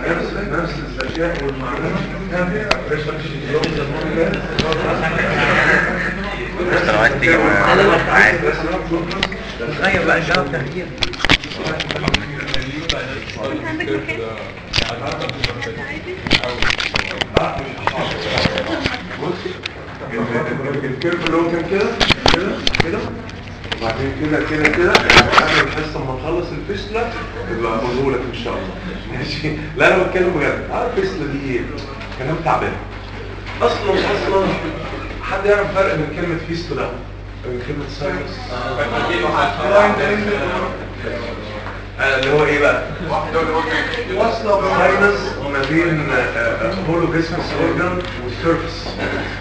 نفس نفس الاشياء والمعلومات بس لو عايز تيجي مع- عادي غير بقى جواب تغيير عندك مكان؟ بص الكيرف اللي هو كان كده كده كده وبعدين كده كده كده قبل الحصه اما نخلص الفيسلا يبقى اقوله لك ان شاء الله ماشي لا انا بتكلم بجد اه الفيسلا دي ايه كلام تعبان اصلا اصلا حد يعرف فرق بين كلمه فيستولا وبين كلمه ساينس اللي هو ايه بقى واصله ساينس ما بين هولو فيسكس اورجان والسيرفس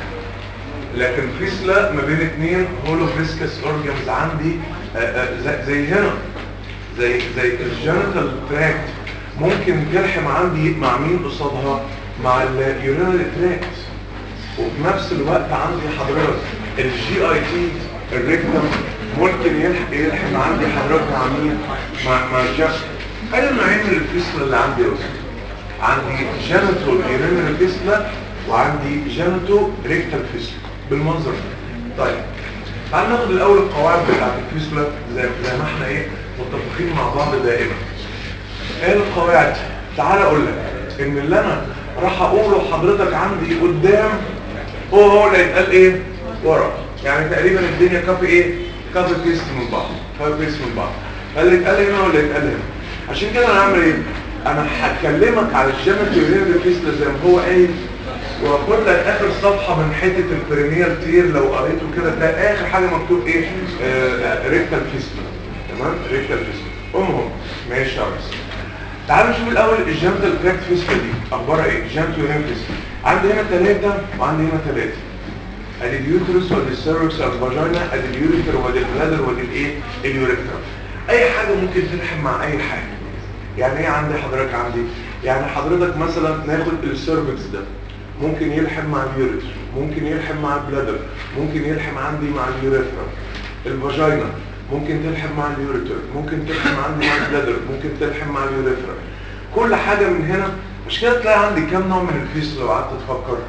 لكن فيسلا ما بين اتنين هولو فيسكس اورجانز عندي آه، آه، زي- زي هنا زي زي الجينيتال تراكت ممكن تلحم عندي مع مين قصادها مع اليورينال تراكت وفي نفس الوقت عندي حضرتك الجي اي تي الريكتم ممكن يلحق يلحم عندي حضرتك مع مين مع مع الجسم ايه النوعين من الفيسلا اللي عندي يا أستاذ؟ عندي جينيتال يورينال فيسلا وعندي جينيتو ريكتال فيسلا بالمنظر ده طيب تعال ناخد الاول القواعد بتاعت الفيسلا زي زي ما احنا ايه متفقين مع بعض دائما ايه القواعد تعال اقول لك ان اللي انا راح اقوله حضرتك عندي قدام هو هو اللي هيتقال ايه ورا يعني تقريبا الدنيا كافي ايه كافي بيست من بعض كافي بيست من بعض فاللي يتقال هنا واللي يتقال هنا عشان كده انا هعمل ايه انا هكلمك على الجينيتال يورينال فيسلا زي ما هو قايل واخد لك اخر صفحه من حته البرينيال تير لو قريته كده تلاقي اخر حاجه مكتوب ايه آه ريكتال فيسلا تمام ريكتال فيسلا المهم ماشي يا ريس تعالوا نشوف الاول الجنتال تراكت فيسلا دي اخبارها ايه جنتال يورين فيسلا عندي هنا ثلاثه وعندي هنا ثلاثه ادي اليوترس وادي السيركس وادي الفاجينا ادي اليوريتر وادي البلادر وادي الايه اليوريتر اي حاجه ممكن تلحم مع اي حاجه يعني ايه عندي حضرتك عندي يعني حضرتك مثلا ناخد السيرفكس ده ممكن يلحم مع اليوريتر ممكن يلحم مع البلادر ممكن يلحم عندي مع اليوريثرا الفاجينا ممكن تلحم مع اليوريتر ممكن تلحم عندي مع البلادر ممكن تلحم مع اليوريثرا كل حاجة من هنا مش كده تلاقي عندي كام نوع من الفيس لو قعدت تفكر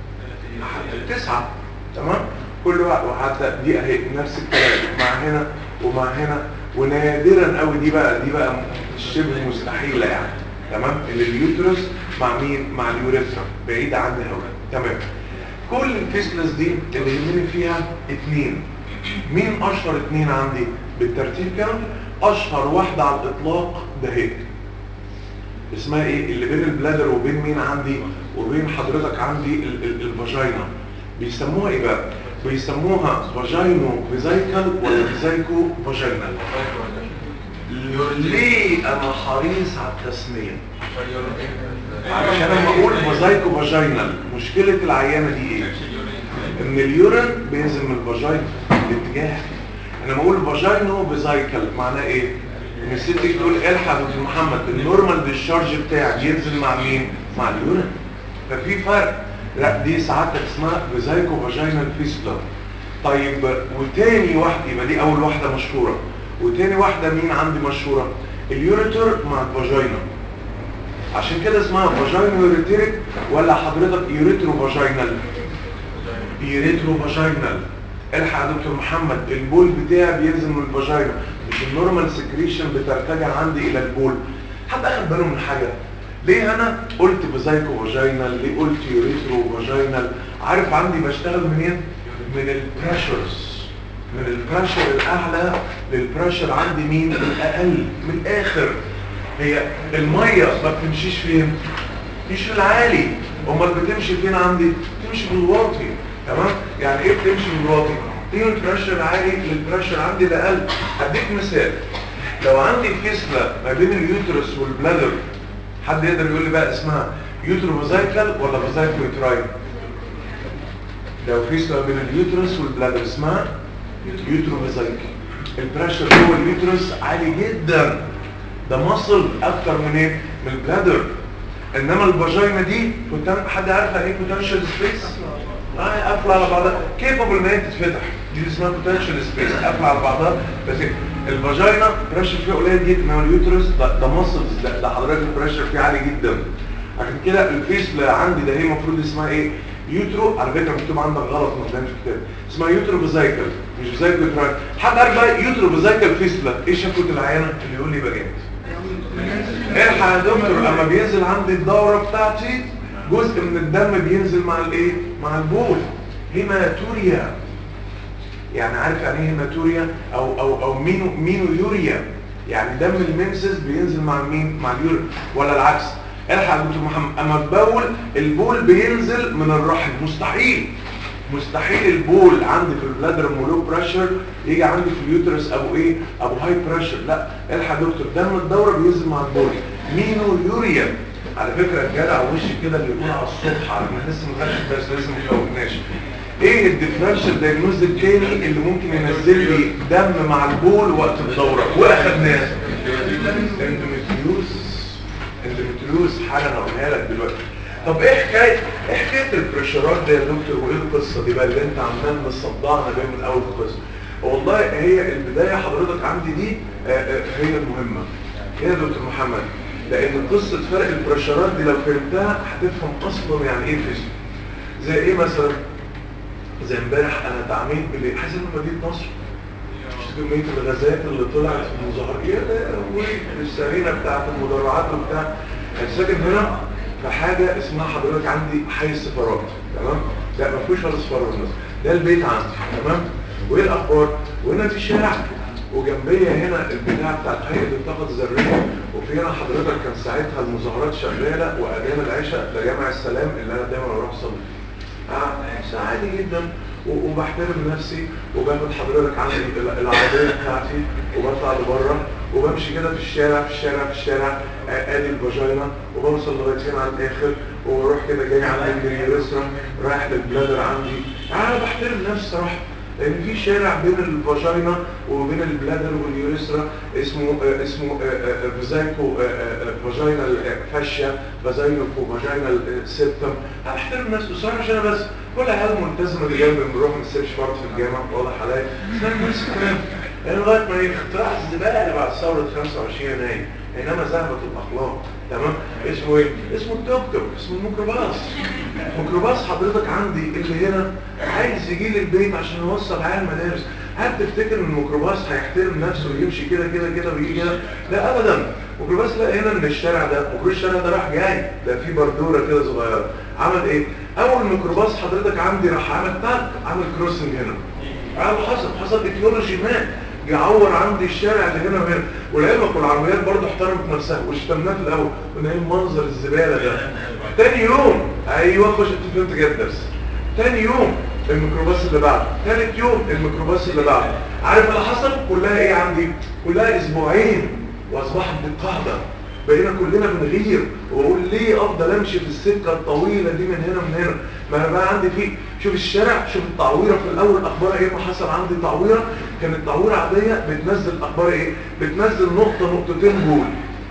تسعة تمام كل واحد وحتى دي اهي نفس الكلام مع هنا ومع هنا ونادرا قوي دي بقى دي بقى شبه مستحيلة يعني تمام اللي اليوترس مع مين مع اليوريثرا بعيد عني هوا تمام كل الفيسلس دي اللي يهمني فيها اتنين مين اشهر اتنين عندي بالترتيب كده اشهر واحدة على الاطلاق ده هيك اسمها ايه اللي بين البلادر وبين مين عندي وبين حضرتك عندي ال- ال- الفاجينا بيسموها ايه بقى بيسموها فاجينو فيزايكال ولا فيزايكو فاجينال ليه انا حريص على التسميه عشان لما اقول فازايكو فاجينال مشكله العيانه دي ايه ان اليورين بينزل من الفاجينا الاتجاه انا لما اقول فاجينو فيزايكال معناه ايه ان الست تيجي تقول الحق يا دكتور محمد النورمال ديشارج بتاعك ينزل مع مين مع اليورين ففي فرق لا دي ساعات اسمها فيزايكو فاجينال فيستولا طيب وتاني واحده يبقى دي اول واحده مشهوره وتاني واحده مين عندي مشهوره اليوريتر مع الفاجينا عشان كده اسمها فاجينا يوريتريك ولا حضرتك يوريترو فاجينال يوريترو فاجينال الحق يا دكتور محمد البول بتاعي بينزل من الفاجينا مش النورمال سكريشن بترتجع عندي الى البول حد اخد باله من حاجه ليه انا قلت بزايكو فاجينال ليه قلت يوريترو فاجينال عارف عندي بشتغل منين من البريشرز من البريشر الاعلى للبريشر عندي مين الاقل من الاخر هي الميه ما بتمشيش فين مش في العالي امال بتمشي فين عندي بتمشي في الواطي تمام يعني ايه بتمشي في الواطي ايه البريشر العالي للبريشر عندي الاقل هديك مثال لو عندي فيسلا ما بين اليوترس والبلادر حد يقدر يقول لي بقى اسمها يوترو فازايكال ولا فازايكو يوتراين لو فيسلا بين اليوترس والبلادر اسمها يوترو فازايكال البريشر جوه اليوترس عالي جدا ده مصل اكتر من ايه من البلادر انما الفاجينا دي بوتن... حد عارف يعني ايه بوتنشال سبيس اه قافله على بعضها كيفبل ان هي تتفتح دي اسمها بوتنشال سبيس قافله على بعضها بس الفاجينا بريشر فيها قليل جدا انما اليوترس ده, ده مصل ده, ده حضرتك البريشر فيه عالي جدا عشان كده الفيسلا عندي ده هي المفروض اسمها ايه يوترو على فكره مكتوب عندك غلط ما في الكتاب اسمها يوترو فيزايكل مش فيزايكل تراك حد عارف بقى يوترو فيزايكل فيسلا ايه شكوى العيانه اللي يقول لي يبقى جامد الحق يا دكتور اما بينزل عندي الدوره بتاعتي جزء من الدم بينزل مع الايه مع البول هيماتوريا يعني عارف يعني ايه هيماتوريا او او او مينو مينو يوريا يعني دم المنسس بينزل مع مين مع اليوريا ولا العكس الحق يا دكتور محمد اما تبول البول بينزل من الرحم مستحيل مستحيل البول عندي في البلادر مولو بريشر يجي عندي في اليوترس ابو ايه ابو هاي بريشر لا الحق يا دكتور دم الدوره بينزل مع البول مينو يوريا على فكره الجدع وشي كده اللي يقول على الصبح على ما لسه ما خدش بس لسه ما فوقناش ايه الديفرنشال دايجنوز التاني اللي ممكن ينزل لي دم مع البول وقت الدوره واخدناه اندوميتريوز اندوميتريوز حاجه انا هقولها لك دلوقتي طب ايه حكايه ايه حكايه البريشرات دي يا دكتور وايه القصه دي بقى اللي انت عمال مصدعنا بيها من اول القصه والله هي البدايه حضرتك عندي دي آه، آه، هي المهمه ايه يا دكتور محمد لان قصه فرق البريشرات دي لو فهمتها هتفهم اصلا يعني ايه فيزيك زي ايه مثلا زي امبارح انا تعميد بالليل حاسس ان مدينه نصر مش كميه الغازات اللي طلعت في المظاهرات والسرينه بتاعت المدرعات وبتاع أنا ساكن هنا في حاجه اسمها حضرتك عندي حي السفارات تمام لا ما فيهوش ولا سفاره بالمناسبه ده البيت عندي تمام وايه الاخبار وهنا في شارع وجنبيا هنا البتاع بتاعت هيئه الطاقه الذريه وفي هنا حضرتك كان ساعتها المظاهرات شغاله واذان العشاء لجامع السلام اللي انا دايما بروح اصلي آه عادي جدا و- وبحترم نفسي وباخد حضرتك عندي ال- العربيه بتاعتي وبطلع لبره وبمشي كده في الشارع في الشارع في الشارع آه، ادي الفاجينا وبوصل لغايه هنا على الاخر وبروح كده جاي عندي اليوريثرا رايح للبلادر عندي انا بحترم نفسي صراحه لان في شارع بين الفاجينا وبين البلادر واليوريثرا اسمه آه، اسمه آه، آه، فيزايكو فاجينال فاشيا فازاينوكو فاجينال سيبتم هحترم نفسي بصراحه عشان انا بس كل حاجه ملتزمه اللي جنبي بنروح ما نسيبش فرد في الجامعه واضح عليا بس انا نفس الكلام يعني لغايه ما اختراع الزباله بعد ثوره 25 يناير انما ذهبت الاخلاق تمام اسمه ايه اسمه التوك توك اسمه الميكروباص ميكروباص حضرتك عندي اللي هنا عايز يجي لي البيت عشان يوصل عيال المدارس هل تفتكر ان الميكروباص هيحترم نفسه ويمشي كده كده كده ويجي كده لا ابدا ميكروباص لا هنا من الشارع ده وكل الشارع ده راح جاي ده في بردوره كده صغيره عمل ايه اول ميكروباص حضرتك عندي راح عمل تاك عمل كروسنج هنا عمل حصل حصل تكنولوجي ما يعور عندي الشارع اللي هنا وهنا ولعلمك والعربيات برضه احترمت نفسها واشتمناها في الاول قلنا ايه منظر الزباله ده تاني يوم ايوه خش انت فهمت كده الدرس تاني يوم الميكروباص اللي بعده تالت يوم الميكروباص اللي بعده عارف اللي حصل كلها ايه عندي كلها اسبوعين واصبحت بالقاعده بقينا كلنا بنغير واقول ليه افضل امشي في السكه الطويله دي من هنا من هنا ما انا بقى عندي فيه شوف الشارع شوف التعويره في الاول اخبارها ايه ما حصل عندي تعويره كانت تعويره عاديه بتنزل اخبار ايه بتنزل نقطه نقطتين بول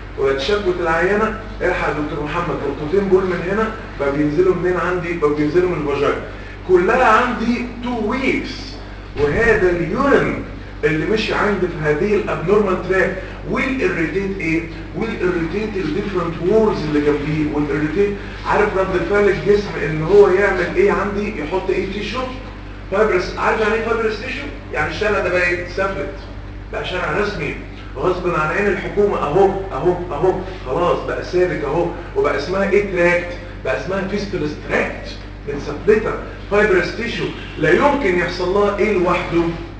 وتشبت العينه الحق يا دكتور محمد نقطتين بول من هنا بقى بينزلوا منين عندي بقى بينزلوا من الفاجينا كلها عندي 2 ويكس وهذا اليورين اللي مشي عندي في هذه الابنورمال تراك والاريتيت ايه والاريتيت الديفرنت وورز اللي جنبيه والاريتيت عارف رد فعل الجسم ان هو يعمل ايه عندي يحط ايه تيشو فايبرس عارف يعني ايه فايبرس تيشو يعني الشارع ده بقى ايه سفلت بقى شارع رسمي غصب عن عين الحكومة اهو اهو اهو خلاص بقى ثابت اهو وبقى اسمها ايه تراكت بقى اسمها فيستولس تراكت متثبته فايبرس تيشو لا يمكن يحصل لها ايه لوحده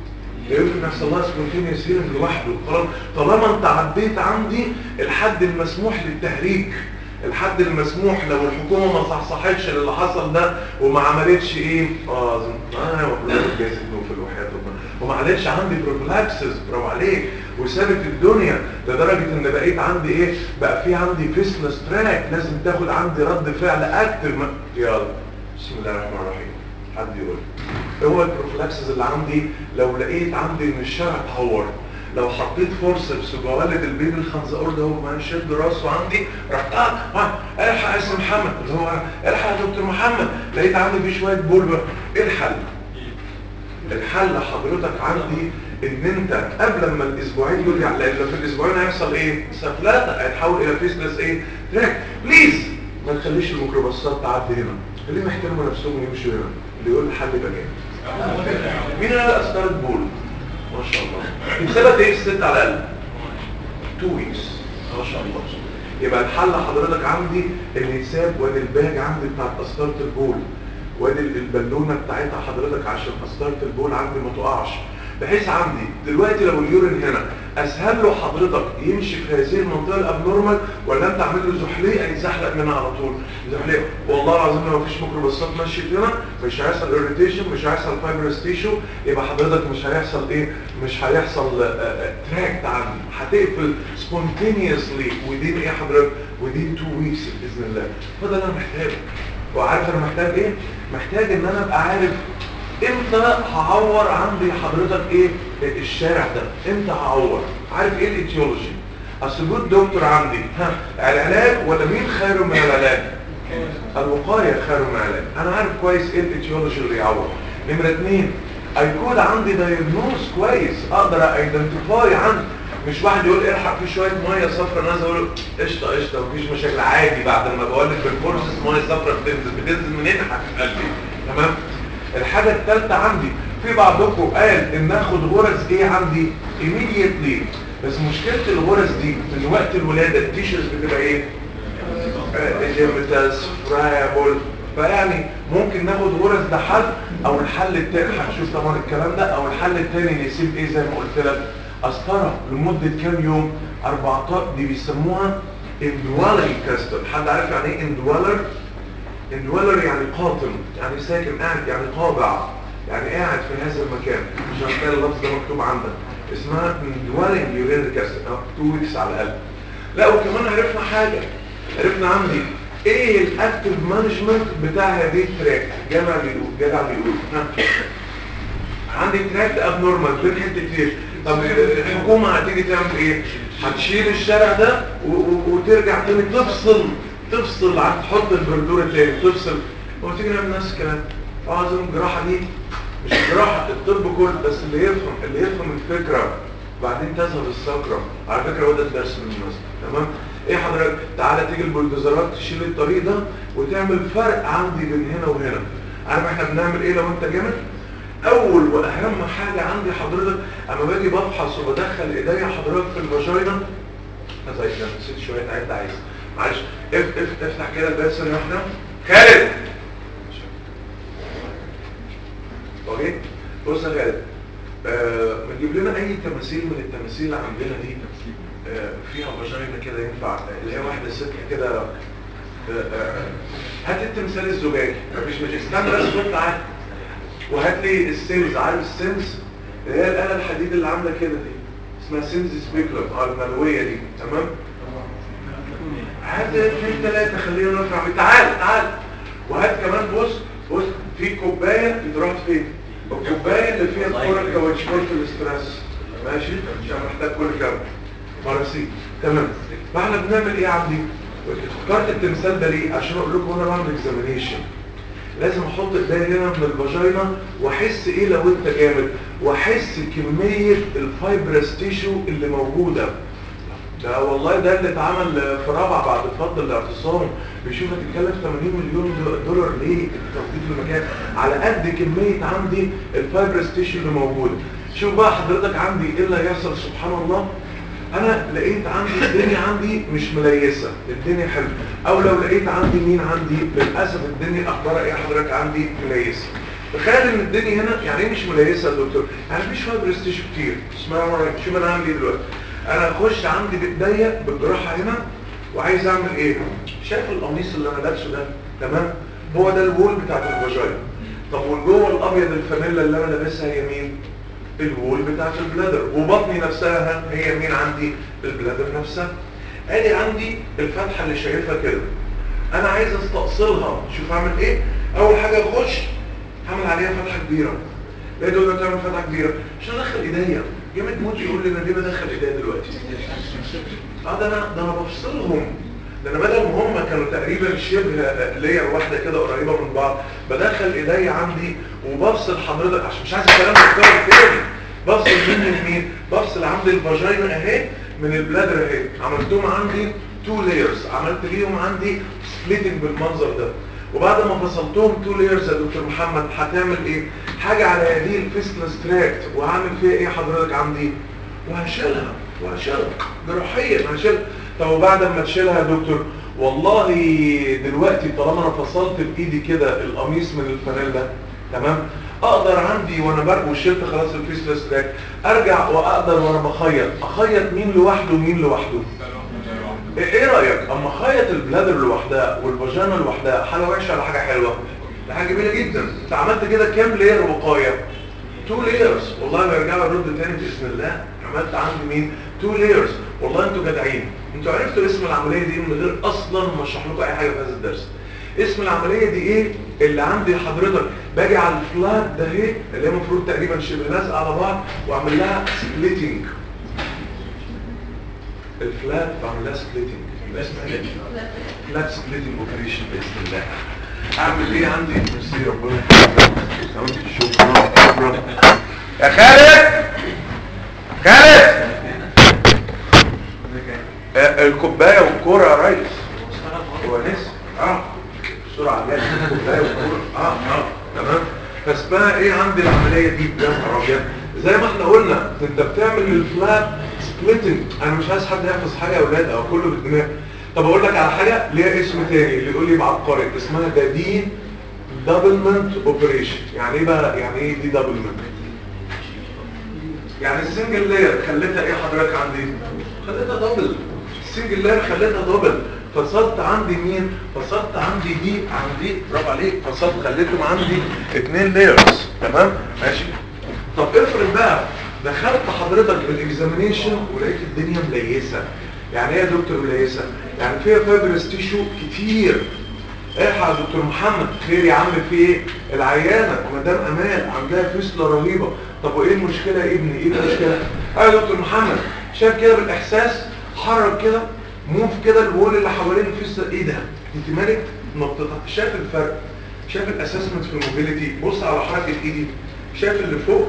لا يمكن يحصل لها سبونتينيوس هيلينج لوحده خلاص طالما انت عديت عندي الحد المسموح للتهريج الحد المسموح لو الحكومه ما صحصحتش للي حصل ده وما عملتش ايه اه انا المفروض جايز في الوحياه ربنا وما عملتش عندي بروفلاكسس برافو عليك وسابت الدنيا لدرجه ان بقيت عندي ايه بقى في عندي فيسلس تراك لازم تاخد عندي رد فعل اكتف يلا بسم الله الرحمن الرحيم حد يقول إيه هو البروفلاكسس اللي عندي لو لقيت عندي ان الشارع اتهور لو حطيت فورسبس وبولد البيبي الخنزقور ده هو ما شد راسه عندي رحت اه اه الحق يا اسم محمد اللي هو الحق يا دكتور محمد لقيت عندي فيه شويه بول بقى. ايه الحل؟ الحل حضرتك عندي ان انت قبل ما الاسبوعين دول يعني لان في الاسبوعين هيحصل ايه؟ سفلته هيتحول الى فيسلس ايه؟ تراك بليز ما تخليش الميكروباصات تعدي هنا خليهم يحترموا نفسهم ويمشوا هنا اللي يقول لحد يبقى جاي مين قال اسكار بول ما شاء الله بسبب ايه الست على الاقل 2 ويكس ما شاء الله يبقى الحل حضرتك عندي اللي يتساب وادي الباج عندي بتاعت قسطره البول وادي البالونه بتاعتها حضرتك عشان قسطره البول عندي ما تقعش بحيث عندي دلوقتي لو اليورين هنا اسهل له حضرتك يمشي في هذه المنطقه الابنورمال ولا انت عامل له زحليقه يزحلق منها على طول زحليقه والله العظيم لو مفيش ميكروباصات مشيت هنا مش هيحصل اريتيشن مش هيحصل فايبرس تيشو يبقى حضرتك مش هيحصل ايه مش هيحصل تراكت عندي هتقفل سبونتينيوسلي ودين ايه حضرتك ودين 2 ويكس باذن الله فده اللي انا محتاجه وعارف انا محتاج ايه محتاج ان انا ابقى عارف امتى هعور عندي حضرتك ايه الشارع ده امتى هعور عارف ايه الايتيولوجي اصل جود دكتور عندي ها العلاج ولا مين خير من العلاج الوقايه خير من العلاج انا عارف كويس ايه الايتيولوجي اللي يعور نمره اتنين هيكون عندي دايجنوز كويس اقدر ايدنتيفاي عندي مش واحد يقول الحق في شويه ميه صفرا نازله اقول قشطه قشطه مفيش مشاكل عادي بعد ما بقول لك بالفورسس ميه صفرا بتنزل بتنزل منين حبيب قلبي تمام الحاجة الثالثة عندي في بعضكم قال ان اخد غرز ايه عندي immediately بس مشكلة الغرز دي ان وقت الولادة التيشرز بتبقى ايه اجيمتاس فرايبل فيعني ممكن ناخد غرز ده حل او الحل التاني هنشوف طبعا الكلام ده او الحل التاني نسيب ايه زي ما قلت لك قسطره لمدة كام يوم 14 دي بيسموها indwelling كاستر حد عارف يعني ايه indweller indweller يعني قاطن يعني ساكن قاعد يعني قابع يعني قاعد في هذا المكان مش هتلاقي اللفظ ده مكتوب عندك اسمها indwelling urinary castor او 2 ويكس على الاقل لا وكمان عرفنا حاجة عرفنا عندي ايه الاكتف مانجمنت بتاع هذه التراك جمع بيقول جدع بيقول ها عندي تراك ابنورمال بين حتتين طب الحكومة هتيجي تعمل ايه هتشيل الشارع ده وترجع تاني تفصل تفصل عن تحط البردورة تاني تفصل وتيجي نعمل نفس الكلام عايزين الجراحة دي مش جراحة الطب كله بس اللي يفهم اللي يفهم الفكرة بعدين تذهب السكرة على فكرة هو ده الدرس من الناس تمام ايه حضرتك تعالى تيجي البلدوزرات تشيل الطريق ده وتعمل فرق عندي بين هنا وهنا عارف احنا بنعمل ايه لو انت جامد اول واهم حاجة عندي حضرتك اما باجي بفحص وبدخل ايديا حضرتك في الفاجينا زي كده نسيت شوية عيد عايز معلش اف اف افتح كده الباب ثانية واحدة خالد اوكي بص يا خالد آه ما تجيب لنا اي تماثيل من التماثيل اللي عندنا دي آه فيها فاجينا كده ينفع اللي هي واحدة ست كده آه آه هات التمثال الزجاجي مفيش مش استنى بس خد تعالى وهات لي السيمز عارف السيمز اللي هي الآلة الحديد اللي عاملة كده دي اسمها سيمز سبيكلر اه المنوية دي تمام هات اثنين ثلاثة خلينا نرفع تعال تعال وهات كمان بص بص في كوباية تروح فين الكوباية اللي فيها الكورة الكاوتشبورت الاسترس ماشي عشان محتاج كل كام مرسي تمام فاحنا بنعمل ايه يا عبدي اخترت التمثال ده ليه عشان اقول لكم انا بعمل اكزامينيشن لازم احط ايديا هنا من الفاجينا واحس ايه لو انت جامد واحس كمية الفايبرس تيشو اللي موجودة ده والله ده اللي اتعمل في رابعة بعد فضل الاعتصام بيشوف هتتكلف 80 مليون دولار ليه التوجيه في المكان على قد كمية عندي الفايبرس تيشو اللي موجودة شوف بقى حضرتك عندي ايه اللي هيحصل سبحان الله انا لقيت عندي الدنيا عندي مش مليسة الدنيا حلوة او لو لقيت عندي مين عندي للأسف الدنيا اخبارها ايه حضرتك عندي مليسة تخيل ان الدنيا هنا يعني ايه مش مليسة يا دكتور يعني مفيش فايبرس تيشو كتير اسمها مرة شوف انا هعمل ايه دلوقتي انا اخش عندي بايديا بالجراحة هنا وعايز اعمل ايه شايف القميص اللي انا لابسه ده تمام هو ده الوول بتاعت الفاجاينا طب والجوه الابيض الفانيلا اللي انا لابسها هي مين الوول بتاعت البلادر وبطني نفسها هي مين عندي البلادر نفسها ادي عندي الفتحة اللي شايفها كده انا عايز استأصلها شوف اعمل ايه اول حاجة اخش هعمل عليها فتحة كبيرة ليه دول تعمل فتحة كبيرة عشان ادخل ايديا جامد موت يقول لي انا ليه بدخل ايديا دلوقتي اه ده انا ده انا بفصلهم ده انا بدل ما هم كانوا تقريبا شبه لير واحده كده قريبه من بعض بدخل ايديا عندي وبفصل حضرتك عشان مش عايز الكلام ده يتكرر تاني بفصل مني لمين بفصل عندي الفاجينا اهي من البلادر اهي عملتهم عندي تو لايرز عملت ليهم عندي سبليتنج بالمنظر ده وبعد ما فصلتهم تو لايرز يا دكتور محمد هتعمل ايه حاجه على هذه الفيسلس تراكت وهعمل فيها ايه حضرتك عندي وهشيلها وهشيلها جراحيا هشيلها طب وبعد ما تشيلها يا دكتور والله دلوقتي طالما انا فصلت بايدي كده القميص من الفانيلا تمام اقدر عندي وانا برق وشلت خلاص الفيسلس تراك ارجع واقدر وانا بخيط اخيط مين لوحده ومين لوحده ايه إيه رايك اما خيط البلادر لوحدها والفاجينا لوحدها حاجه وحشه ولا حاجه حلوه ده حاجه جميله جدا انت عملت كده كام لير وقايه تو لايرز والله برجع ارد تاني باذن الله عملت عندي مين تو لايرز والله انتوا جدعين انتوا عرفتوا اسم العمليه دي من غير اصلا ما اشرح لكم اي حاجه في هذا الدرس اسم العمليه دي ايه اللي عندي حضرتك باجي على الفلات ده اهي اللي هي المفروض تقريبا شبه لازقه على بعض واعمل لها سبليتنج الفلات بعمل لها سبليتنج يبقى اسمها ايه فلات سبليتنج اوبريشن باذن الله اعمل ايه عندي ميرسي ربنا يخليك شكرا يا خالد خالد آه، الكوبايه والكوره يا ريس هو نسي اه بسرعه جاي الكوبايه والكوره اه اه تمام فاسمها ايه عندي العمليه دي يا نهار ابيض زي ما احنا قلنا انت بتعمل الفلات سبليتنج انا مش عايز حد يحفظ حاجه يا اولاد او كله بالدماغ طب اقول لك على حاجه ليها اسم تاني اللي يقول لي بعبقري اسمها ده دي دبلمنت اوبريشن يعني ايه بقى يعني ايه دي دبلمنت يعني السنجل لاير خليتها ايه حضرتك عندي خليتها دبل السنجل لاير خليتها دبل فصلت عندي مين فصلت عندي دي عندي برافو عليك فصلت خليتهم عندي اتنين لايرز تمام ماشي طب افرض بقى دخلت حضرتك بالاكزامينيشن ولقيت الدنيا مليسه يعني ايه يا دكتور مليسه يعني فيها فايبرس تيشو كتير الحق يا دكتور محمد خير يا عم في ايه العيانه مدام امال عندها فيسله رهيبه طب وايه المشكله يا ابني ايه المشكله اه يا دكتور محمد شايف كده بالاحساس حرك كده موف كده الوول اللي حوالين الفيسله ايه ده انت مالك نقطتها شايف الفرق شايف الاسسمنت في الموبيليتي بص على حركه ايدي شايف اللي فوق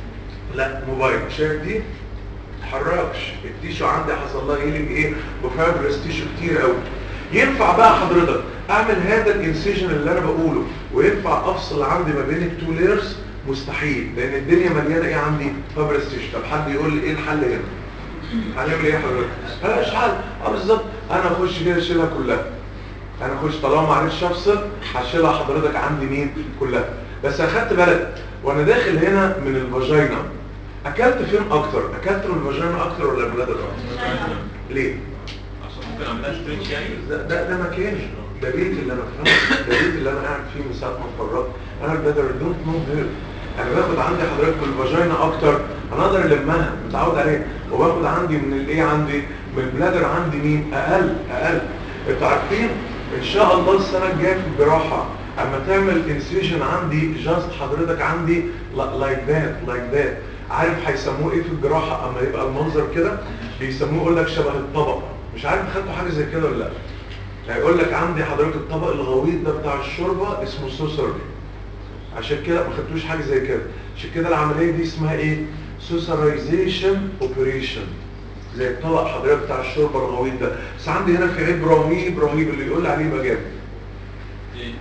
لا موبايل شايف دي تحركش التيشو عندي حصل لها هيلينج ايه وفايبرس تيشو كتير قوي ينفع بقى حضرتك اعمل هذا الانسيجن اللي انا بقوله وينفع افصل عندي ما بين التو لايرز مستحيل لان الدنيا مليانه ايه عندي فايبرس تيشو طب حد يقول لي ايه الحل هنا هنعمل ايه يا حضرتك لا مش حل اه بالظبط انا اخش كده اشيلها كلها انا اخش طالما ما عرفتش افصل هشيلها حضرتك عندي مين كلها بس اخدت بالك وانا داخل هنا من الفاجينا اكلت فين اكتر اكلت من الفاجينا اكتر ولا البلادر اكتر ليه عشان ممكن اعملها ستريتش يعني ده ده, ده مكاني ده بيتي اللي انا فهمت ده بيتي اللي انا قاعد فيه من ساعه ما اتفرجت انا البلادر دونت نو هير انا باخد عندي حضرتك من الفاجينا اكتر انا اقدر المها متعود عليه وباخد عندي من الايه عندي من البلادر عندي مين اقل اقل انتوا عارفين ان شاء الله السنه الجايه في الجراحه اما تعمل انسيشن عندي جاست حضرتك عندي لايك ذات لايك ذات عارف هيسموه ايه في الجراحه اما يبقى المنظر كده بيسموه يقول لك شبه الطبق مش عارف خدتوا حاجه زي كده ولا لا هيقول لك عندي حضرتك الطبق الغويط ده بتاع الشوربه اسمه سوسر عشان كده ما خدتوش حاجه زي كده عشان كده العمليه دي اسمها ايه سوسرايزيشن اوبريشن زي الطبق حضرتك بتاع الشوربه الغويط ده بس عندي هنا في عيب رهيب رهيب اللي يقول لي عليه يبقى جامد ايه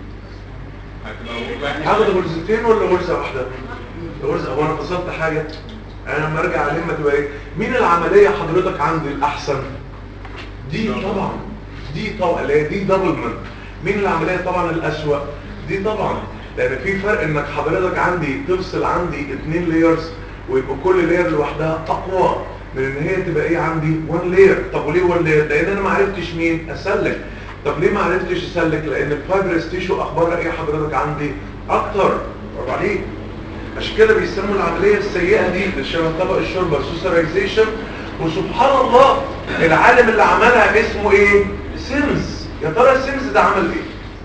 هتبقى واحد هاخد غرزتين ولا غرزه واحده غرزه هو انا فصلت حاجه انا لما ارجع الم تبقى ايه مين العمليه حضرتك عندي الاحسن دي طبعا دي طبعا اللي هي دي دبلمنت مين العمليه طبعا الاسوأ دي طبعا لان في فرق انك حضرتك عندي تفصل عندي اتنين لايرز ويبقى كل لاير لوحدها اقوى من ان هي تبقى ايه عندي وان لاير طب وليه وان لاير لان انا ما عرفتش مين اسلك طب ليه ما عرفتش اسلك لان الفايبرس تيشو اخبارها ايه حضرتك عندي اكتر برافو عليك عشان كده بيسموا العمليه السيئه دي اللي شبه طبق الشوربه سوسرايزيشن وسبحان الله العالم اللي عملها اسمه ايه سيمز يا ترى السيمز ده عمل ايه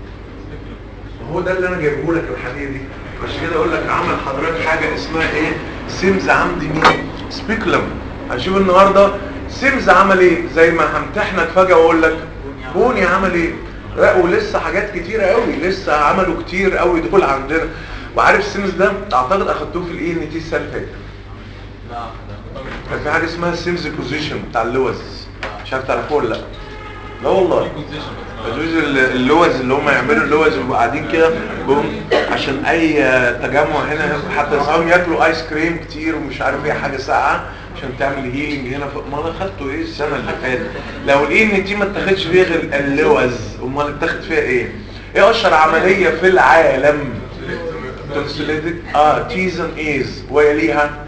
ما هو ده اللي انا جايبه لك الحديث دي عشان كده اقول لك عمل حضرتك حاجه اسمها ايه سيمز عندي مين سبيكلم هنشوف النهارده سيمز عمل ايه زي ما همتحنك فجاه واقول لك بوني عمل ايه لا ولسه حاجات كتيره قوي لسه عملوا كتير قوي دول عندنا وعارف سيمز ده اعتقد اخدتوه في الاي ان تي السنه اللي فاتت لا كان في حاجه اسمها سيمز بوزيشن بتاع اللوز مش عارف تعرفوه ولا لا لا والله كونسيشن بس الجوز اللوز اللي هم يعملوا اللوز بيبقوا قاعدين كده بهم عشان اي تجمع هنا حتى يسمعهم ياكلوا ايس كريم كتير ومش عارف ايه حاجه ساقعه عشان تعمل هيلينج هنا ف... ما انا خدته ايه السنه اللي فاتت لو لقيت ان دي ما اتاخدش فيها غير اللوز امال اتاخد فيها ايه؟ ايه اشهر عمليه في العالم؟ تونسيليتك اه تيز ان ايز ويليها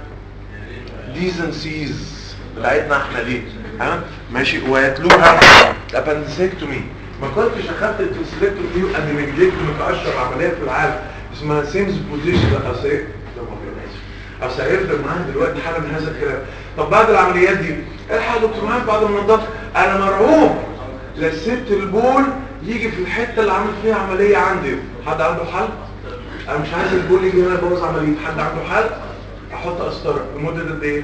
ديز ان سيز بتاعتنا احنا دي ها ماشي ويتلوها ابندسكتومي ما كنتش اخدت التونسيلكتومي دي وادمنجليكتومي كاشهر عمليه في العالم اسمها سيمز بوزيشن اصل ايه ده ما بيناسب. اصل هيفضل معايا دلوقتي حاله من هذا الكلام طب بعد العمليات دي الحق يا دكتور معاك بعد ما نضفت انا مرعوب لا ست البول يجي في الحته اللي عامل فيها عمليه عندي حد عنده حل انا مش عايز البول يجي هنا يبوظ عمليه حد عنده حل احط قسطره لمده قد ايه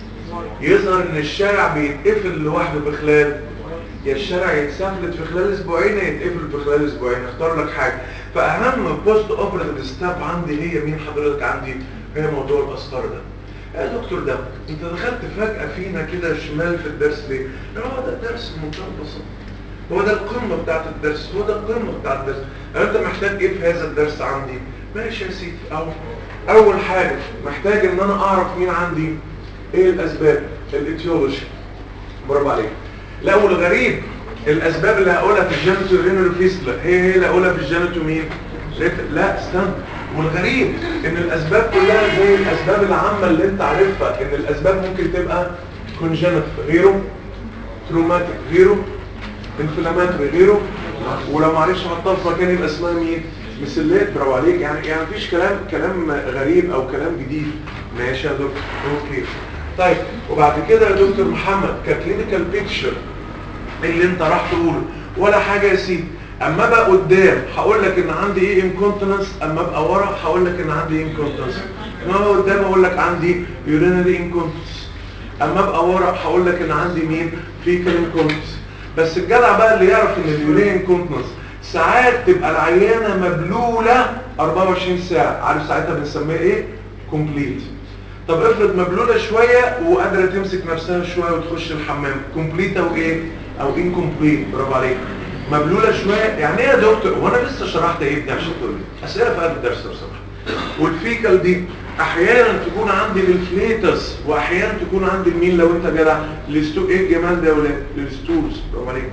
يظهر ان الشارع بيتقفل لوحده في خلال يا الشارع يتسفلت في خلال اسبوعين يا يتقفل في خلال اسبوعين اختار لك حاجه فاهم بوست اوبريتيف ستاب عندي هي مين حضرتك عندي هي موضوع القسطره ده يا دكتور ده انت دخلت فجاه فينا كده شمال في الدرس ليه لا هو ده الدرس بمنتهى البساطه هو ده القمه بتاعت الدرس هو ده القمه بتاعت الدرس انت محتاج ايه في هذا الدرس عندي ماشي يا سيدي اول اول حاجه محتاج ان انا اعرف مين عندي ايه الاسباب الاتيولوجي برافو عليك لا والغريب الاسباب اللي هقولها في الجينيتو رينال فيستلا هي هي اللي هقولها في الجينيتو مين ريت- لا استنى والغريب ان الاسباب كلها زي الاسباب العامه اللي انت عارفها ان الاسباب ممكن تبقى كونجنت غيره تروماتيك غيره انفلاماتوري غيره ولو معلش حطها في مكان يبقى اسمها مين مسلات برافو عليك يعني يعني مفيش كلام كلام غريب او كلام جديد ماشي يا دكتور اوكي طيب وبعد كده يا دكتور محمد ككلينيكال بيكتشر اللي انت راح تقوله ولا حاجه يا سيدي اما ابقى قدام هقول لك ان عندي ايه انكونتنس اما ابقى ورا هقول لك ان عندي انكونتنس اما ابقى قدام اقول لك عندي يورينري انكونتنس اما ابقى ورا هقول لك ان عندي مين فيكال انكونتنس بس الجدع بقى اللي يعرف ان اليورين انكونتنس ساعات تبقى العيانه مبلوله 24 ساعه عارف ساعتها بنسميها ايه كومبليت طب افرض مبلوله شويه وقادره تمسك نفسها شويه وتخش الحمام كومبليت او ايه او انكومبليت برافو عليك مبلوله شويه يعني ايه يا دكتور وانا لسه شرحت ايه ابني عشان تقول لي اسئله في قلب الدرس لو سمحت والفيكال دي احيانا تكون عندي الفليتس واحيانا تكون عندي المين لو انت جدع الستو ايه الجمال ده يا ولاد الستولز برافو عليك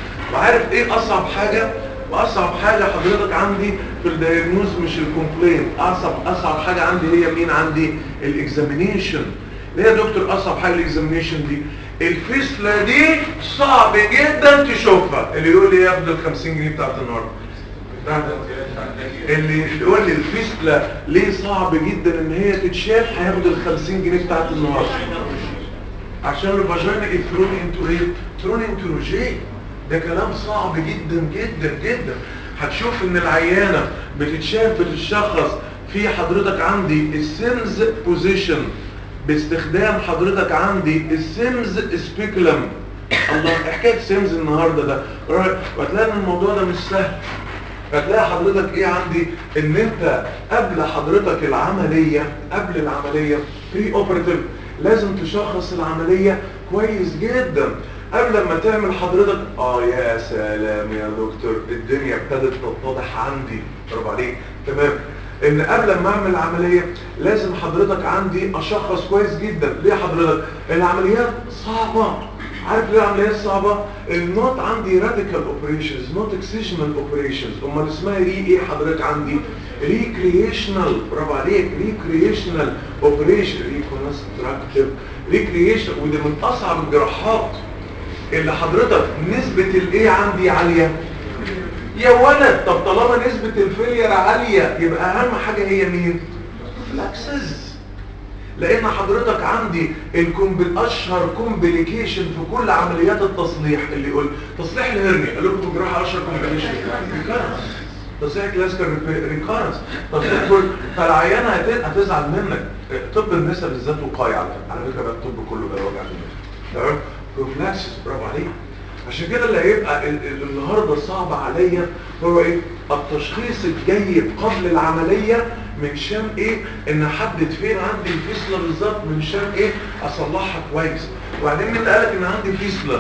وعارف ايه اصعب حاجه واصعب حاجه حضرتك عندي في الدايجنوز مش الكومبلين اصعب اصعب حاجه عندي هي مين عندي الاكزامينيشن ليه يا دكتور اصعب حاجه الاكزامينيشن دي الفيسله دي صعب جدا تشوفها اللي يقول لي ياخد ال 50 جنيه بتاعت النهارده اللي يقول لي الفيسله ليه صعب جدا ان هي تتشاف هياخد ال 50 جنيه بتاعت النهارده عشان الفاجينا يثرون انتو ايه ثرون انتو روجيه ده كلام صعب جدا جدا جدا هتشوف ان العيانه بتتشاف بتتشخص في حضرتك عندي السيمز بوزيشن باستخدام حضرتك عندي السيمز سبيكولم الله حكايه سيمز النهارده ده وهتلاقي ان الموضوع ده مش سهل هتلاقي حضرتك ايه عندي ان انت قبل حضرتك العملية قبل العملية بري اوبراتيف لازم تشخص العملية كويس جدا قبل ما تعمل حضرتك اه يا سلام يا دكتور الدنيا ابتدت تتضح عندي برافو عليك تمام ان قبل ما اعمل عملية لازم حضرتك عندي اشخص كويس جدا ليه حضرتك العمليات صعبة عارف ليه العمليات صعبة النوت عندي راديكال اوبريشنز نوت اكسيشنال اوبريشنز امال اسمها ري ايه حضرتك عندي ريكرييشنال برافو عليك ريكرييشنال اوبريشن ريكونستراكتيف ريكرييشن ودي من اصعب الجراحات اللي حضرتك نسبة الايه عندي عالية يا ولد طب طالما نسبة الفيلير عالية يبقى اهم حاجة هي مين فلاكسز لان حضرتك عندي الكومبل اشهر كومبليكيشن في كل عمليات التصليح اللي يقول تصليح الهرني قال لكم في الجراحه اشهر كومبليكيشن ريكارنس تصليح كلاسيكال ريكارنس تصليح كل فالعيانه هت- هتزعل منك طب النساء بالذات وقايه على فكره على فكره بقى الطب كله ده وجع دماغ تمام بروفلاكسس برافو عليك عشان كده اللي هيبقى ال- ال- النهارده صعب عليا هو ايه التشخيص الجيد قبل العمليه من شان ايه ان احدد فين عندي الفيسله بالظبط من شان ايه اصلحها كويس وبعدين مين اللي قالك ان عندي فيسله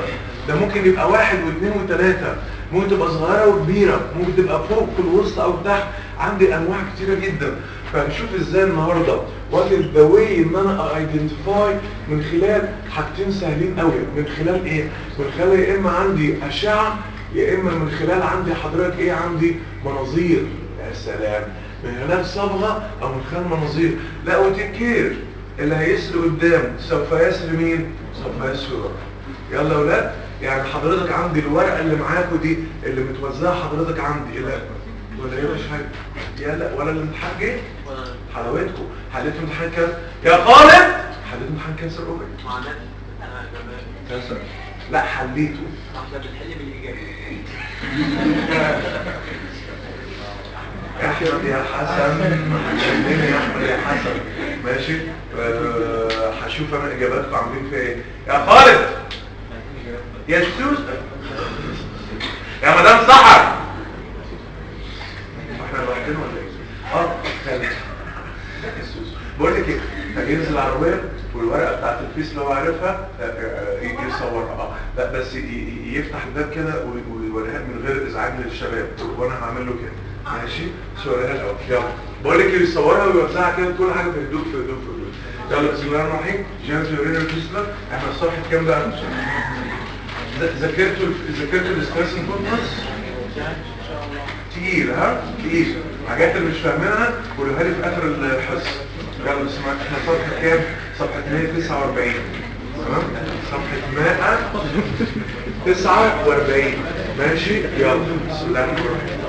ده ممكن يبقى واحد واثنين وثلاثة ممكن تبقى صغيرة وكبيرة ممكن تبقى فوق في الوسط او تحت عندي انواع كتيرة جدا فهنشوف ازاي النهاردة واجد ذا واي ان انا ايدنتيفاي من خلال حاجتين سهلين قوي من خلال ايه من خلال يا اما عندي اشعة يا اما من خلال عندي حضرتك ايه عندي مناظير يا سلام من خلال صبغة او من خلال مناظير لا وتكير اللي هيسري قدام سوف يسري مين سوف يسري ورا يلا يا ولاد يعني حضرتك عندي الورقه اللي معاكوا دي اللي متوزعه حضرتك عندي لا ولا ايه مش حاجه يلا ولا الامتحان جه حلاوتكم حليتوا امتحان كام يا خالد حليتوا امتحان كانسر اوبك كانسر لا حليته احنا بنحل بالاجابه يا احمد يا حسن هتشدني يا احمد يا حسن ماشي أه هشوف انا اجاباتكم عاملين فيها ايه يا خالد يا سوس يا مدام سحر احنا لوحدنا ولا ايه اه خالد يا سوس بقول لك ايه هينزل العربيه والورقه بتاعت الفيس اللي هو عارفها آه، آه، آه، يصورها اه لا بس ي- ي- يفتح الباب كده وي- ويوريها من غير ازعاج للشباب وانا هعمل له كده ماشي صورها الاول يلا بقول لك إيه، يصورها ويوزعها كده كل حاجه في هدوء في هدوء في هدوء يلا بسم الله الرحمن الرحيم جهاز يورينا الفيسلا احنا الصفحه كام بقى ذ- ذاكرتوا ذاكرتوا الستريس كونتنس تقيل ها تقيل حاجات اللي مش فاهمينها قولوها لي في اخر الحصه يلا اسمع احنا صفحه كام صفحه 149 تمام صفحه 149 ماشي يلا بسم الله الرحمن الرحيم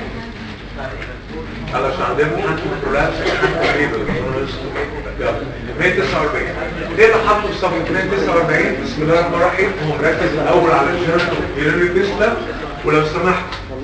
يلا عشان عندنا امتحان في الكلاب يلا 149 ليه اللي حطه في صفحه 149 بسم الله الرحمن الرحيم هو مركز الاول على الجيرتو يرمي فيسلا ولو سمحت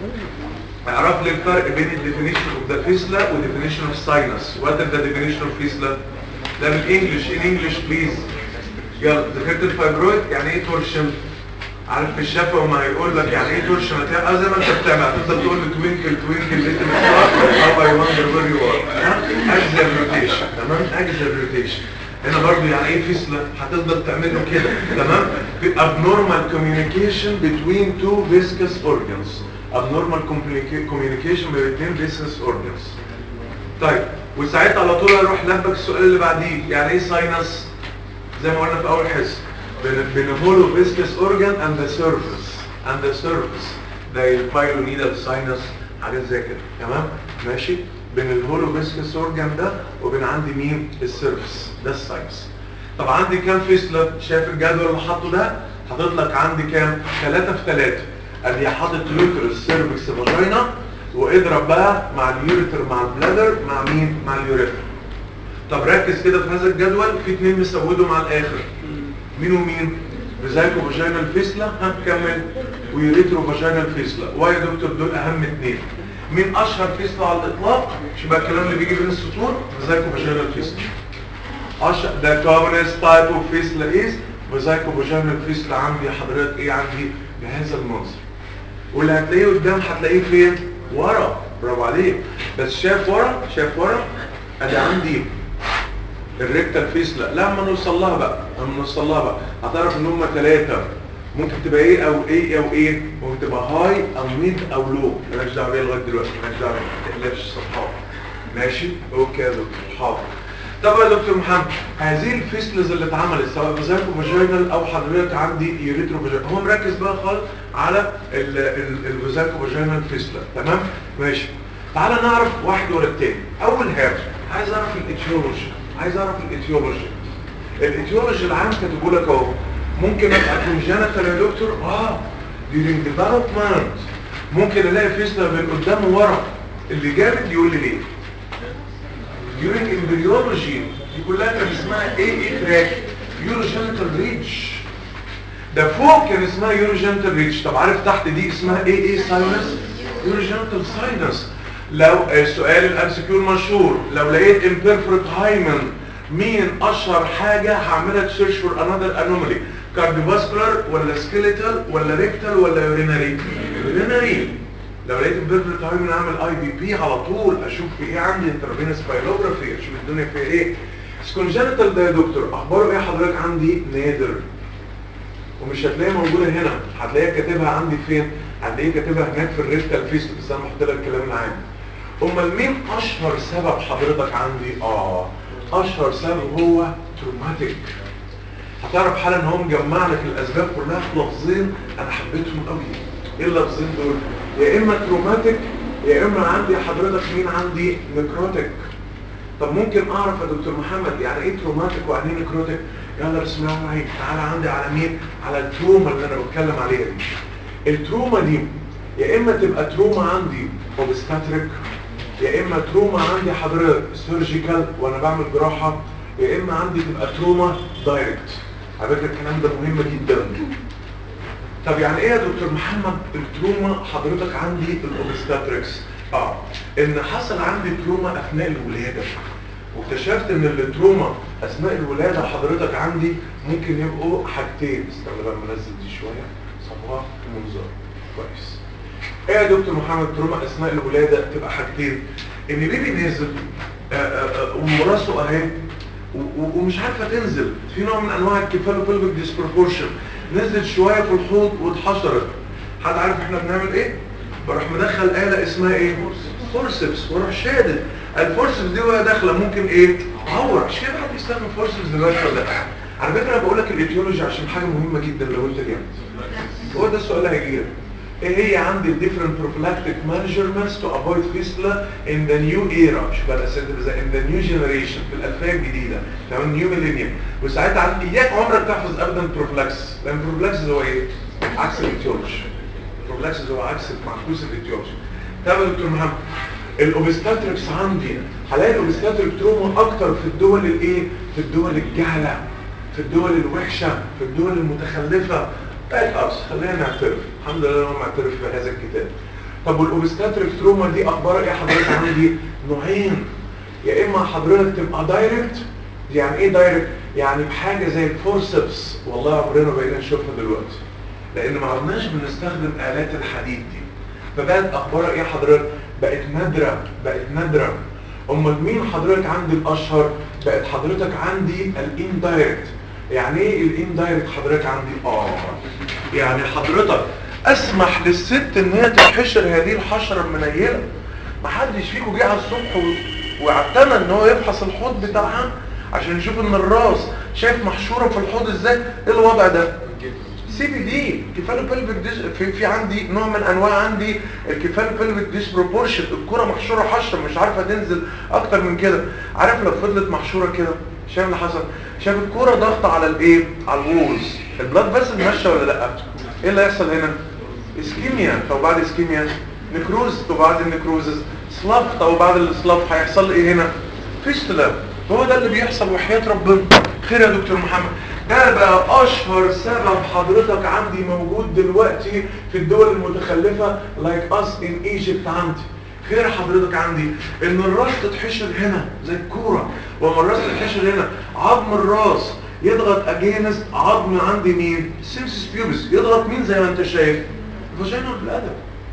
اعرف لي الفرق بين الديفينيشن اوف ذا فيسلا والديفينيشن اوف ساينس وات ذا ديفينيشن اوف فيسلا ده بالانجلش ان انجلش بليز يلا ذاكرت الفايبرويد يعني ايه تورشن عارف في الشفا وما هيقول لك يعني ايه تورشن هتلاقي اه زي ما انت بتعمل هتفضل تقول له توينكل توينكل ليتل ستار او اي وندر وير يو ار اجزر روتيشن تمام اجزر روتيشن هنا برضو يعني ايه فيسلا هتفضل تعمل له كده تمام في abnormal communication between two viscous organs abnormal communica- communication بين اثنين viscous organs طيب وساعتها على طول هروح لبك السؤال اللي بعديه يعني ايه ساينس زي ما قلنا في اول حصه بين بين هولو فيسكس اورجان اند ذا سيرفيس اند ذا سيرفيس زي البايلونيدال ساينس حاجات زي كده تمام ماشي بين الهولو فيسكس اورجان ده وبين عندي مين السيرفيس ده الساينس طب عندي كام فيسلا شايف الجدول اللي حاطه ده حاطط لك عندي كام 3 في 3 ادي حاطط يوترس سيرفكس فاجينا واضرب بقى مع اليوريتر مع البلادر مع مين مع اليوريتر طب ركز كده في هذا الجدول في اتنين مسودوا مع الاخر مين ومين فيزايكو فاجينال فيسلا ها كمل ويوريترو فاجينال فيسلا واي يا دكتور دول اهم اتنين مين اشهر فيسلا على الاطلاق شبه الكلام اللي بيجي بين السطور فيزايكو فاجينال فيسلا اشهر ده كومنست تايب اوف فيسلا از فيزايكو فاجينال فيسلا عندي حضرتك ايه عندي بهذا المنظر واللي هتلاقيه قدام هتلاقيه فين ورا برافو عليك بس شايف ورا شايف ورا ادي عندي الريكتال فيسلا لما نوصل لها بقى لما نوصل لها بقى هتعرف ان هم ثلاثه ممكن تبقى ايه او ايه او ايه ممكن تبقى هاي او ميد او لو مالكش دعوه بيها لغايه دلوقتي مالكش دعوه بيها ما تقلقش الصفحات ماشي اوكي يا دكتور حاضر طب يا دكتور محمد هذه الفيسلز اللي اتعملت سواء فيزايكو فاجينال او حضرتك عندي يوريترو فاجينال هو مركز بقى خالص على الفيزايكو فاجينال فيسلا تمام ماشي تعالى نعرف واحد ورا التاني اول حاجه عايز اعرف الايتيولوجي عايز اعرف الايتيولوجي الايتيولوجي العام كاتبه لك اهو ممكن ابقى كونجنتال يا دكتور اه during development ممكن الاقي فيسلا من قدام وورا اللي جامد يقول لي ليه during embryology دي كلها كان اسمها ايه ايه تراك يوروجينيتال ريتش ده فوق كان اسمها يوروجينيتال ريتش طب عارف تحت دي اسمها ايه ايه ساينس يوروجينيتال ساينس لو السؤال الامسكيو المشهور لو لقيت imperforate hymen مين اشهر حاجة هعملها تسيرش فور انذر انومالي كارديوفاسكولار ولا سكيليتال ولا ريكتال ولا يورينري يورينري لو لقيت امبيرفكت هايمن اعمل اي بي بي على طول اشوف في ايه عندي انترفينس بايلوجرافي اشوف الدنيا فيها ايه سكونجنتال ده يا دكتور اخباره ايه حضرتك عندي نادر ومش هتلاقيها موجوده هنا هتلاقيها كاتبها عندي فين هتلاقيها كاتبها هناك في الريكتال فيس بس انا محط لك الكلام العام امال مين اشهر سبب حضرتك عندي اه اشهر سبب هو تروماتيك هتعرف حالا ان هو مجمع لك الاسباب كلها في لفظين انا حبيتهم قوي ايه اللفظين دول يا اما تروماتيك يا اما عندي حضرتك مين عندي نكروتيك طب ممكن اعرف يا دكتور محمد يعني ايه تروماتيك ويعني ايه نكروتيك يلا بسم الله الرحمن الرحيم تعالى عندي على مين على التروما اللي انا بتكلم عليها دي التروما دي يا اما تبقى تروما عندي اوبستاتريك يا اما تروما عندي حضرتك سيرجيكال وانا بعمل جراحه يا اما عندي تبقى تروما دايركت على فكره الكلام ده مهم جدا طب يعني ايه يا دكتور محمد التروما حضرتك عندي الاوبستاتريكس اه ان حصل عندي تروما اثناء الولاده واكتشفت ان التروما اثناء الولاده حضرتك عندي ممكن يبقوا حاجتين استنى بقى منزل دي شويه صباح منظر كويس ايه يا دكتور محمد تروما اثناء الولاده تبقى حاجتين ان بيبي نازل آه، آه، آه، وراسه اهي و- و- ومش عارفه تنزل في نوع من انواع الكيفالوبلفيك ديسبروبورشن نزلت شويه في الحوض واتحشرت حد عارف احنا بنعمل ايه بروح مدخل آلة اسمها ايه فورسبس واروح شادد الفورسبس دي وهي داخله ممكن ايه تعور مش كده حد يستخدم فورسبس دلوقتي ولا لا على فكره انا بقول لك الايديولوجي عشان حاجه مهمه جدا لو انت جامد هو ده السؤال اللي هيجي لك ايه هي عندي different prophylactic measurements to avoid fistula in the new era مش بقى الاسئله زي in the new generation في الالفيه الجديده تمام new millennium وساعتها عندي اياك عمرك تحفظ ابدا prophylaxis لان prophylaxis هو ايه عكس الايتيولوجي prophylaxis هو عكس معكوس الايتيولوجي طب يا دكتور محمد الاوبستاتريكس عندي هلاقي الاوبستاتريك تروما اكتر في الدول الايه في الدول الجهله في الدول الوحشه في الدول المتخلفه بقت ارس خلينا نعترف الحمد لله انا معترف بهذا الكتاب طب والاوبستاتريك تروما دي اخبار ايه حضرتك عندي نوعين يا اما حضرتك تبقى دايركت يعني ايه دايركت يعني بحاجه زي الفورسبس والله عمرنا بقينا نشوفها دلوقتي لان ما عدناش بنستخدم الات الحديد دي فبقت اخبارها ايه حضرتك بقت نادره بقت نادره امال مين حضرتك عندي الاشهر بقت حضرتك عندي الاندايركت يعني ايه الاندايركت حضرتك عندي اه يعني حضرتك اسمح للست ان هي تحشر هذه الحشره المنيله محدش فيكم جه على الصبح و- واعتنى ان هو يفحص الحوض بتاعها عشان يشوف ان الراس شايف محشوره في الحوض ازاي ايه الوضع ده سي بي دي كيفالو بلفيك ديس في, في عندي نوع من انواع عندي الكيفالو بلفيك ديسبروبورشن الكره محشوره حشره مش عارفه تنزل اكتر من كده عارف لو فضلت محشوره كده شايف اللي حصل شايف الكره ضغط على الايه على الوولز البلاد بس ماشيه ولا لا ايه اللي هيحصل هنا اسكيميا طب بعد اسكيميا نكروز طب بعد النكروزز سلاف طب بعد السلاف هيحصل لي ايه هنا فيستلا هو ده اللي بيحصل وحياة ربنا خير يا دكتور محمد ده بقى اشهر سبب حضرتك عندي موجود دلوقتي في الدول المتخلفة like us in Egypt عندي خير حضرتك عندي ان الراس تتحشر هنا زي الكورة وما الراس تتحشر هنا عظم الراس يضغط اجينست عظم عندي مين سيمسيس بيوبس يضغط مين زي ما انت شايف فاجينا بالادب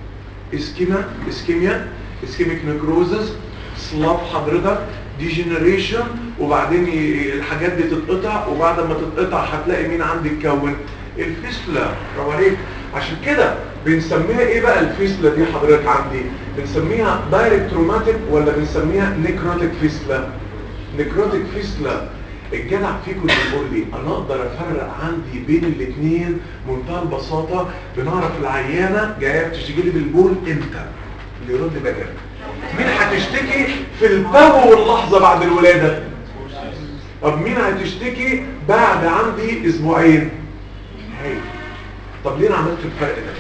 اسكيما اسكيميا اسكيميك نكروزز سلاف حضرتك ديجنريشن وبعدين ي- الحاجات دي تتقطع وبعد ما تتقطع هتلاقي مين عندي اتكون الفيسلا برافو عليك عشان كده بنسميها ايه بقى الفيسلا دي حضرتك عندي بنسميها دايركت روماتيك ولا بنسميها نيكروتيك فيسلا نيكروتيك فيسلا الجدع فيكم اللي يقول لي انا اقدر افرق عندي بين الاثنين بمنتهى البساطه بنعرف العيانه جايه بتشتكي لي بالبول امتى اللي يرد بقى كده. مين هتشتكي في البو واللحظه بعد الولاده طب مين هتشتكي بعد عندي اسبوعين هاي طب ليه انا عملت الفرق ده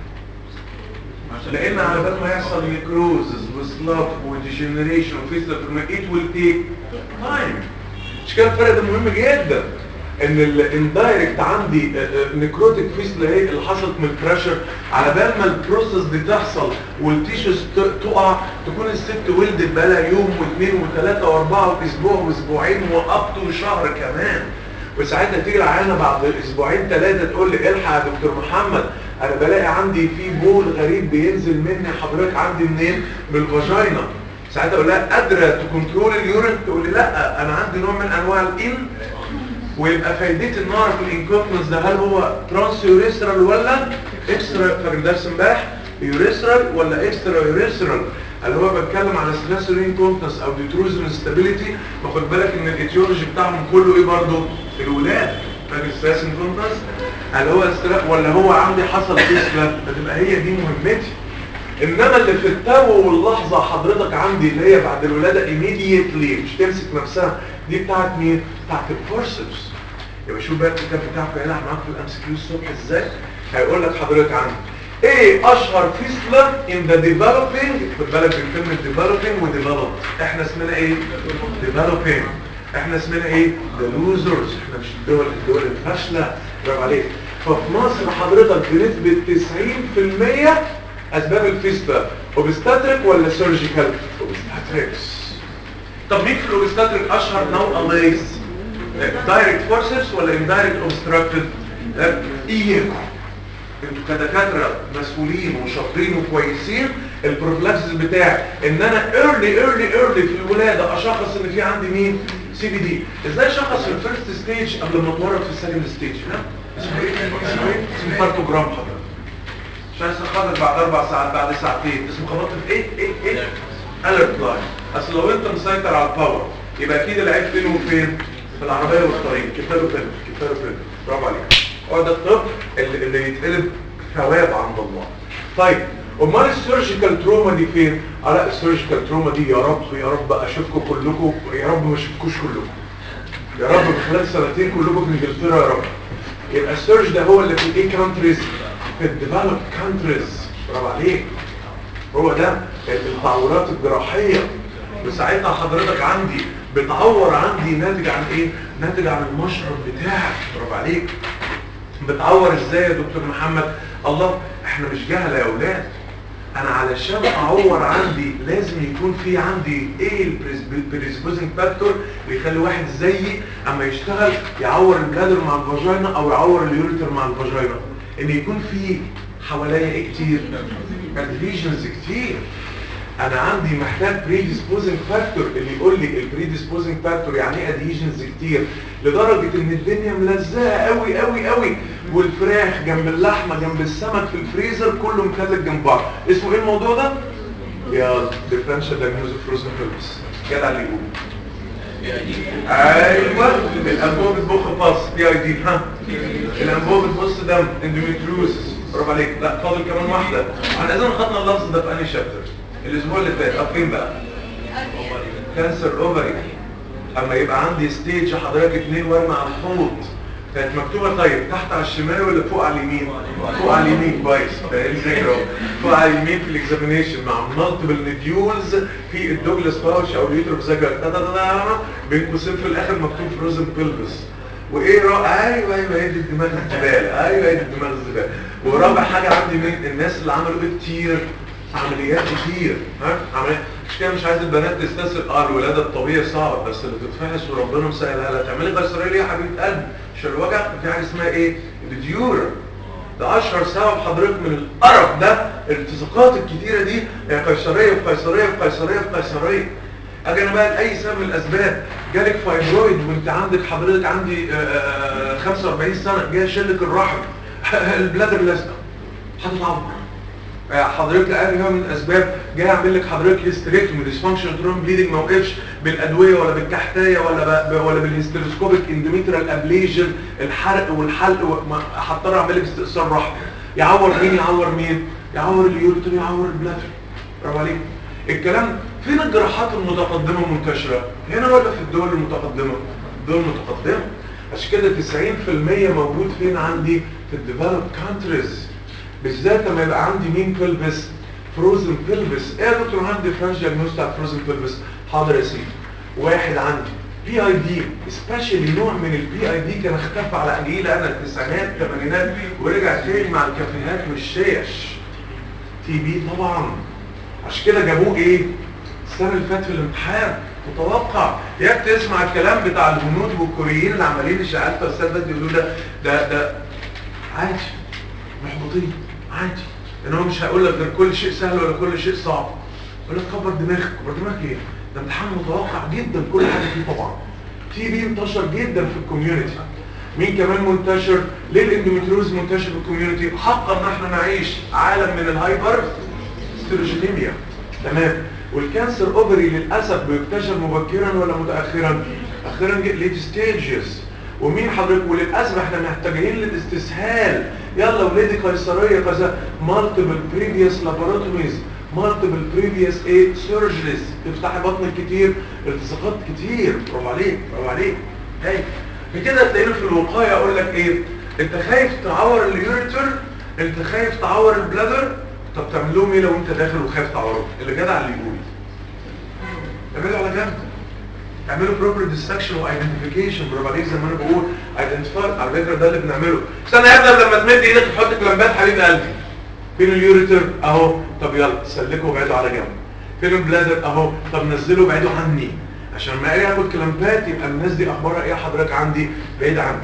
لان على بال ما يحصل نيكروزز وسلاف وديجنريشن وفيسلا ات ويل تيك تايم مش كده الفرق ده مهم جدا ان الاندايركت عندي نيكروتيك فيسلا ايه اللي حصلت من البريشر على بال ما البروسيس دي تحصل والتيشوز ت- تقع تكون الست ولدت بقالها يوم واثنين وثلاثه واربعه واسبوع واسبوعين واب تو شهر كمان وساعتها تيجي العيانه بعد اسبوعين ثلاثه تقول لي الحق يا دكتور محمد انا بلاقي عندي في بول غريب بينزل مني حضرتك عندي منين من الفاجينا ساعتها اقول لها قادره تكنترول اليورين تقول لي لا انا عندي نوع من انواع الان ويبقى فايدة النار في الانكونتنس ده هل هو ترانس يوريثرال ولا اكسترا فاكر درس امبارح يوريثرال ولا اكسترا يوريثرال هل هو بتكلم على ستريس انكونتنس او ديتروزن ستابيليتي باخد بالك ان الايتيولوجي بتاعهم كله ايه برضه الولاد فاكر ستريس انكونتنس هل هو استرا- ولا هو عندي حصل فيسلا فتبقى هي دي مهمتي انما اللي في التو واللحظة حضرتك عندي اللي هي بعد الولادة immediately مش تمسك نفسها دي بتاعت مين؟ بتاعت الفورسبس يبقى شوف بقى الكتاب بتاعك هيلعب معاك في الام سي كيو الصبح ازاي هيقول لك حضرتك عندي ايه اشهر فيسلا ان ذا ديفلوبينج خد بالك من كلمه ديفلوبينج وديفلوب احنا اسمنا ايه ديفلوبينج احنا اسمنا ايه ذا لوزرز احنا مش الدول الدول الفاشله برافو عليك ففي مصر حضرتك بنسبه 90% اسباب الفيسلا اوبستاتريك ولا سيرجيكال اوبستاتريكس طب مين في الاوبستاتريك اشهر نوع اميز دايركت فورسز ولا اندايركت اوبستراكتد اياكم انتوا كدكاتره مسؤولين وشاطرين وكويسين البروفلاكسس بتاعي ان انا ايرلي ايرلي ايرلي في الولاده اشخص ان في عندي مين سي بي دي ازاي اشخص في الفيرست ستيج قبل ما اتورط في السكند ستيج ها اسمه ايه اسمه ايه اسمه بارتوجرام حضرتك عشان استخدم بعد اربع ساعات بعد ساعتين اسمه خبطت في ايه ايه ايه الرت لاين اصل لو انت مسيطر على الباور يبقى اكيد العيب فين وفين في العربيه والطريق كفايه فين كفايه فين برافو عليك هو ده الطب اللي, اللي يتقلب ثواب عند الله طيب امال السيرجيكال تروما دي فين اه لا السيرجيكال تروما دي يا رب يا رب اشوفكم كلكم يا رب ما اشوفكوش كلكم يا رب في خلال سنتين كلكم في انجلترا يا رب يبقى السيرج ده هو اللي في الايه كانتريز في الديفلوب كانتريز برافو عليك هو ده التعورات الجراحيه وساعتها حضرتك عندي بتعور عندي ناتج عن ايه ناتج عن المشرب بتاعك برافو عليك بتعور ازاي يا دكتور محمد الله احنا مش جهله يا اولاد انا علشان اعور عندي لازم يكون في عندي ايه البريسبوزنج فاكتور اللي يخلي واحد زيي اما يشتغل يعور البلادر مع الفاجينا او يعور اليوريتر مع الفاجينا ان يكون في حواليا ايه كتير ادفيجنز كتير انا عندي محتاج بريديسبوزنج فاكتور اللي يقول لي البريديسبوزنج فاكتور يعني ايه ادهيجنز كتير لدرجه ان الدنيا ملزقه قوي قوي قوي والفراخ جنب اللحمه جنب السمك في الفريزر كله مكلك جنب بعض اسمه ايه الموضوع ده يا ديفرنشال دايجنوز فروزن فيلمز كده اللي يقول ايوه الانبوبه بتبخ باص بي اي دي ها الانبوبه بتبص دم اندوميتروزس برافو عليك لا فاضل كمان واحده احنا اذا خدنا اللفظ ده في انهي شابتر الاسبوع اللي فات طب فين بقى كانسر اوفري اما يبقى عندي ستيج حضرتك اتنين ورم على الحوض كانت مكتوبه طيب تحت على الشمال ولا فوق على اليمين فوق على اليمين كويس فاهم ذكره فوق على اليمين في الاكزامينيشن مع مالتيبل نديولز في الدوجلاس باوش او اليوتر فيزاجر بين قوسين في الاخر مكتوب فروزن بيلفس وايه را... ايوه ايوه هي دي الدماغ الزباله ايوه هي دي الدماغ الزباله ورابع حاجه عندي مين الناس اللي عملوا ايه كتير عمليات كتير ها عمليات مش كده مش عايز البنات تستسهل اه الولاده الطبيعي صعب بس اللي تتفحص وربنا مسهلها لها تعملي قيصريه ليه يا حبيبه قلبي مش الوجع في حاجه اسمها ايه الديورا ده اشهر سبب حضرتك من القرف ده الالتصاقات الكتيره دي هي قيصريه في قيصريه في قيصريه في قيصريه اجي انا بقى لاي سبب من الاسباب جالك فايبرويد وانت عندك حضرتك عندي آآ آآ 45 سنه جاي اشيلك الرحم البلادر لازقه هتتعور حضرتك لأي نوع من الاسباب جاي اعمل لك حضرتك هيستريكتومي ديسفانكشن ترون بليدنج ما وقفش بالادويه ولا بالكحتايه ولا ب... ولا بالهيستروسكوبيك اندوميترال ابليجن الحرق والحلق هضطر اعمل لك استئصال رحم يعور مين يعور مين يعور اليوريتر يعور البلاتر برافو عليك الكلام فين الجراحات المتقدمه منتشره هنا ولا في الدول المتقدمه الدول المتقدمه عشان كده 90% موجود فين عندي في الديفلوب كانتريز بالذات لما يبقى عندي مين بلبس فروزن بلبس ايه يا دكتور عندي فرنش دياجنوز بتاع فروزن بلبس حاضر يا سيدي واحد عندي بي اي دي سبيشالي نوع من البي اي دي كان اختفى على اجيال انا التسعينات الثمانينات ورجع تاني مع الكافيهات والشيش تي بي طبعا عشان كده جابوه ايه السنه اللي فاتت في الامتحان متوقع ياك تسمع الكلام بتاع الهنود والكوريين اللي عمالين اشاعات الاستاذ ده يقولوا ده ده ده عادي محبطين عادي ان هو مش هيقول لك غير كل شيء سهل ولا كل شيء صعب يقول لك كبر دماغك كبر دماغك ايه ده امتحان متوقع جدا كل حاجه فيه طبعا تي بي انتشر جدا في الكوميونتي مين كمان منتشر ليه الاندوميتريوز منتشر في الكوميونتي حقا ان احنا نعيش عالم من الهايبر ستيروجينيميا تمام والكانسر اوفري للاسف بيكتشف مبكرا ولا متاخرا اخيرا ليت ستيجز ومين حضرتك وللاسف احنا محتاجين للاستسهال يلا ولادي قيصريه كذا مالتيبل بريفيوس لابوراتوريز مالتيبل بريفيوس ايه سيرجريز تفتحي بطنك كتير التصاقات كتير برافو عليك برافو عليك هاي بكده تلاقينا في الوقايه اقول لك ايه انت خايف تعور اليوريتر انت خايف تعور البلادر طب تعمل لهم ايه لو انت داخل وخايف تعوره اللي جدع اللي يقول اعملوا على جنب اعملوا بروبر ديستكشن وايدنتيفيكيشن برافو عليك زي ما انا بقول ايدنتيفاي على فكره ده اللي بنعمله استنى يا ابني لما تمد ايدك تحط كلامبات حبيب قلبي فين اليوريتر اهو طب يلا سلكوا وابعدوا على جنب فين البلادر اهو طب نزلوا وابعدوا عني عشان ما اجي اخد كلامبات يبقى الناس دي اخبارها ايه حضرتك عندي بعيد عني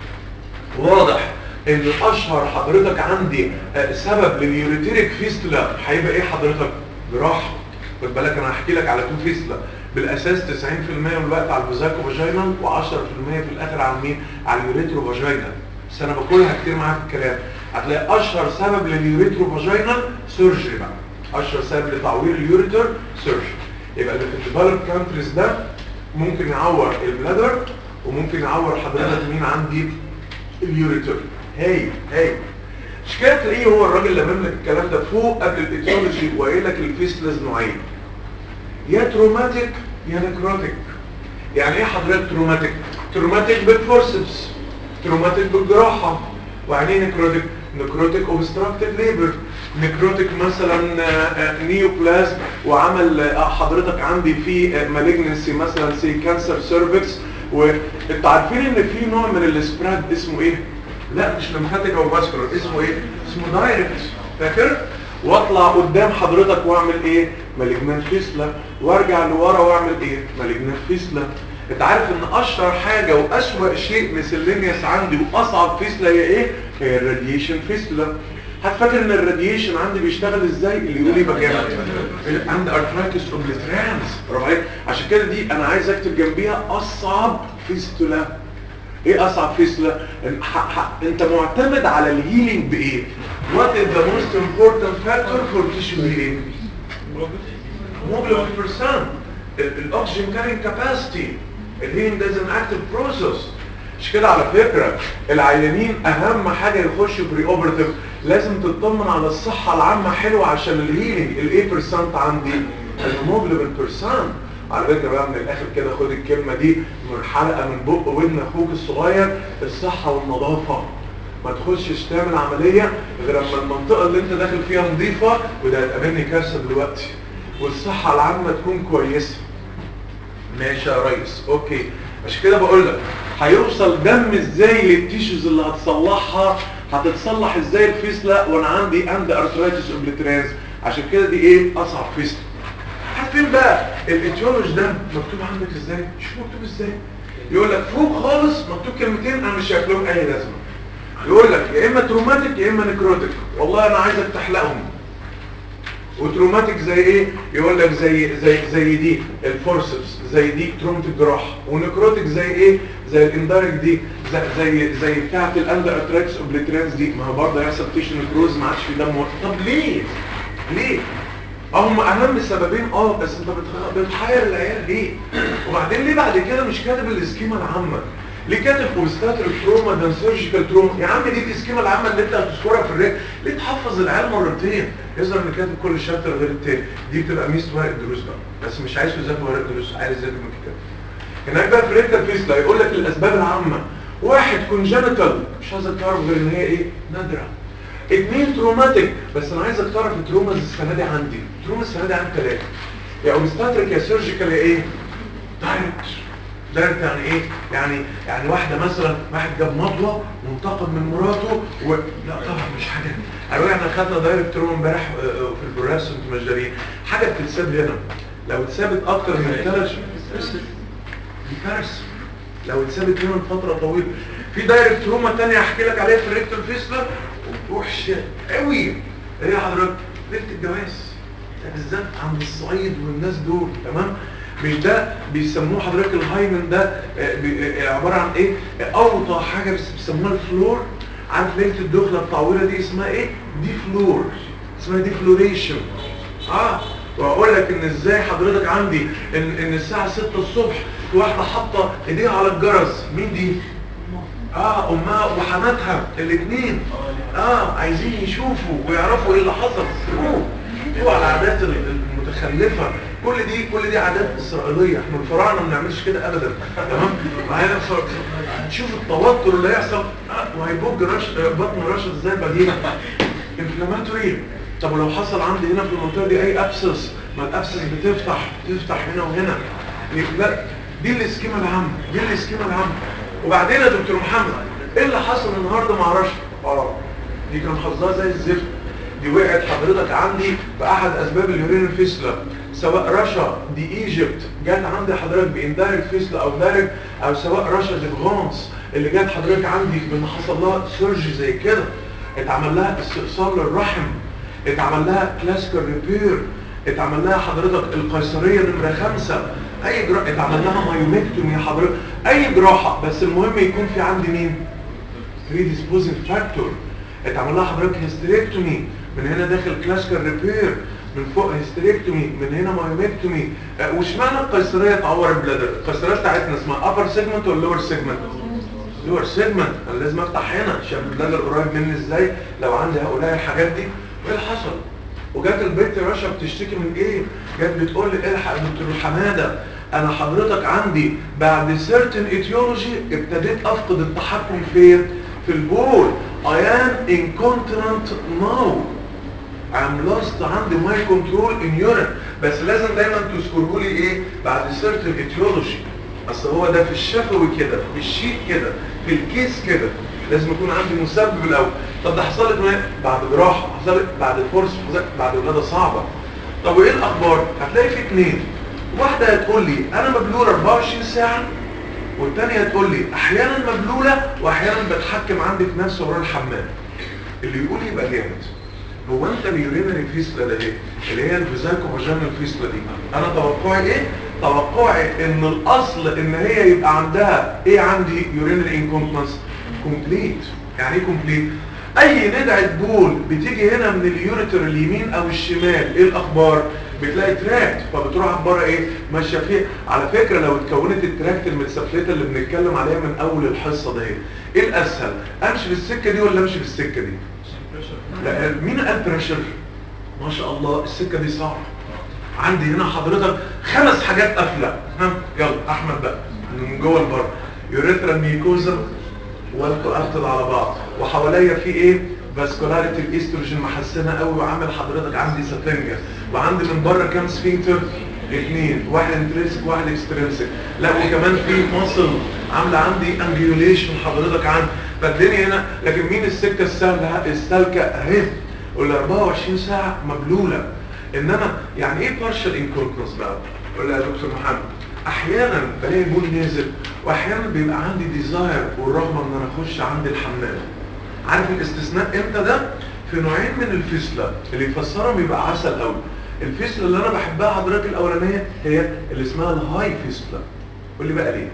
واضح ان اشهر حضرتك عندي آه، سبب لليوريتيريك فيستولا هيبقى ايه حضرتك جراحه خد بالك انا هحكي لك على تو فيستولا بالاساس 90% من الوقت على الفيزاكو فاجينال و10% في الاخر على مين على اليوريترو فاجينال بس انا باكلها كتير معاك في الكلام هتلاقي اشهر سبب لليوريترو فاجينال سيرجري بقى اشهر سبب لتعوير اليوريتر سيرجري يبقى اللي في الديفلوب كانتريز ده ممكن يعور البلادر وممكن يعور حضرتك مين عندي اليوريتر هاي هاي مش كده تلاقيه هو الراجل اللي لك الكلام ده فوق قبل الايتيولوجي وقايل لك الفيسلز نوعين يا تروماتيك يا نكروتيك يعني ايه حضرتك تروماتيك تروماتيك بالفورسبس تروماتيك بالجراحه ويعني ايه نكروتيك نكروتيك اوبستراكتيف ليبر نكروتيك مثلا نيوبلازم وعمل آه، حضرتك عندي في مالجنسي مثلا سي كانسر سيرفكس وانتوا عارفين ان في نوع من السبراد اسمه ايه لا مش لمفاتيك او فاسكولار اسمه ايه اسمه دايركت فاكر واطلع قدام حضرتك واعمل ايه مالجنان فيسلا وارجع لورا واعمل ايه مالجنان فيسلا انت عارف ان اشهر حاجة واسوأ شيء مسلينيوس عندي واصعب فيسلا هي ايه هي الراديشن فيسلا هتفكر ان الراديشن عندي بيشتغل ازاي اللي يقول لي بجامد عندي ارترايتس اوبليترانس برافو عليك عشان كده دي انا عايز اكتب جنبيها اصعب فيستولا ايه اصعب فيستولا إن ح- ح- انت معتمد على الهيلينج بايه what is the most important factor for tissue healing hemoglobin percent الاكسجين كارين كاباسيتي الهيلينج ده an active process مش كده على فكرة العيانين اهم حاجة يخشوا بري اوبرتيف لازم تطمن على الصحة العامة حلوة عشان الهيلينج الايه بيرسنت عندي الهيموجلوبين بيرسنت على فكرة بقى من الاخر كده خد الكلمة دي من حلقة من بق ودن اخوك الصغير الصحة والنظافة ما تخشش تعمل عملية غير اما المنطقة اللي انت داخل فيها نظيفة وده هتقابلني كارثة دلوقتي والصحة العامة تكون كويسة ماشي يا ريس اوكي عشان كده بقول لك هيوصل دم ازاي للتيشوز اللي هتصلحها هتتصلح ازاي الفيسلا وانا عندي عندي ارثرايتس اوبليترانز عشان كده دي ايه اصعب فيسلا عارفين بقى الاتيولوج ده مكتوب عندك ازاي مش مكتوب ازاي يقول لك فوق خالص مكتوب كلمتين انا مش شايف لهم اي لازمه يقول لك يا اما تروماتيك يا اما نكروتيك والله انا عايزك تحلقهم وتروماتيك زي ايه يقول لك زي زي زي دي الفورسبس زي دي ترومة الجراحه ونكروتيك زي ايه زي الاندايركت دي زي زي, زي بتاعه الاندر اتراكس اوبليترانس دي ما هو برضه هيحصل تيشن نكروز ما عادش في دم ورا. طب ليه ليه هم اهم السببين اه بس انت بتخ- بتحير العيال ليه وبعدين ليه بعد كده مش كاتب الاسكيما العامه ليه كاتب اوبستاتر تروما ده سيرجيكال تروما يا عم دي الاسكيما العامه اللي انت هتذكرها في الريك ليه تحفظ العيال مرتين يظهر ان كاتب كل شابتر غير التاني دي بتبقى ميزه ورق الدروس بقى بس مش عايز يذاكر ورق الدروس عايز يذاكر من الكتاب هناك بقى في ريكتال فيسلا يقول لك الاسباب العامه واحد كونجنتال مش عايزك تعرف غير ان هي ايه نادره اتنين تروماتيك بس انا عايزك تعرف التروماز السنه دي عندي التروما السنه دي عندي ثلاثه يا اوبستاتريك يا سيرجيكال يا ايه دايركت دايركت يعني ايه يعني يعني واحده مثلا واحد جاب مطوه وانتقم من مراته و... لا طبعا مش حاجه قالوا احنا خدنا دايركت تروما امبارح آه، آه، في البراس انتوا مش دارين حاجه بتتساب هنا لو اتثبت اكتر من ثلاث دي كارثه لو اتثبت هنا لفتره طويله في دايركت تروما تانية احكي لك عليها في الريكتال فيسلا وحشه قوي ايه يا حضرتك ليله الجواز ده بالذات عند الصعيد والناس دول تمام مش ده بيسموه حضرتك الهايمن ده آه، بي- آه، عباره عن ايه آه، اوطى حاجه بس بيسموها الفلور عارف ليله الدخله الطويله دي اسمها ايه دي فلور اسمها دي فلوريشن اه واقول لك ان ازاي حضرتك عندي ان ان الساعه 6 الصبح في واحده حاطه ايديها على الجرس مين دي اه امها وحماتها الاثنين اه عايزين يشوفوا ويعرفوا ايه اللي حصل اوه اوه على العادات ال- المتخلفه كل دي كل دي عادات اسرائيليه احنا الفراعنه ما بنعملش كده ابدا تمام معايا ف- شوف التوتر اللي هيحصل آه، وهيبج رش آه، بطن رش ازاي بدينا انفلاماتوري طب ولو حصل عندي هنا في المنطقه دي اي ابسس ما الابسس بتفتح بتفتح هنا وهنا لا دي الاسكيما العامه دي الاسكيما العامه وبعدين يا دكتور محمد ايه اللي حصل النهارده مع رشا اه دي كان حظها زي الزفت دي وقعت حضرتك عندي في احد اسباب اليورين فيسلا سواء رشا دي ايجيبت جت عندي حضرتك باندايركت فيسلا او دايركت او سواء رشا دي فرانس اللي جت حضرتك عندي بان حصل لها سيرجي زي كده اتعمل لها استئصال للرحم اتعمل لها كلاسيكال ريبير اتعمل لها حضرتك القيصريه نمره خمسة اي جراحه اتعمل لها مايوميكتومي حضرتك اي جراحه بس المهم يكون في عندي مين predisposing فاكتور اتعمل لها حضرتك هيستريكتومي من هنا داخل كلاسيكال ريبير من فوق هيستريكتومي من هنا مايوميكتومي اه وش معنى القيصريه تعور البلادر القيصريه بتاعتنا اسمها upper segment ولا lower segment لور سيجمنت انا لازم افتح هنا عشان البلاد قريب مني ازاي لو عندي هؤلاء الحاجات دي وايه اللي حصل وجات البنت يا باشا بتشتكي من ايه جت بتقول لي الحق يا دكتور حماده انا حضرتك عندي بعد سيرتن ايتيولوجي ابتديت افقد التحكم فين في البول I am incontinent now I'm lost عندي my control in urine بس لازم دايما تذكره لي ايه بعد certain etiology اصل هو ده في الشفوي كده في الشيك كده في الكيس كده لازم يكون عندي مسبب الاول طب ده حصلت معايا بعد جراحه حصلت بعد فورس حصلت بعد ولاده صعبه طب وايه الاخبار هتلاقي في اتنين واحده هتقول لي انا مبلول 24 ساعه والتانية تقول لي احيانا مبلوله واحيانا بتحكم عندي في نفسي ورا الحمام اللي يقول يبقى جامد هو انت اليورينري فيسلا ده ايه اللي هي الفيزاكو فاجينال فيسلا دي انا توقعي ايه توقعي ان الاصل ان هي يبقى عندها ايه عندي يورينري انكونتنس كومبليت يعني ايه كومبليت اي ندعة بول بتيجي هنا من اليوريتر اليمين او الشمال ايه الاخبار بتلاقي تراكت فبتروح بره ايه ماشيه فيه على فكره لو اتكونت التراكت المتسفلته اللي بنتكلم عليها من اول الحصه ده ايه الاسهل امشي بالسكه دي ولا امشي بالسكه دي لا مين قال بريشر ما شاء الله السكه دي صعبه عندي هنا حضرتك خمس حاجات قافله ها يلا احمد بقى من جوه لبره يوريثرا ميكوزا والقافل على بعض وحواليا في ايه فاسكولاريتي الاستروجين محسنه قوي وعامل حضرتك عندي سفنجه وعندي من بره كام سفنكتر اثنين واحد انترنسك واحد اكسترنسك لا وكمان في مصل عامله عندي انجيوليشن حضرتك عندي فالدنيا هنا لكن مين السكه السهله السالكه اهي وال 24 ساعه مبلوله انما يعني ايه بارشال انكونتنس بقى ولا يا دكتور محمد احيانا بلاقي بول نازل واحيانا بيبقى عندي ديزاير والرغبه ان انا اخش عند الحمام عارف الاستثناء امتى ده في نوعين من الفيسلا اللي يفسرهم يبقى عسل قوي الفيسلا اللي انا بحبها حضرتك الاولانيه هي اللي اسمها الهاي فيسلا قول لي بقى ليه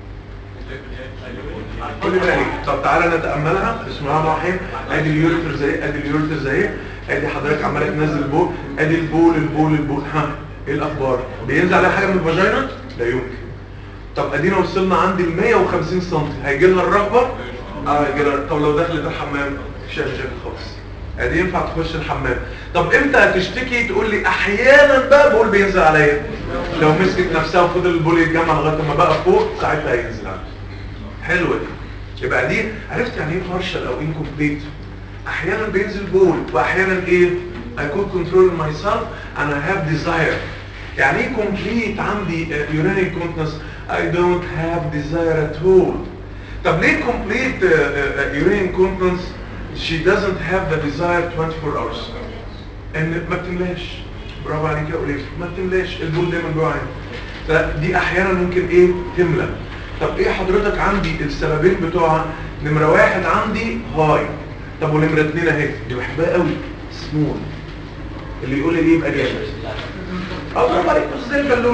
قول لي بقى ليه طب تعالى نتاملها بسم الله الرحمن الرحيم ادي اليوريتر زي ادي اليوريتر زي ادي حضرتك عماله تنزل بول ادي البول البول البول ها ايه الاخبار بينزل عليها حاجه من الفاجينا لا يمكن طب ادينا وصلنا عند ال 150 سم هيجي لها الرغبه اه هيجي لها طب لو دخلت الحمام مش هتشكل خالص ادي ينفع تخش الحمام طب امتى هتشتكي تقول لي احيانا بقى بول بينزل عليا لو مسكت نفسها وفضل البول يتجمع لغايه ما بقى فوق ساعتها هينزل عليا حلوه دي يبقى دي عرفت يعني ايه بارشل او انكمبليت احيانا بينزل بول واحيانا ايه I could control myself and I have desire يعني ايه complete عندي uh, urinary incontinence I don't have desire at all طب ليه complete uh, uh, urinary incontinence she doesn't have the desire 24 hours ان ما بتملاش برافو عليك يا اوليف ما بتملاش البول دايما جوه عندي فدي احيانا ممكن ايه تملى طب ايه حضرتك عندي السببين بتوعها نمره واحد عندي هاي طب ونمره اتنين اهي دي بحبها قوي سمول اللي يقول لي ليه يبقى جامد اه برافو عليك بص زي البالون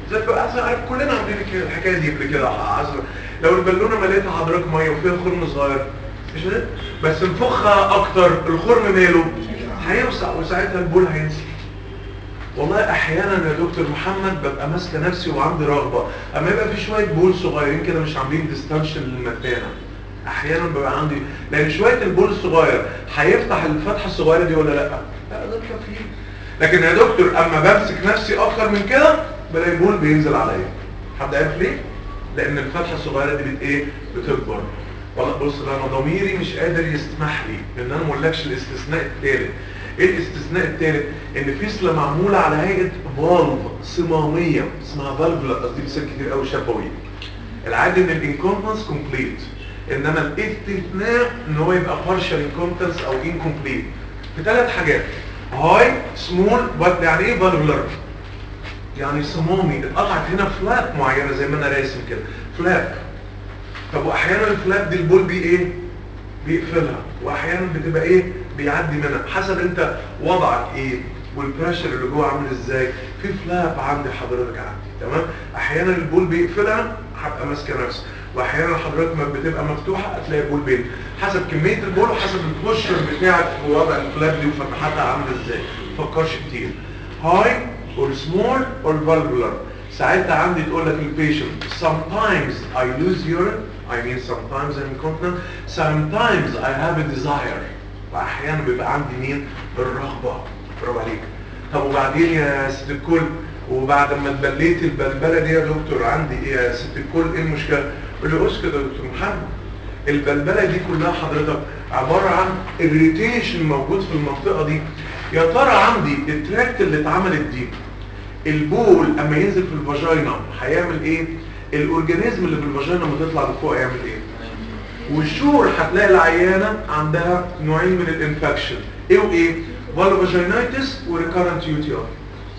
زي ما أصلاً عارف كلنا عاملين كده الحكايه دي قبل كده عزم لو البالونه مليتها حضرتك ميه وفيها خرم صغير مش كده بس نفخها اكتر الخرم ماله هيوسع وساعتها البول هينزل والله احيانا يا دكتور محمد ببقى ماسكه نفسي وعندي رغبه اما يبقى في شويه بول صغيرين كده مش عاملين ديستنشن للمثانه احيانا ببقى عندي لان شويه البول الصغير هيفتح الفتحه الصغيره دي ولا لا لا ده كفيل لكن يا دكتور اما بمسك نفسي اكتر من كده بلاقي البول بينزل عليا حد عارف ليه لان الفتحه الصغيره دي بت ايه بتكبر والله بص ده انا ضميري مش قادر يسمح لي لان انا ما اقولكش الاستثناء الثالث ايه الاستثناء الثالث ان فيسلا معموله على هيئه فالف صماميه اسمها فالفلا قصدي بيصير كتير قوي شفوي العادي ان الانكومبتنس كومبليت انما الاستثناء ان هو يبقى بارشال انكومبتنس او انكومبليت في ثلاث حاجات هاي سمول بس يعني ايه فالفلر يعني صمامي اتقطعت هنا فلاب معينه زي ما انا راسم كده فلاب طب واحيانا الفلاب دي البول بي ايه بيقفلها واحيانا بتبقى ايه بيعدي منها حسب انت وضعك ايه والبريشر اللي جوه عامل ازاي في فلاب عندي حضرتك عندي تمام احيانا البول بيقفلها هبقى ماسكه نفسي واحيانا حضرتك ما بتبقى مفتوحه هتلاقي البول بين حسب كميه البول وحسب البوشر بتاعك ووضع الفلاب دي وفتحاتها عامله ازاي ما تفكرش كتير هاي or small or valvular ساعتها عندي تقول لك البيشنت sometimes I lose urine I mean sometimes I'm incontinent sometimes I have a desire واحيانا بيبقى عندي مين الرغبه برافو عليك طب وبعدين يا ست الكل وبعد ما اتبليت البلبله دي يا دكتور عندي ايه يا ست الكل ايه المشكله؟ قول لي اسكت يا دكتور محمد البلبله دي كلها حضرتك عباره عن irritation موجود في المنطقه دي يا ترى عندي التراكت اللي اتعملت دي البول اما ينزل في الفاجينا هيعمل ايه الاورجانيزم اللي في الفاجينا لما تطلع لفوق يعمل ايه والشور هتلاقي العيانه عندها نوعين من الانفكشن ايه وايه فالفاجينايتس وريكارنت يو تي اي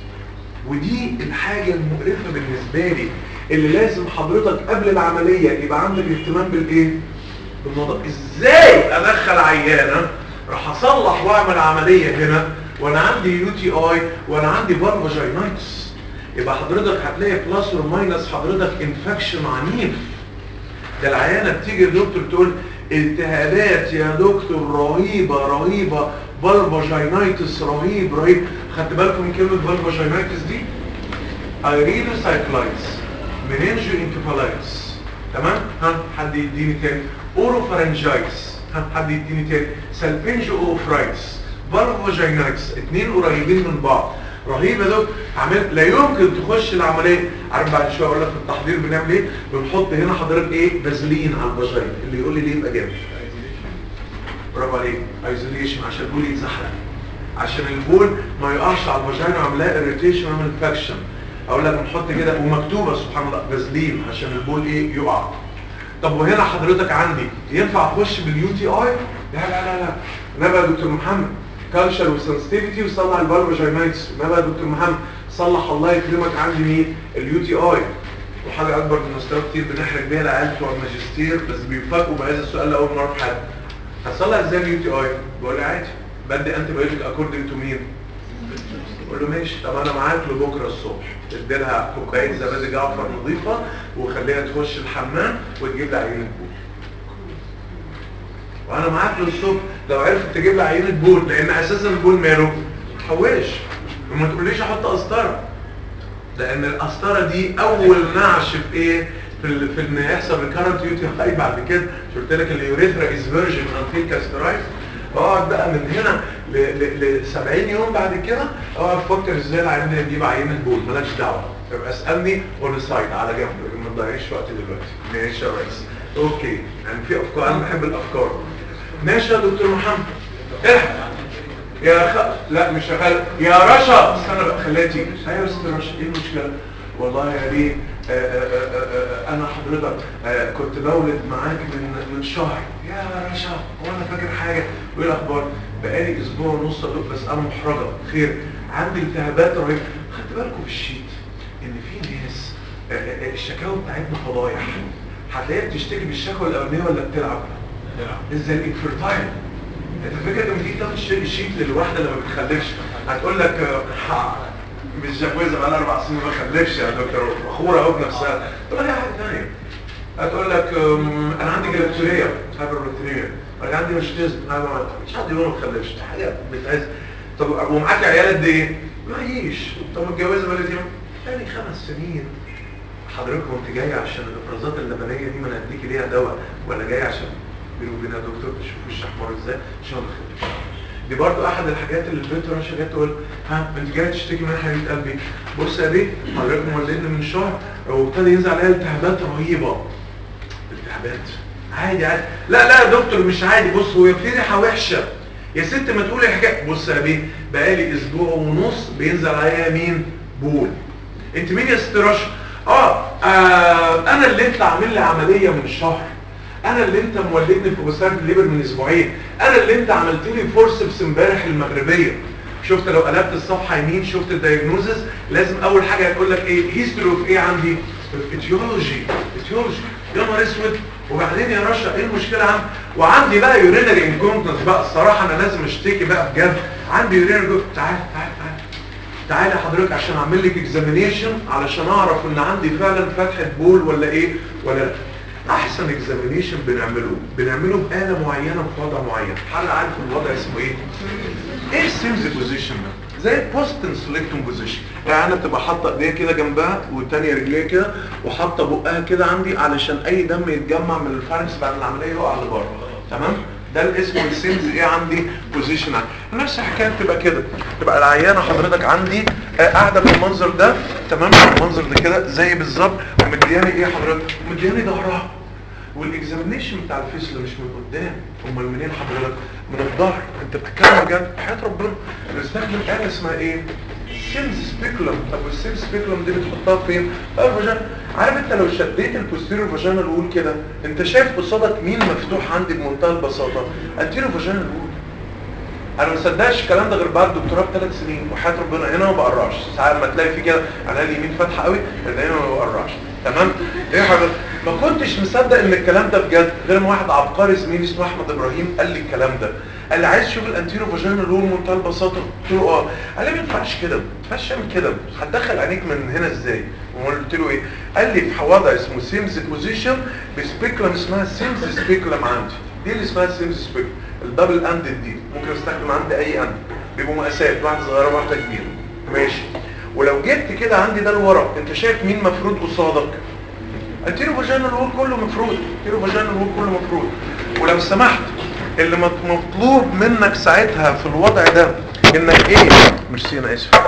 ودي الحاجه المقرفه بالنسبه لي اللي لازم حضرتك قبل العمليه يبقى عندك اهتمام بالايه بالموضوع ازاي ادخل عيانه راح اصلح واعمل عمليه هنا وانا عندي يو تي اي وانا عندي فالفاجينايتس يبقى حضرتك هتلاقي بلس اور ماينس حضرتك انفكشن عنيف ده العيانه بتيجي الدكتور تقول التهابات يا دكتور رهيبه رهيبه فالفاجينايتس رهيب رهيب خدت بالكم من كلمه فالفاجينايتس دي ايرينوسايكلايتس منينجو انكفالايتس تمام ها حد يديني تاني اوروفارنجايتس ها حد يديني تاني سالفينجو اوفرايتس فالفاجينايتس اتنين قريبين من بعض رهيبه دول عمل لا يمكن تخش العمليه عارف بعد شويه اقول لك في التحضير بنعمل ايه بنحط هنا حضرتك ايه فازلين على الفاجينا اللي يقول لي ليه يبقى جامد برافو عليك ايزوليشن عشان البول يتزحلق عشان البول ما يقعش على الفاجينا ويعملها اريتيشن ويعمل انفكشن اقول لك بنحط كده ومكتوبه سبحان الله فازلين عشان البول ايه يقع طب وهنا حضرتك عندي ينفع اخش باليو تي اي لا لا لا لا نبقى يا دكتور محمد كالشر وسنسيتيفيتي وصلح الفالفاجينايتس نبقى يا دكتور محمد صلح الله يكرمك عندي مين اليو تي اي وحاجه اكبر من مستوى كتير بنحرج بيها العيال بتوع الماجستير بس بيفاجئوا بهذا السؤال لاول مره في حد هتصلح ازاي اليو تي اي بقول له عادي بدي انتي بايوتيك اكوردنج تو مين قول له ماشي طب انا معاك لبكره الصبح ادي لها كوبايه زبادي جعفر نظيفه وخليها تخش الحمام وتجيب لي عينه بول وانا معاك للصبح لو عرفت تجيب لي عينه بول لان اساسا البول ماله حوش وما تقوليش احط قسطره لان القسطره دي اول نعش في ايه في ال... في ان يحصل ريكارنت يوتي هاي بعد كده مش قلت لك اليوريثرا از فيرجن انتيل كاسترايز اقعد بقى من هنا ل ل 70 يوم بعد كده اقعد افكر ازاي العيان ده يجيب عينه بول مالكش دعوه يبقى اسالني اون سايد على جنب ما تضيعيش وقت دلوقتي ماشي يا ريس اوكي يعني في افكار انا بحب الافكار ماشي يا دكتور محمد الحق يا خ... لا مش شغال يا رشا استنى بقى خليها تيجي ايوه يا ست رشا ايه المشكله والله يا بيه آه، آه، آه، آه، انا حضرتك آه، كنت بولد معاك من من شهر يا رشا هو انا فاكر حاجه وايه الاخبار بقالي اسبوع ونص ادوق بس انا محرجه خير عندي التهابات رهيبه خدت بالكم في الشيت ان في ناس آه، آه، الشكاوى بتاعتنا فضايح هتلاقيها بتشتكي بالشكوى الاولانيه ولا بتلعب ازاي الانفرتايل انت فاكر لما تيجي تاخد الشيء الشيت للواحده اللي ما بتخلفش هتقول لك آه، ح- مش جوازه بقى لها اربع سنين ما خلفش يا دكتور فخوره اهو بنفسها تقول لها حاجه ثانيه هتقول لك أم، انا عندي جلاكتوريا هايبربروتينيا انا عندي مشتز مش حد يقول ما تخلفش دي حاجه بتعز طب ومعاك عيال قد ايه؟ معيش طب متجوزه بقالك كام؟ يعني خمس سنين حضرتك كنت جاي عشان الافرازات اللبنيه دي ما انا هديكي ليها دواء ولا جاي عشان بيني وبينها يا دكتور تشوف وشك احمر ازاي عشان ما تخلفش دي برضو احد الحاجات اللي البنت رشا جت تقول ها انت جاي تشتكي من حبيبه قلبي بص يا بيه حضرتك مولدني من شهر وابتدى ينزل عليها التهابات رهيبه التهابات عادي عادي لا لا يا دكتور مش عادي بص هو في ريحه وحشه يا ست ما تقولي الحكايه بص يا بيه بقالي اسبوع ونص بينزل عليا مين بول انت مين يا ست رشا اه, آه انا اللي انت عامل لي عمليه من شهر انا اللي انت مولدني في وسام الليبر من اسبوعين انا اللي انت عملت لي فورسبس امبارح المغربيه شفت لو قلبت الصفحه يمين شفت الدايجنوزس لازم اول حاجه هتقول لك ايه هيستوري اوف ايه عندي اتيولوجي اتيولوجي يا نهار اسود وبعدين يا رشا ايه المشكله عندي وعندي بقى يورينري انكونتنس بقى الصراحه انا لازم اشتكي بقى بجد عندي يورينري تعال تعال تعال تعالى حضرتك عشان اعمل لك اكزامينيشن علشان اعرف ان عندي فعلا فتحه بول ولا ايه ولا لا احسن اكزامينيشن بنعمله بنعمله بآلة معينة في وضع معين حد عارف الوضع اسمه ايه ايه السيمز بوزيشن ده زي البوست انسوليكتوم بوزيشن يعني بتبقى حاطه ايديها كده جنبها والتانيه رجليها كده وحاطه بقها كده عندي علشان اي دم يتجمع من الفارنكس بعد العمليه يقع لبره تمام ده الاسم السيمز ايه عندي بوزيشن نفس الحكايه بتبقى كده تبقى العيانه حضرتك عندي آه، قاعده بالمنظر ده تمام المنظر ده كده زي بالظبط ومدياني ايه حضرتك مدياني ظهرها والاكزامينيشن بتاع الفيسل مش من قدام امال منين حضرتك من الظهر انت بتتكلم بجد حياه ربنا بنستخدم آلة اسمها ايه سيمز سبيكولم طب والسيمز سبيكولم دي بتحطها فين في الفاجينا عارف انت لو شديت البوستيريور فاجينال وول كده انت شايف قصادك مين مفتوح عندي بمنتهى البساطه انتيريور فاجينال وول انا ما صدقش الكلام ده غير بعد دكتوراه بثلاث سنين وحياه ربنا هنا ما بقراش ساعات ما تلاقي في كده على اليمين فاتحه قوي هنا ما بقراش تمام ايه يا حضرتك ما كنتش مصدق ان الكلام ده بجد غير ما واحد عبقري زميلي اسمه احمد ابراهيم قال لي الكلام ده قال لي عايز تشوف الانتيرو فاجينال رول بمنتهى البساطه قلت له اه قال لي ما ينفعش كده ما ينفعش تعمل كده هتدخل عينيك من هنا ازاي وقلت له ايه قال لي في وضع اسمه سيمز بوزيشن بسبيكلم اسمها سيمز سبيكلم عندي دي اللي اسمها سيمز سبيكلم الدبل اندد دي ممكن استخدم عندي اي اند بيبقوا مقاسات واحده صغيره وواحده كبيره ماشي ولو جبت كده عندي ده لورا انت شايف مين مفروض قصادك التيرو فاجينال وول كله مفروض التيرو فاجينال وول كله مفروض ولو سمحت اللي مط- مطلوب منك ساعتها في الوضع ده انك ايه ميرسي انا اسف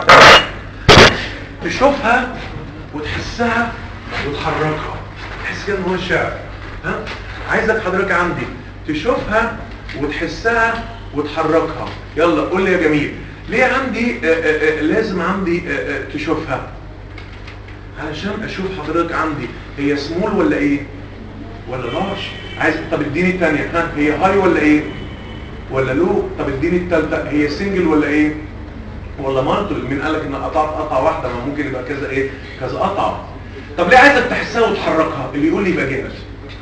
تشوفها وتحسها وتحركها تحس كده ان هو شعر ها عايزك حضرتك عندي تشوفها وتحسها وتحركها يلا قول لي يا جميل ليه عندي آآ آآ لازم عندي آآ تشوفها علشان اشوف حضرتك عندي هي سمول ولا ايه ولا لارج عايز طب اديني الثانيه ها هي هاي ولا ايه ولا لو طب اديني الثالثه هي سنجل ولا ايه ولا مالتل مين قال لك ان قطعت قطعه واحده ما ممكن يبقى كذا ايه كذا قطعه طب ليه عايزك تحسها وتحركها اللي يقول لي يبقى جاهز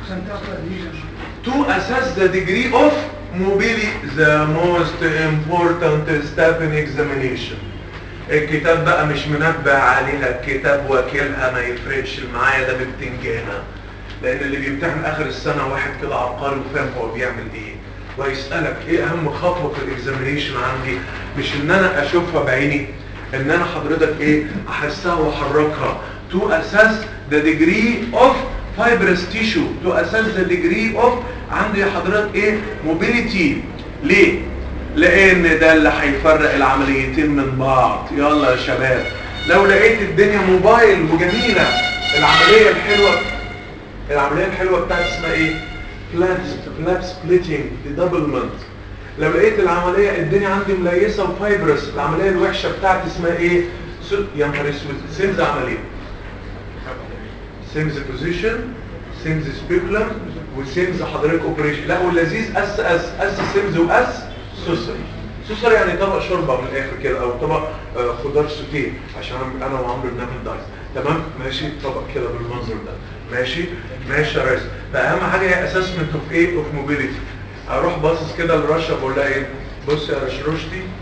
to assess the degree of mobility the most important step in examination الكتاب بقى مش منبه عليها الكتاب وكيلها ما يفرقش معايا ده ببتنجانه لان اللي بيمتحن اخر السنه واحد كده عبقري وفاهم هو بيعمل ايه ويسالك ايه اهم خطوه في الاكزامينيشن عندي مش ان انا اشوفها بعيني ان انا حضرتك ايه احسها واحركها to assess the degree of fibrous tissue to assess the degree of عندي حضرتك ايه mobility ليه لان ده اللي هيفرق العمليتين من بعض يلا يا شباب لو لقيت الدنيا موبايل وجميلة العملية الحلوة العملية الحلوة بتاعت اسمها ايه فلاب فلاب سبليتنج ديدبلمنت لو لقيت العملية الدنيا عندي مليسة وفايبرس العملية الوحشة بتاعت اسمها ايه سو- يا نهار اسود سيمز عملية سيمز بوزيشن سيمز سبيكولم وسيمز حضرتك اوبريشن لا واللذيذ اس اس اس سيمز واس سوسري سوسري يعني طبق شوربه من الاخر كده او طبق آه، خضار سوتيه عشان انا وعمرو بنعمل دايت تمام ماشي طبق كده بالمنظر ده ماشي ماشي يا ريس فاهم حاجه هي اسسمنت اوف ايه اوف موبيليتي اروح باصص كده لرشا بقول لها ايه بص يا رشرشتي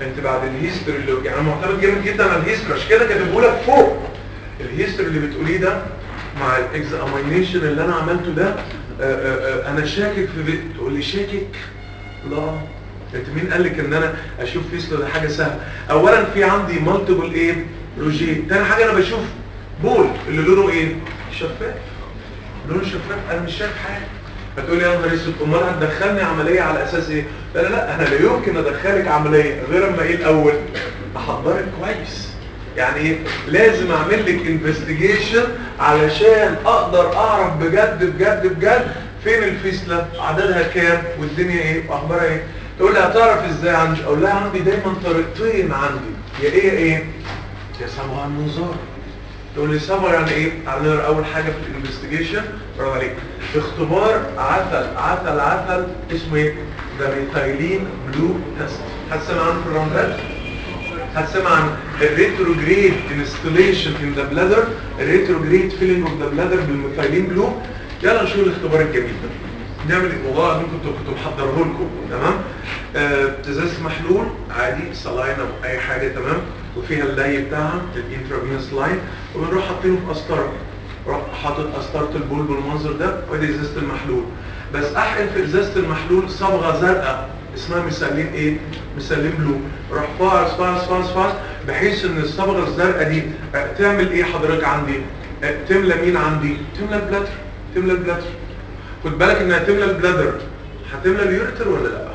انت بعد الهيستوري اللي يعني انا معتمد جامد جدا على الهيستوري عشان كده كاتبه لك فوق الهيستوري اللي بتقوليه ده مع الاكزامينيشن اللي انا عملته ده آه، آه، آه، انا شاكك في بيت تقول لي شاكك لا انت مين قال لك ان انا اشوف فيسلو ده حاجه سهله اولا في عندي مالتيبل ايه روجيه تاني حاجه انا بشوف بول اللي لونه ايه شفاف لونه شفاف انا مش شايف حاجه هتقول لي يا نهار اسود امال هتدخلني عمليه على اساس ايه لا لا لا انا لا يمكن ادخلك عمليه غير اما ايه الاول احضرك كويس يعني ايه لازم اعمل لك انفستيجيشن علشان اقدر اعرف بجد بجد بجد فين الفيسله عددها كام والدنيا ايه واخبارها ايه تقول لي هتعرف ازاي عندي اقول لها عندي دايما طريقتين عندي يا ايه يا ايه يا سبع المنظار تقول لي سبع يعني ايه هنقرا اول حاجه في الانفستيجيشن برافو عليك اختبار عسل عسل عسل اسمه ايه ده ميثايلين بلو تيست هتسمع عنه في الراوندات هتسمع عن الريتروجريد انستليشن ان ذا بلادر الريتروجريد فيلينج اوف ذا بلادر بالميثايلين بلو يلا نشوف الاختبار الجميل ده نعمل الموضوع اللي كنت كنت محضره لكم تمام آه، ازازه محلول عادي سلاين او اي حاجه تمام وفيها اللي بتاعها الانترافينوس لاين وبنروح حاطينه في قسطره روح حاطط قسطره البول بالمنظر ده وادي ازازه المحلول بس احقن في ازازه المحلول صبغه زرقاء اسمها مسلين ايه مسلين بلو روح فاص فاص فاص فاص بحيث ان الصبغه الزرقاء دي آه، تعمل ايه حضرتك عندي آه، تملى مين عندي تملى البلاتر تملى البلاتر خد بالك انها تملى البلادر هتملى اليورتر ولا لا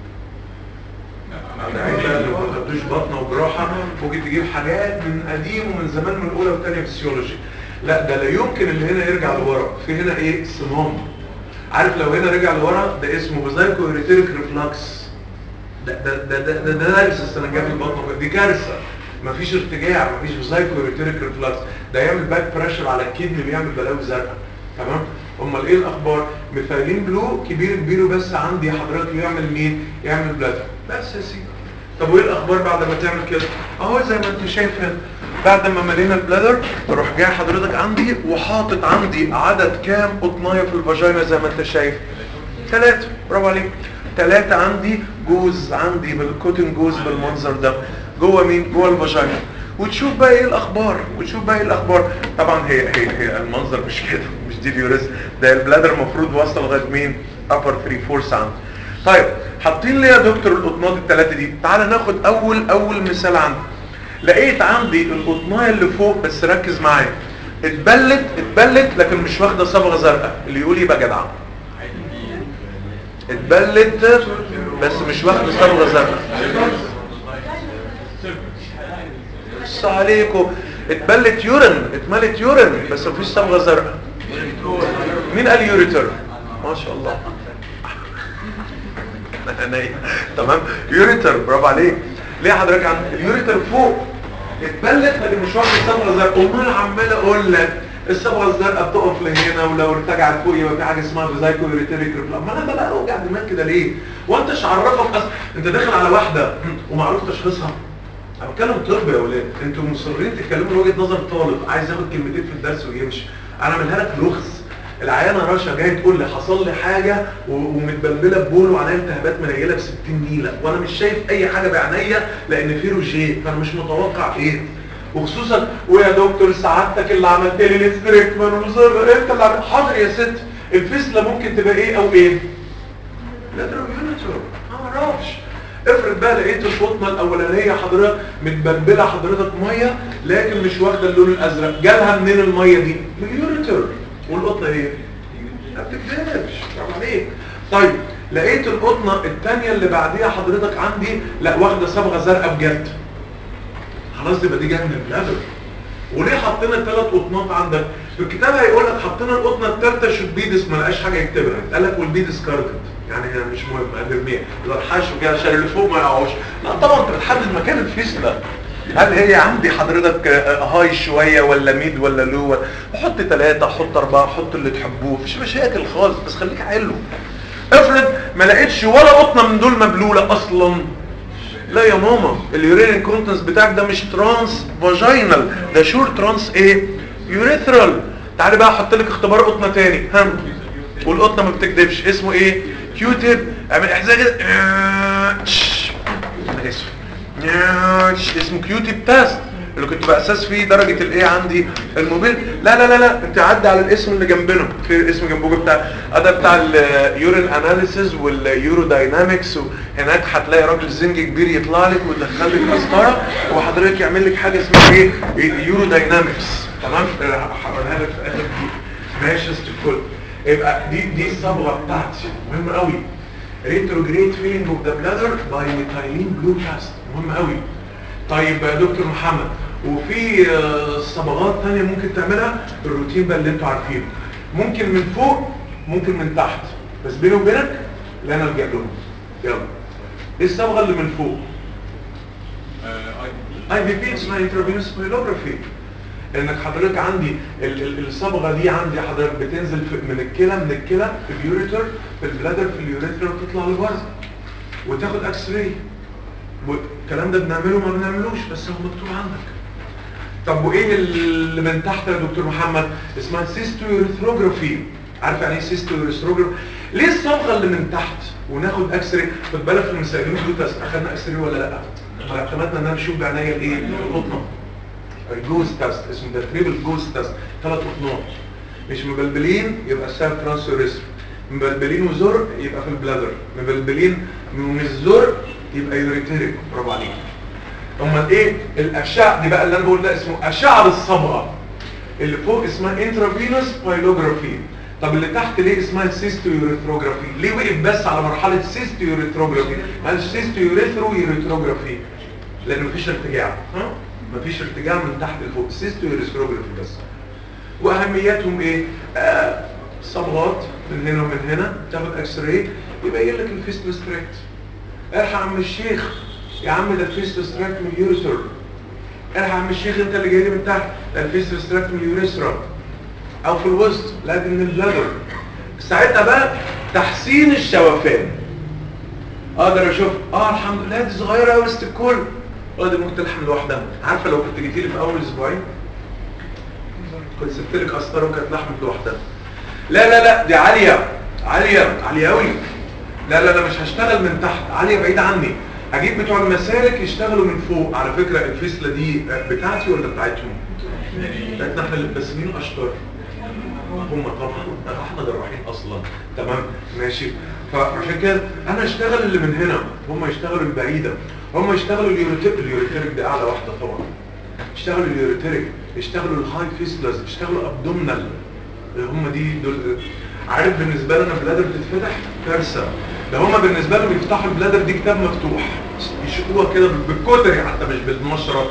ده عيب بقى لو ما خدوش بطنه وجراحه ممكن تجيب حاجات من قديم ومن زمان من الاولى والثانيه فيسيولوجي لا ده لا يمكن اللي هنا يرجع لورا في هنا ايه صمام عارف لو هنا رجع لورا ده اسمه بوزايكو ريتيريك ريفلكس ده ده ده ده ده, ده دارس السنه الجايه في البطن دي كارثه مفيش ارتجاع مفيش بوزايكو ريتيريك ريفلكس ده يعمل باك بريشر على الكدني بيعمل بلاوي زرقاء تمام امال ايه الاخبار ميثايلين بلو كبير كبيره بس عندي حضرتك يعمل مين يعمل بلاتر بس يا سيدي طب وايه الاخبار بعد ما تعمل كده اهو زي ما انت شايف هنا بعد ما ملينا البلادر اروح جاي حضرتك عندي وحاطط عندي عدد كام قطنايه في الفاجينا زي ما انت شايف ثلاثة برافو عليك ثلاثة عندي جوز عندي بالكوتن جوز بالمنظر ده جوه مين جوه الفاجينا وتشوف بقى ايه الاخبار وتشوف بقى ايه الاخبار طبعا هي هي هي المنظر مش كده مش دي اليوريس ده البلادر المفروض واصل لغايه مين upper 3 4 عندي طيب حاطين لي يا دكتور القطنات الثلاثه دي تعال ناخد اول اول مثال عندي لقيت عندي القطنايه اللي فوق بس ركز معايا اتبلت اتبلت لكن مش واخده صبغه زرقاء اللي يقول يبقى جدع اتبلت بس مش واخده صبغه زرقاء بص عليكم اتبلت يورين اتملت يورين بس مفيش صبغه زرقاء مين قال يوريتر ما شاء الله انا نايم تمام يوريتر برافو عليك ليه حضرتك عن اليوريتر فوق اتبلت لكن مش واخد صبغه زرقاء امال عمال اقول لك الصبغه الزرقاء بتقف لهنا ولو ارتجعت فوق يبقى في حاجه اسمها فيزايكو يوريتريك ما انا بقى اوجع دماغ كده ليه وانت مش عرفك اصلا انت داخل على واحده ومعروف تشخيصها انا بتكلم طب يا ولاد انتوا مصرين تتكلموا من وجهه نظر طالب عايز ياخد كلمتين في الدرس ويمشي انا اعملها لك لغز العيانه رشا جايه تقول لي حصل لي حاجه و- ومتبلبله ببول وعليها التهابات منيله ب 60 نيله وانا مش شايف اي حاجه بعينيا لان في روجيه فانا مش متوقع ايه وخصوصا ويا دكتور سعادتك اللي عملت لي الاستريكمان وزر انت اللي عملت حاضر يا ست الفسله ممكن تبقى ايه او ايه لا ده يونيتور ما اعرفش افرض بقى لقيت القطنه الاولانيه حضرتك متبلبله حضرتك ميه لكن مش واخده اللون الازرق جالها منين الميه دي من اليوريتر والقطنه ايه ما بتكذبش برافو عليك طيب لقيت القطنه الثانيه اللي بعديها حضرتك عندي لا واخده صبغه زرقاء بجد خلاص يبقى دي جايه من البلادر وليه حطينا ثلاث قطنات عندك في الكتاب هيقول لك حطينا القطنه الثالثه شوف بيدس ما لقاش حاجه يكتبها قال لك والبيدس كاردت يعني هي مش مهم نرميها لو الحشو كده عشان اللي فوق ما يقعوش لا طبعا انت بتحدد مكان الفيسلا هل هي عندي حضرتك آه، هاي شويه ولا ميد ولا لو حط ثلاثه حط اربعه حط اللي تحبوه مفيش مشاكل خالص بس خليك حلو افرض ما لقيتش ولا قطنه من دول مبلوله اصلا لا يا ماما اليورين كونتنس بتاعك ده مش ترانس فاجينال ده شور ترانس ايه يوريثرال تعالي بقى احط لك اختبار قطنه تاني ها والقطنه ما بتكدبش اسمه ايه كيو تيب اعمل احزاء كده آه، تش. انا اسف ياش، اسمه كيوتي تيست اللي كنت بأساس فيه درجة الايه عندي الموبيل لا لا لا لا انت عدى على الاسم اللي جنبنا في الاسم جنبه بتاع ده بتاع اليورين اناليسيز واليورو داينامكس وهناك هتلاقي راجل زنج كبير يطلع لك ويدخل لك مسطره وحضرتك يعمل لك حاجه اسمها ايه يورو داينامكس تمام هقولها لك في اخر دي ماشي الكل يبقى دي دي الصبغه بتاعتي مهمه قوي ريتروجريد فيلينج اوف ذا بلادر باي ميثايلين بلو كاست مهم قوي طيب يا دكتور محمد وفي آه، صبغات تانية ممكن تعملها الروتين بقى اللي انتوا عارفينه ممكن من فوق ممكن من تحت بس بيني وبينك لا انا الجا لهم يلا ايه الصبغه اللي من فوق اي بي بي اسمها انترفينوس بيلوجرافي انك حضرتك عندي ال- ال- الصبغه دي عندي حضرتك بتنزل في- من الكلى من الكلى في اليوريتر في البلادر في اليوريتر وتطلع لبره وتاخد اكس راي والكلام ده بنعمله ما بنعملوش بس هو مكتوب عندك طب وايه اللي من تحت يا دكتور محمد اسمها سيستويرثروجرافي عارف يعني ايه سيستويرثروجرافي ليه الصبغه اللي من تحت وناخد اكس راي خد بالك في المسائلين دول تست اخدنا اكس راي ولا لا ما اعتمدنا ان انا اشوف بعينيا الايه القطنه الجوز تيست اسمه ده تريبل جوز تيست ثلاث قطنات مش مبلبلين يبقى الساب ترانسوريس مبلبلين وزر يبقى في البلادر مبلبلين من الزر يبقى يوريتيريك برافو عليك امال ايه الاشعه دي بقى اللي انا بقول ده اسمه اشعه بالصبغه اللي فوق اسمها انترافينوس بايلوجرافي طب اللي تحت ليه اسمها سيستويوريثروجرافي ليه وقف بس على مرحله سيستويوريثروجرافي ما قالش سيستويوريثروجرافي لان مفيش ارتجاع ها مفيش ارتجاع من تحت لفوق سيستويوريثروجرافي بس واهمياتهم ايه آه صبغات من هنا ومن هنا تاخد اكس راي يبين لك الفيستو ستريكت الحق يا عم الشيخ يا عم ده الفيستو ستريكت من اليوريثر الحق يا عم الشيخ انت اللي جاي لي من تحت ده الفيستو ستريكت من اليوريثرا او في الوسط لا دي من البلادر ساعتها بقى تحسين الشوفان اقدر اشوف اه الحمد لله دي صغيره قوي وسط الكل اه دي ممكن تلحم لوحدها عارفه لو كنت جيتي لي في اول اسبوعين كنت سبت لك قسطره وكانت لحمت لوحدها لا لا لا دي عاليه عاليه عاليه قوي لا لا لا مش هشتغل من تحت عاليه بعيد عني هجيب بتوع المسالك يشتغلوا من فوق على فكره الفيسله دي بتاعتي ولا بتاعتهم بتاعتنا احنا اللي- بس مين اشطر هم طبعا احنا جراحين اصلا تمام ماشي فعشان كده انا اشتغل اللي من هنا هم يشتغلوا البعيده هم يشتغلوا اليوريتيك اليوريتيك ده اعلى واحده طبعا يشتغلوا اليوريتيك يشتغلوا الهاي فيسلز يشتغلوا ابدومينال هم دي دول عارف بالنسبه لنا بلادر بتتفتح كارثه ده هم بالنسبه لهم يفتحوا البلادر دي كتاب مفتوح يشقوها كده بالكتري حتى مش بالمشرط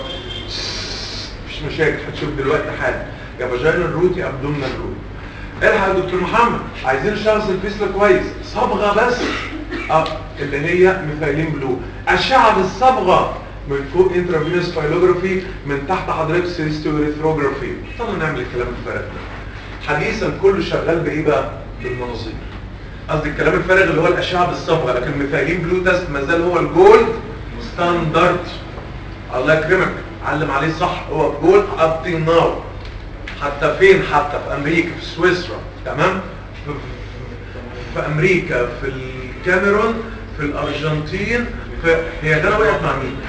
مفيش مشاكل هتشوف دلوقتي حالا يا فاجينال روت يا ابدومينال روت الحق يا دكتور محمد عايزين نشخص الفيسلا كويس صبغه بس اه اللي هي ميثايلين بلو اشعه بالصبغه من فوق انترافينوس فايلوجرافي من تحت حضرتك سيستوريثروجرافي طبعا نعمل الكلام الفارغ ده حديثا كله شغال بايه بقى بالمناظير قصدي الكلام الفارغ اللي هو الاشعه بالصبغه لكن ميثايلين بلو تيست ما زال هو الجولد ستاندرد الله يكرمك علم عليه صح هو جولد اب تي ناو حتى فين حتى في امريكا في سويسرا تمام في, في امريكا في الكاميرون في الارجنتين في هي ده وقعت مع مين؟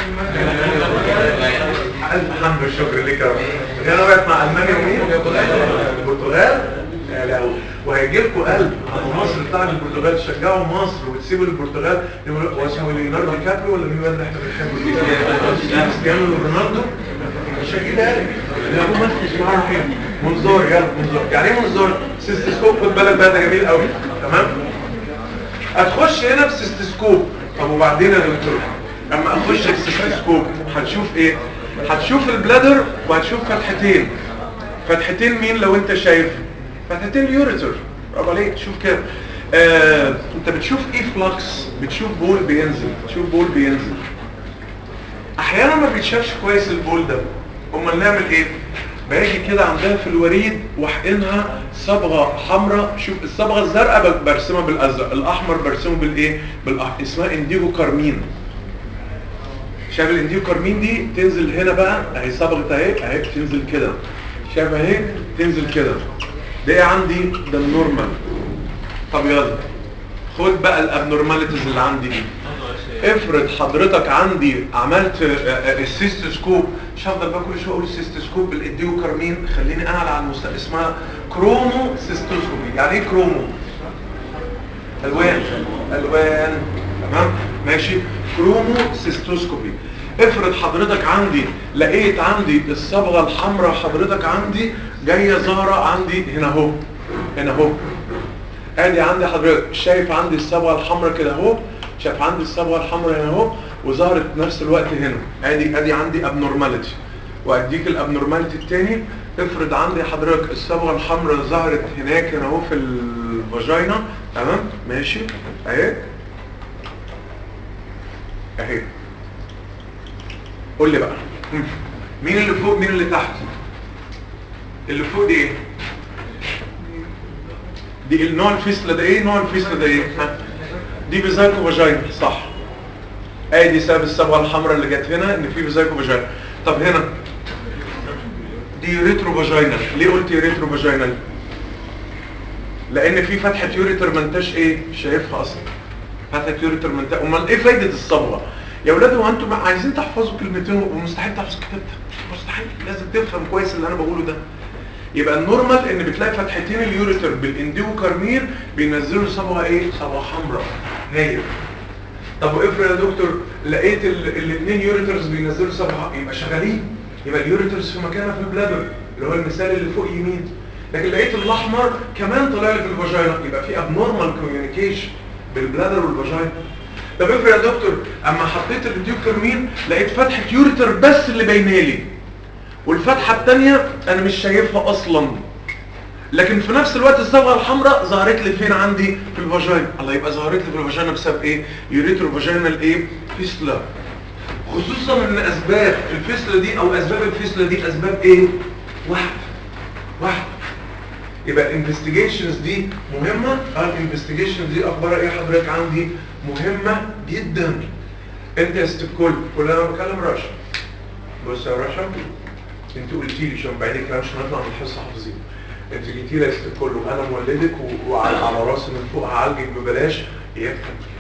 الف حمد والشكر لك يا رب هي انا وقعت مع المانيا ومين؟ البرتغال يا لهوي وهيجي لكم قلب على مصر بتاع البرتغال تشجعوا مصر وتسيبوا البرتغال يقولوا هو اسمه ليوناردو ديكابريو ولا مين بقى اللي احنا بنحبه كريستيانو رونالدو مش هجيب قلب لا ممثل معاه رحيم منظار يلا منظار يعني ايه منظار سيستسكوب خد بالك بقى ده جميل قوي تمام هتخش هنا بسيستسكوب طب وبعدين يا دكتور اما اخش بسيستسكوب هتشوف ايه هتشوف البلادر وهتشوف فتحتين فتحتين مين لو انت شايف فتحتين اليوريتر برافو عليك شوف كده آه، انت بتشوف ايه فلكس بتشوف بول بينزل بتشوف بول بينزل احيانا ما بيتشافش كويس البول ده امال نعمل ايه باجي كده عندها في الوريد واحقنها صبغه حمراء شوف الصبغه الزرقاء ب- برسمها بالازرق الاحمر برسمه بالايه بالاحمر اسمها انديجو كارمين شايف الانديو كارمين دي تنزل هنا بقى اهي صبغه اهي اهي تنزل كده شايف اهي تنزل كده ده ايه عندي ده النورمال طب يلا خد بقى الابنورماليتيز اللي عندي دي افرض حضرتك عندي عملت آه، آه، السيستوسكوب مش هفضل بقى كل شويه اقول السيستوسكوب بالايديو كارمين خليني اعلى على المست اسمها كرومو سيستوسكوبي يعني ايه كرومو الوان الوان تمام ماشي كرومو سيستوسكوبي افرض حضرتك عندي لقيت عندي الصبغه الحمراء حضرتك عندي جايه ظاهره عندي هنا اهو هنا اهو ادي عندي حضرتك شايف عندي الصبغه الحمراء كده اهو شايف عندي الصبغه الحمراء هنا اهو وظهرت في نفس الوقت هنا ادي ادي عندي ابنورماليتي واديك الابنورماليتي التاني افرض عندي حضرتك الصبغه الحمراء ظهرت هناك هنا اهو في الفاجينا تمام ماشي اهي اهي قول لي بقى مم. مين اللي فوق مين اللي تحت اللي فوق دي ايه دي النوع الفيسلا ده ايه نوع الفيسلا ده ايه ها؟ دي بيزايكو فاجينا صح ادي سبب الصبغه الحمراء اللي جت هنا ان في بيزايكو فاجينا طب هنا دي ريترو فاجينال ليه قلت ريترو فاجينال لان في فتحه يوريتر ما انتش ايه شايفها اصلا فتحه يوريتر ما انت امال ايه فايده الصبغه يا اولاد هو انتم عايزين تحفظوا كلمتين ومستحيل تحفظ كتابتها مستحيل لازم تفهم كويس اللي انا بقوله ده يبقى النورمال ان بتلاقي فتحتين اليوريتر بالانديو كارمير بينزلوا صبغه ايه صبغه حمراء ناير طب وافرض يا دكتور لقيت الاثنين يوريترز بينزلوا صبغه يبقى شغالين يبقى اليوريترز في مكانها في البلادر اللي هو المثال اللي فوق يمين لكن لقيت الاحمر كمان طالع لي في الفاجينا يبقى في ابنورمال كوميونيكيشن بالبلادر والفاجينا طب افرض يا دكتور اما حطيت الديوكرمين لقيت فتحه يوريتر بس اللي باينه لي والفتحه الثانيه انا مش شايفها اصلا لكن في نفس الوقت الصبغه الحمراء ظهرت لي فين عندي في الفاجينا الله يبقى ظهرت لي في الفاجينا بسبب ايه يوريترو فاجينال ايه فيسلا خصوصا ان اسباب الفيسلا دي او اسباب الفيسلا دي اسباب ايه واحده واحده يبقى الانفستيجيشنز دي مهمه اه الانفستيجيشنز دي اخبارها ايه حضرتك عندي مهمه جدا انت يا ست الكل كل انا بكلم رشا بص يا رشا انت قلتي لي عشان بعد كده مش هنطلع من الحصه حافظين انت جيتي لي يا ست الكل وانا مولدك و- وعلى على راسي من فوق هعالجك ببلاش اياك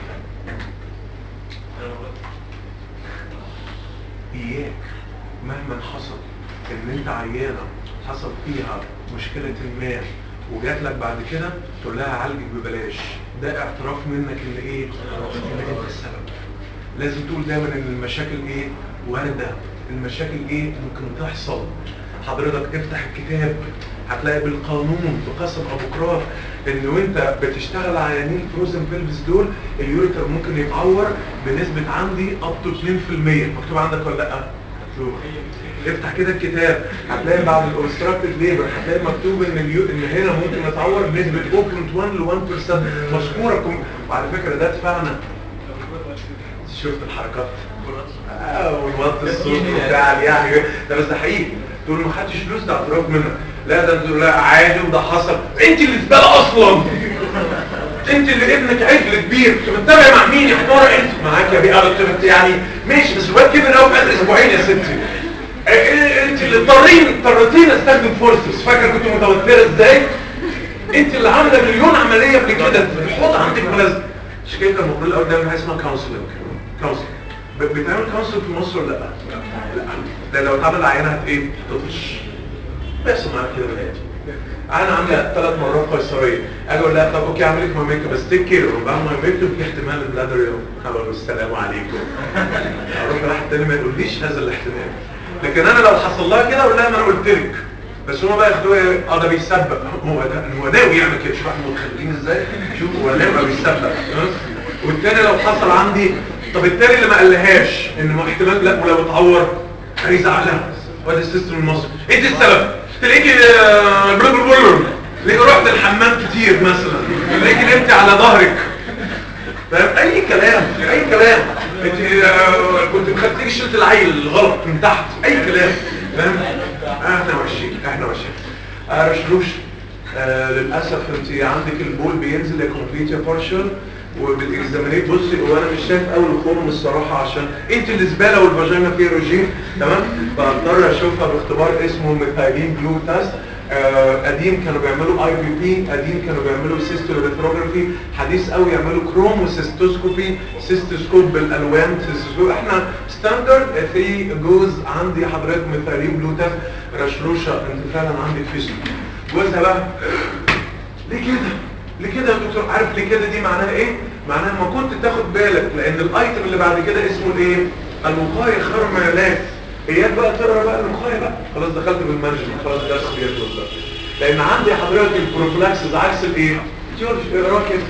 اياك مهما حصل ان انت عيانه حصل فيها مشكله ما وجات لك بعد كده تقول لها هعالجك ببلاش ده اعتراف منك ان ايه ان انت السبب لازم تقول دايما ان المشاكل ايه وارده المشاكل ايه ممكن تحصل حضرتك افتح الكتاب هتلاقي بالقانون بقسم ابو كرار ان وانت بتشتغل على عيانين فروزن بيلفز دول اليوريتر ممكن يتعور بنسبه عندي اب تو 2% مكتوب عندك ولا لا؟ مكتوب افتح كده الكتاب هتلاقي بعد الاوبستراكتيف ليبر هتلاقي مكتوب ان اليو... ان هنا ممكن يتعور بنسبه 0.1 ل 1% مذكوره كم... وعلى فكره ده دفعنا شفت الحركات اه والوطي الصوت وبتاع يعني ده بس ده حقيقي تقول ما خدتش فلوس ده اعتراف منك لا ده انت لا عادي وده حصل انت اللي زباله اصلا انت اللي ابنك عجل كبير انت بتتابع مع مين يا حمار انت معاك يا بيه انت بت- يعني ماشي بس الواد كبر قوي في اسبوعين يا ستي اه، اه، انت اللي اضطرين اضطريتين استخدم فورسز فاكر كنت متوتره ازاي انت اللي عامله مليون عمليه قبل كده الحوض عندك ملازم مش كده المفروض الاول دايما حاجه اسمها كونسلنج كونسلنج بتعمل كونسلنج في مصر ولا لا؟ لا ده لو اتعمل عينه هت ايه؟ تطفش بيحصل معاك كده بناتي انا عامله ثلاث مرات قيصريه اجي اقول لها طب اوكي اعمل لك مايميك بس تيك كير وبعد ما مايميك في احتمال البلادر يوم اقول له السلام عليكم اروح لواحد تاني ما يقوليش هذا الاحتمال لكن انا لو حصل لها كده اقول لها ما انا قلت لك بس هما بقى ياخدوها ايه؟ اه ده بيسبق هو ده هو ناوي يعمل كده شوف احنا متخيلين ازاي شوف هو ناوي بيسبق ها؟ والتاني لو حصل عندي طب التاني اللي ما قالهاش ان ما احتمال لا ولو اتعور هيزعلها وادي السيستم المصري انت السبب تلاقيكي آه، بلو بلو بلو تلاقيكي رحت الحمام كتير مثلا تلاقيكي نمتي على ظهرك فاهم اي كلام اي كلام انت آه، كنت مخدتيك شلت العيل غلط من تحت اي كلام فاهم احنا وحشين احنا وحشين آه، رشروش آه للاسف انت عندك البول بينزل يا كومبليت يا بارشل وبالاكزامينيت بصي هو انا مش شايف اول الخرم الصراحه عشان انت الزباله والفاجينا فيها روجين تمام فاضطر اشوفها باختبار اسمه ميثايلين بلو تيست آه، قديم كانوا بيعملوا اي بي بي قديم كانوا بيعملوا سيستولومتروجرافي حديث قوي يعملوا كروموسيستوسكوبي سيستوسكوب بالالوان سيستوسكوب احنا ستاندرد 3 جوز عندي حضرتك مثالين بلوتاث رشروشه انت فعلا عندك فيستول جوزها بقى ليه كده ليه كده يا دكتور عارف ليه كده دي معناها ايه معناها ما كنت تاخد بالك لان الايتم اللي بعد كده اسمه الايه الوقايه خير من العلاج اياك بقى تقرا بقى الوقايه بقى خلاص دخلت بالمانجمنت خلاص ده اختيار ده لان عندي حضرتك البروفلاكسز عكس الايه جورج اقرا كده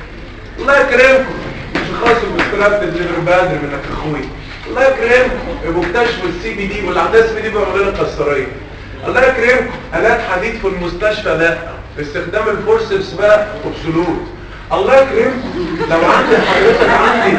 الله يكرمكم مش خالص المسترات الليفر بادر منك اخوي الله يكرمكم ابو اكتشفوا السي بي دي واللي عندها السي بي دي بيعملوا لنا قسطريه الله يكرمكم الات حديد في المستشفى لا استخدام الفورسبس بقى اوبسولوت الله يكرمكم لو عندي حضرتك عندي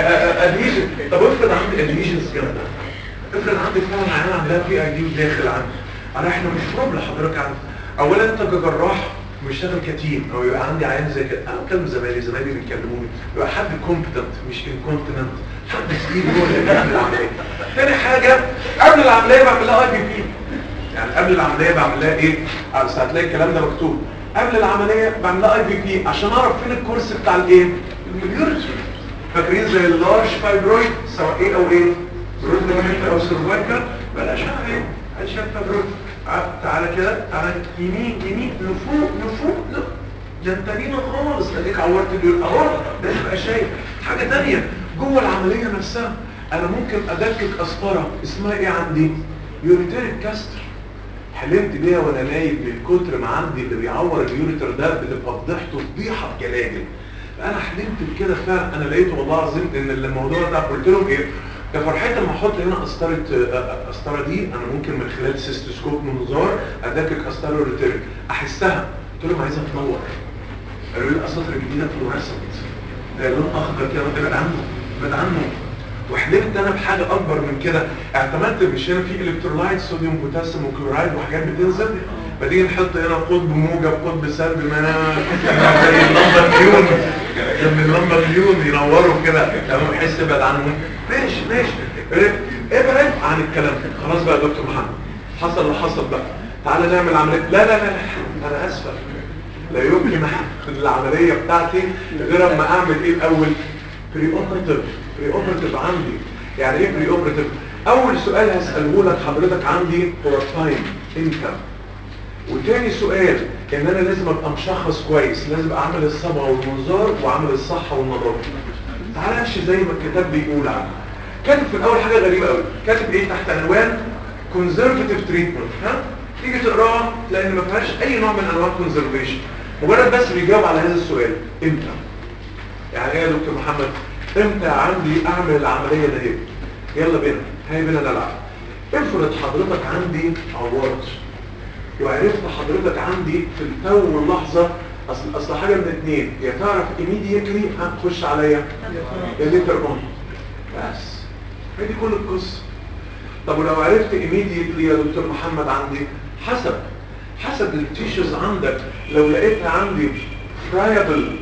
ادهيجن طب افرض عندي ادهيجنز جامده افرض عندي فعلا عيان عندها في اي دي وداخل عندي انا احنا مش بروبلم حضرتك عندي اولا انت كجراح بيشتغل كتيم او يبقى عندي عيان زي كده انا بكلم زمايلي زمايلي بيكلموني يبقى حد كومبتنت مش انكونتنت حد تقيل هو اللي بيعمل العمليه تاني حاجه قبل العمليه بعمل لها اي بي بي يعني قبل العمليه بعمل لها ايه بس هتلاقي الكلام ده مكتوب قبل العمليه بعمل لها اي بي بي عشان اعرف فين الكورس بتاع الايه الميوريتي فاكرين زي اللارج فايبرويد سواء ايه او ايه برود ليميت او سيرفايكال بلاش ايه عشان فايبرويد تعالى كده تعالى يمين يمين لفوق لفوق لا ده انت لينا خالص اديك عورت دول اهو ده تبقى شايف حاجه ثانيه جوه العمليه نفسها انا ممكن ادكك قسطره اسمها ايه عندي يوريتيريك كاستر حلمت بيها وانا نايم من كتر ما عندي اللي بيعور اليوريتر ده بتبقى فضيحته فضيحه بجلاجل فانا حلمت بكده فعلا انا لقيت والله العظيم ان الموضوع ده قلت لهم ايه ده فرحتي لما احط هنا قسطره قسطره دي انا ممكن من خلال سيستوسكوب منظار ادكك قسطره يوريتيريك احسها قلت لهم عايزها تنور قالوا لي القسطره الجديده فلورسنت ده لون اخضر كده ابعد عنه ابعد عنه وحلمت انا بحاجه اكبر من كده اعتمدت مش هنا في الكترولايت صوديوم بوتاسيوم وكلورايد وحاجات بتنزل بدينا نحط هنا قطب موجب قطب سلبي ما انا زي اللمبه مليون زي اللمبه مليون ينوروا كده تمام احس ابعد عنهم ماشي ماشي ابعد عن الكلام ده خلاص بقى يا دكتور محمد حصل اللي حصل بقى تعالى نعمل عمليه لا لا لا انا اسفه لا يمكن العمليه بتاعتي غير اما اعمل ايه الاول بري اوبريتيف بري اوبريتيف عندي يعني ايه بري اوبريتيف اول سؤال هساله لك حضرتك عندي هو التايم انكم وتاني سؤال ان انا لازم ابقى مشخص كويس لازم اعمل الصبغه والمنظار واعمل الصحه والنظافه تعال امشي زي ما الكتاب بيقول عنه كاتب في الاول حاجه غريبه قوي كاتب ايه تحت عنوان كونزرفاتيف تريتمنت ها تيجي تقراها تلاقي ان ما فيهاش اي نوع من انواع كونزرفيشن مجرد بس بيجاوب على هذا السؤال امتى يعني ايه يا دكتور محمد امتى عندي اعمل العمليه ده ايه يلا بينا هاي بينا نلعب افرض حضرتك عندي عورت وعرفت حضرتك عندي في التو واللحظه اصل اصل حاجه من اتنين يا تعرف ايميديتلي هتخش عليا يا ليتر اون بس هي دي كل القصه طب ولو عرفت ايميديتلي يا دكتور محمد عندي حسب حسب التيشوز عندك لو لقيتها عندي فرايبل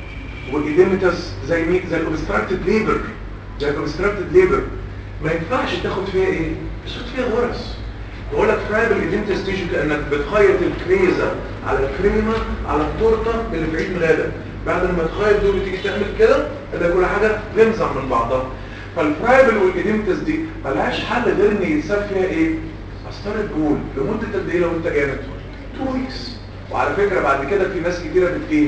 وايديمتس زي مين زي الاوبستراكتد ليبر زي الاوبستراكتد ليبر ما ينفعش تاخد فيها ايه تاخد فيها غرس بقول لك فرايبل ايديمتس تيشو كانك بتخيط الكريزه على الكريمه على التورته اللي في عيد ميلادك بعد ما تخيط دول تيجي تعمل كده ده كل حاجه تنزع من بعضها فالفرايبل والايديمتس دي ملهاش حل غير ان يتساب فيها ايه قسطره جول لمده قد ايه لو انت جامد 2 ويكس وعلى فكره بعد كده في ناس كتيره بت ايه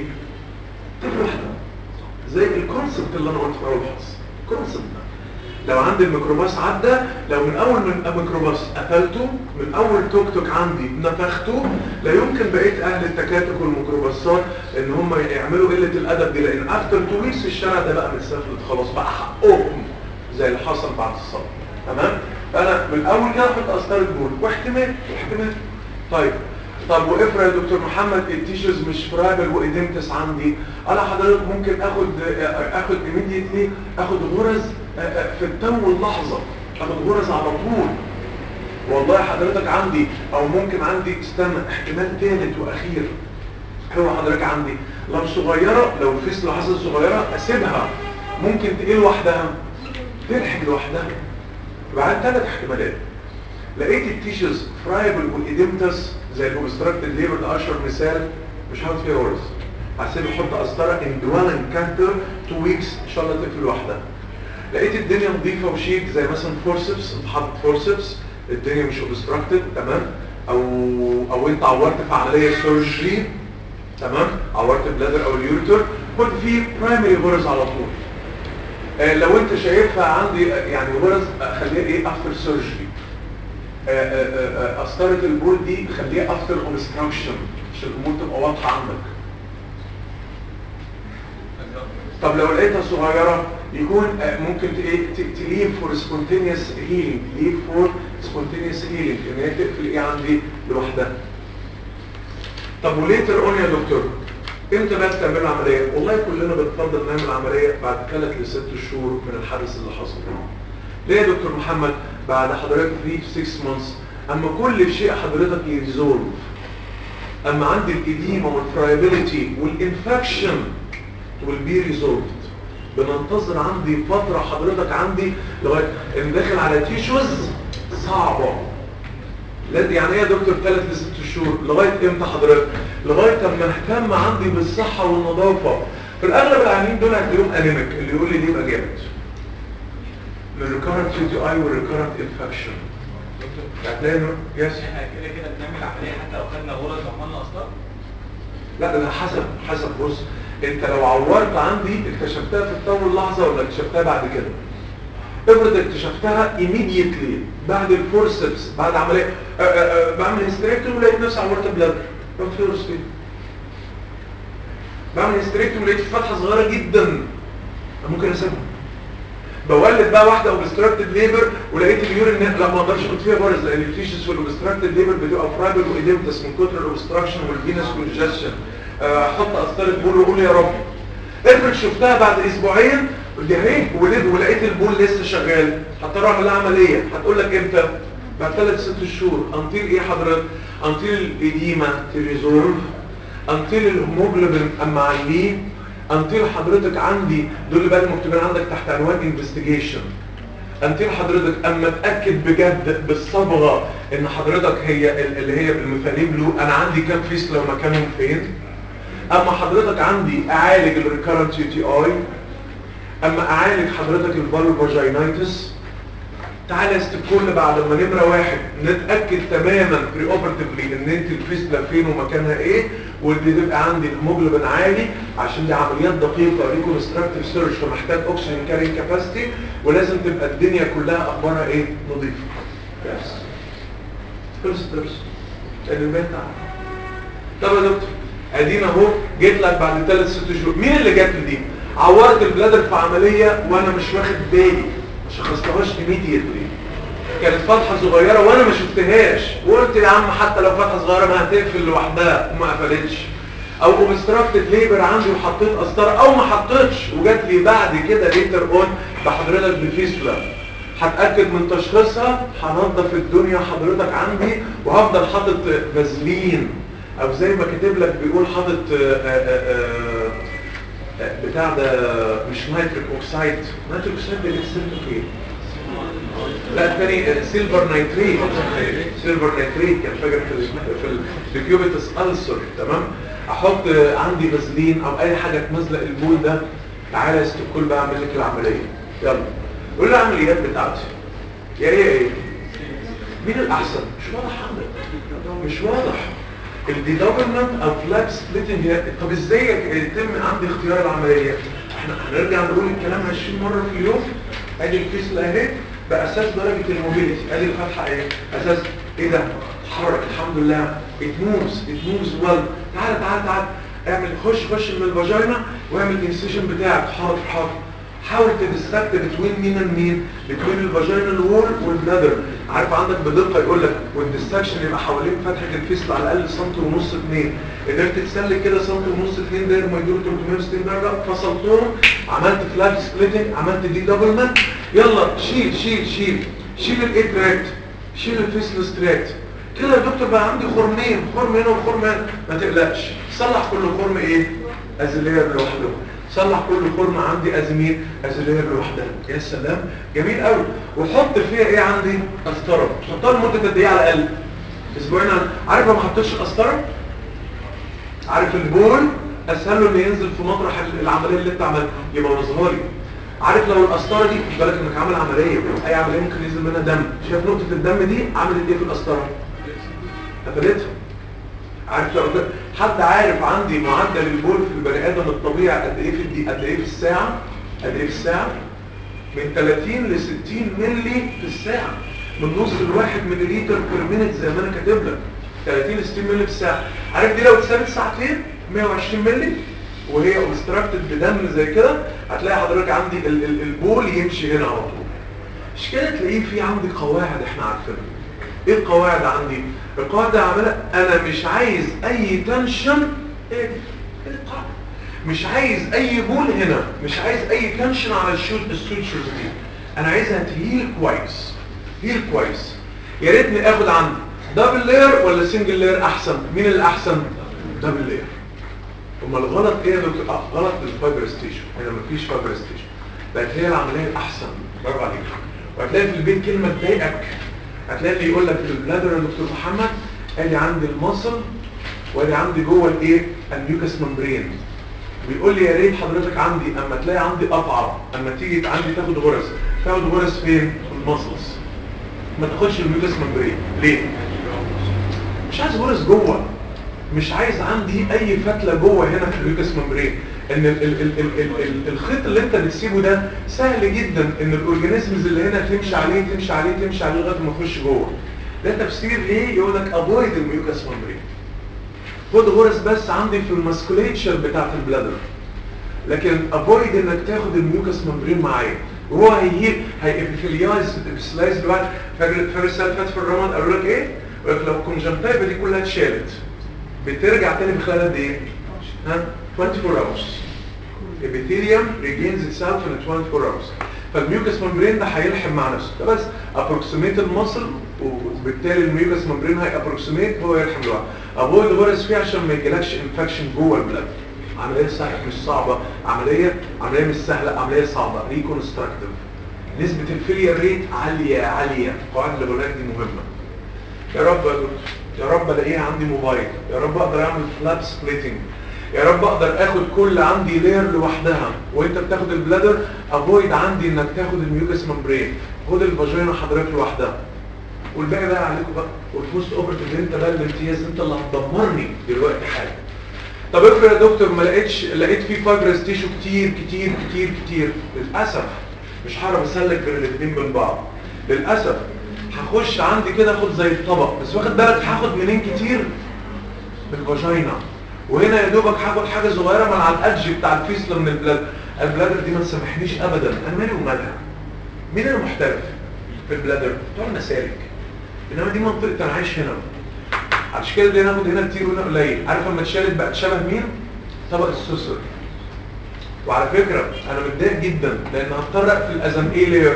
تفرح زي الكونسبت اللي انا قلت في اول حصه الكونسبت لو عندي الميكروباص عدى لو من اول من الميكروباص قتلته من اول توك توك عندي نفخته لا يمكن بقيه اهل التكاتك والميكروباصات ان هم يعملوا قله الادب دي لان افتر تو ويكس الشارع ده بقى متسافلت خلاص بقى حقهم زي اللي حصل بعد الصلاه تمام فانا من الاول كده احط قسطره جول واحتمال واحتمال طيب طب وافرض يا دكتور محمد التيشوز مش فرابل وايديمتس عندي انا حضرتك ممكن اخد اخد ايميديتلي اخد غرز في التو اللحظه اخد غرز على طول والله حضرتك عندي او ممكن عندي استنى احتمال ثالث واخير هو حضرتك عندي لو صغيره لو الفيس لحظه صغيره اسيبها ممكن تقل لوحدها تلحق لوحدها يبقى عندي ثلاث احتمالات لقيت التيشوز فرايبل والايديمتس زي الاوبستراكتد ليبر ده اشهر مثال مش هحط فيها ورز هسيب احط قسطره اندوالن كانتر 2 ويكس ان شاء الله تقفل لوحدها لقيت الدنيا نظيفه وشيك زي مثلا فورسبس انت حاطط فورسبس الدنيا مش اوبستراكتد تمام او او انت عورت في عمليه سيرجري تمام عورت بلادر او اليوريتر كنت في برايمري غرز على طول آه لو انت شايفها عندي يعني غرز خليها ايه افتر سيرجري قسطره البول دي خليها افتر اوبستراكشن عشان الامور تبقى واضحه عندك طب لو لقيتها صغيرة يكون آه، ممكن ت- ايه تليف فور سبونتينيوس هيلينج ليف فور سبونتينيوس هيلينج ان هي تقفل ايه عندي لوحدها طب وليتر اون يا دكتور امتى بقى تعمل العمليه والله كلنا بنفضل نعمل عمليه بعد ثلاث لست شهور من الحدث اللي حصل ليه يا دكتور محمد بعد حضرتك 3 to 6 مانثs اما كل شيء حضرتك يريزولف اما عندي الايديما والفرايبيليتي والانفكشن will be resolved بننتظر عندي فترة حضرتك عندي لغاية ان داخل على تيشوز صعبة لا- يعني ايه يا دكتور ثلاث لست شهور لغاية امتى حضرتك لغاية اما اهتم عندي بالصحة والنظافة في الاغلب العيانين دول هتلاقيهم انيميك اللي يقول لي ليه يبقى جامد من recurrent UTI و recurrent infection هتلاقي انه يس احنا كده كده بنعمل عمليه حتى لو خدنا غرز وعملنا قسطره لا ده حسب حسب بص انت لو عورت عندي اكتشفتها في اول لحظه ولا اكتشفتها بعد كده افرض اكتشفتها immediately بعد الفورسبس بعد عمليه أه أه أه بعمل هيستريكتوم ولقيت نفسي عورت بلاد رحت فيروس فين بعمل هيستريكتوم ولقيت فتحه صغيره جدا ممكن اسيبها بولد بقى واحده اوبستراكتد ليبر ولقيت اليورين لا ما اقدرش احط فيها بارز لان الفيشس والاوبستراكتد ليبر بتبقى فرايبل وايديمتس من كتر الاوبستراكشن والفينس كونجكشن احط قسطره بول واقول يا رب افرض شفتها بعد اسبوعين دي اهي ولد ولقيت البول لسه شغال هضطر اعمل لها عمليه هتقول لك امتى بعد ثلاث ست شهور انطيل ايه حضرتك انطيل الايديما تريزولف انطيل الهيموجلوبين اما عندي انطيل حضرتك عندي دول اللي بقى مكتوبين عندك تحت عنوان انفستيجيشن انتين حضرتك اما اتاكد بجد بالصبغه ان حضرتك هي ال- اللي هي بالميثانين بلو انا عندي كام فيسلا ومكانهم فين اما حضرتك عندي اعالج الريكارنت يو تي اي اما اعالج حضرتك الفالفاجينايتس تعالى يا ست الكل بعد ما نمره واحد نتاكد تماما بري اوبرتيفلي ان انت الفيسلا فين ومكانها ايه ودي تبقى عندي الهيموجلوبين عالي عشان دي عمليات دقيقه ريكونستراكتيف سيرش فمحتاج اوكسجين كارين كاباسيتي ولازم تبقى الدنيا كلها اخبارها ايه نظيفه بس خلصت بس البنت طب يا دكتور ادينا اهو جيت لك بعد ثلاث ست شهور مين اللي جات لي دي عورت البلادر في عمليه وانا مش واخد بالي ما شخصتهاش immediately كانت فتحه صغيره وانا ما شفتهاش وقلت يا عم حتى لو فتحه صغيره ما هتقفل لوحدها وما قفلتش او اوبستراكتد ليبر عندي وحطيت قسطره او ما حطيتش وجات لي بعد كده ليتر اون بحضرتك بفيسولا هتاكد من تشخيصها هنضف الدنيا حضرتك عندي وهفضل حاطط فازلين او زي ما كاتب لك بيقول حاطط آه، آه، آه، آه، بتاع ده مش نيتريك اوكسايد نيتريك اوكسايد ده بيتسمى فين لا الثاني سيلفر نيتريت سيلفر نيتريت كان فاكر في ال في الكيوبيتس ألسر تمام احط عندي فازلين او اي حاجه تمزلق البول ده تعالى يا ست الكل بقى اعمل لك العمليه يلا قول لي العمليات بتاعتي يا ايه ايه مين الاحسن مش واضح عندك مش واضح الديدوبلمنت او فلاب سبليتنج طب ازاي يتم عندي اختيار العمليه احنا هنرجع نقول الكلام 20 مره في اليوم ادي الفيسل اهي باساس درجه الموبيليتي ادي الفتحه اهي اساس ايه ده اتحرك الحمد لله ات موفز ات موفز ويل تعال تعال تعال اعمل خش خش من الفاجينا واعمل الانسيشن بتاعك حاضر حاضر حاول تدستكت بتوين مين ومين بتوين الفاجينال وول والبلادر عارف عندك بدقه يقول لك والديستكشن يبقى حوالين فتحه الفيسل على الاقل سنتي ونص اتنين قدرت تسلك كده سنتي ونص اتنين داير ما يدور 360 درجه فصلتهم عملت فلاب سبليتنج عملت دي دبلمنت يلا شيل شيل شيل شيل الايه تراكت شيل الفيسل ستراكت كده يا دكتور بقى عندي خرمين خرم هنا وخرم هنا ما تقلقش صلح كل خرم ايه ازليه لوحده صلح كل خرم عندي ازمين ازليه لوحدها يا سلام جميل قوي وحط فيها ايه عندي قسطره حطها لمده قد ايه على الاقل اسبوعين على- عارف لو ما حطيتش قسطره عارف البول اسهل له انه ينزل في مطرح العمليه اللي انت عملها يبوظها لي عارف لو القسطره دي خد بالك انك عامل عمليه اي عمليه ممكن ينزل منها دم شايف نقطه الدم دي عملت ايه في القسطره قفلتها عارف لو ده- حد عارف عندي معدل البول في البني ادم الطبيعي قد ايه في الدي قد ايه في الساعه قد ايه في الساعه من 30 ل 60 مللي في الساعه من نص الواحد مليليتر بير مينت زي ما انا كاتب لك 30 ل 60 مللي في الساعه عارف دي لو اتسابت ساعتين 120 مللي وهي اوبستراكتد بدم زي كده هتلاقي حضرتك عندي ال ال البول يمشي هنا على طول مش كده تلاقيه في عندي قواعد احنا عارفينها ايه القواعد عندي القواعد عامله انا مش عايز اي تنشن ايه دي؟ ايه القاعده مش عايز اي بول هنا مش عايز اي تنشن على الشوت السوتشرز دي انا عايزها تهيل كويس هيل كويس يا ريتني اخد عندي دبل لاير ولا سنجل لاير احسن مين الاحسن دبل لاير امال الغلط ايه يا دكتور آه غلط الفايبر ستيشن هنا مفيش فايبر ستيشن بقت هي العمليه الاحسن برافو عليك وهتلاقي في البيت كلمه تضايقك هتلاقي اللي يقول لك في البلادر يا دكتور محمد ادي عندي المصل وادي عندي جوه الايه الميوكس ممبرين بيقول لي يا ريت حضرتك عندي اما تلاقي عندي قطعه اما تيجي عندي تاخد غرز تاخد غرز فين في المصلز ما تاخدش الميوكس ممبرين ليه مش عايز غرز جوه مش عايز عندي اي فتله جوه هنا في الميوكس ممبرين ان ال ال ال ال ال ال الخيط اللي انت بتسيبه ده سهل جدا ان الاورجانيزمز اللي هنا تمشي عليه تمشي عليه تمشي عليه لغايه ما يخش جوه ده تفسير ليه يقول لك افويد الميوكس ممبرين خد غرز بس عندي في الماسكوليتشر بتاعت البلادر لكن افويد انك تاخد الميوكس ممبرين معايا وهو هي هي ابيثيليايز ابيثيليايز دلوقتي فاكر فاكر السنه اللي فاتت في الرمض قالوا لك ايه؟ قالوا لك لو الكونجنتايفا دي كلها اتشالت بترجع تاني في خلال قد ايه؟ ها 24 hours epithelium regains itself in 24 hours فالميوكس ممبرين ده هيلحم مع نفسه ده بس approximate المصل وبالتالي الميوكس ممبرين هي approximate هو يلحم لوحده افويد غرز فيه عشان ما يجيلكش انفكشن جوه البلاد عمليه سهله مش صعبه عمليه عمليه مش سهله عمليه صعبه ريكونستراكتيف نسبه الفيلير ريت عاليه عاليه القواعد اللي بقولها دي مهمه يا رب يا دكتور يا رب الاقيها عندي موبايل يا رب اقدر اعمل فلاب سبليتنج يا رب اقدر اخد كل عندي لير لوحدها وانت بتاخد البلادر افويد عندي انك تاخد الميوكس ممبرين خد الفاجينا حضرتك لوحدها والباقي بقى عليكم بقى والبوست اوبرتيف انت بقى الامتياز انت اللي هتدمرني دلوقتي حالا طب افرض يا دكتور ما لقيتش لقيت فيه فايبرس تيشو كتير كتير كتير كتير للاسف مش هعرف اسلك بين الاثنين من بعض للاسف هخش عندي كده اخد زي الطبق بس واخد بالك هاخد منين كتير من الفاجينا وهنا يا دوبك هاخد حاجه صغيره من على الادج بتاع الفيسلر من البلاد البلادر دي ما تسامحنيش ابدا انا مالي ومالها مين المحترف في البلادر بتوع المسالك انما دي منطقه انا عايش هنا عشان كده دي ناخد هنا كتير وهنا قليل عارف لما اتشالت بقت شبه مين طبق السوسر وعلى فكره انا متضايق جدا لان هضطر اقفل ازم ايه لير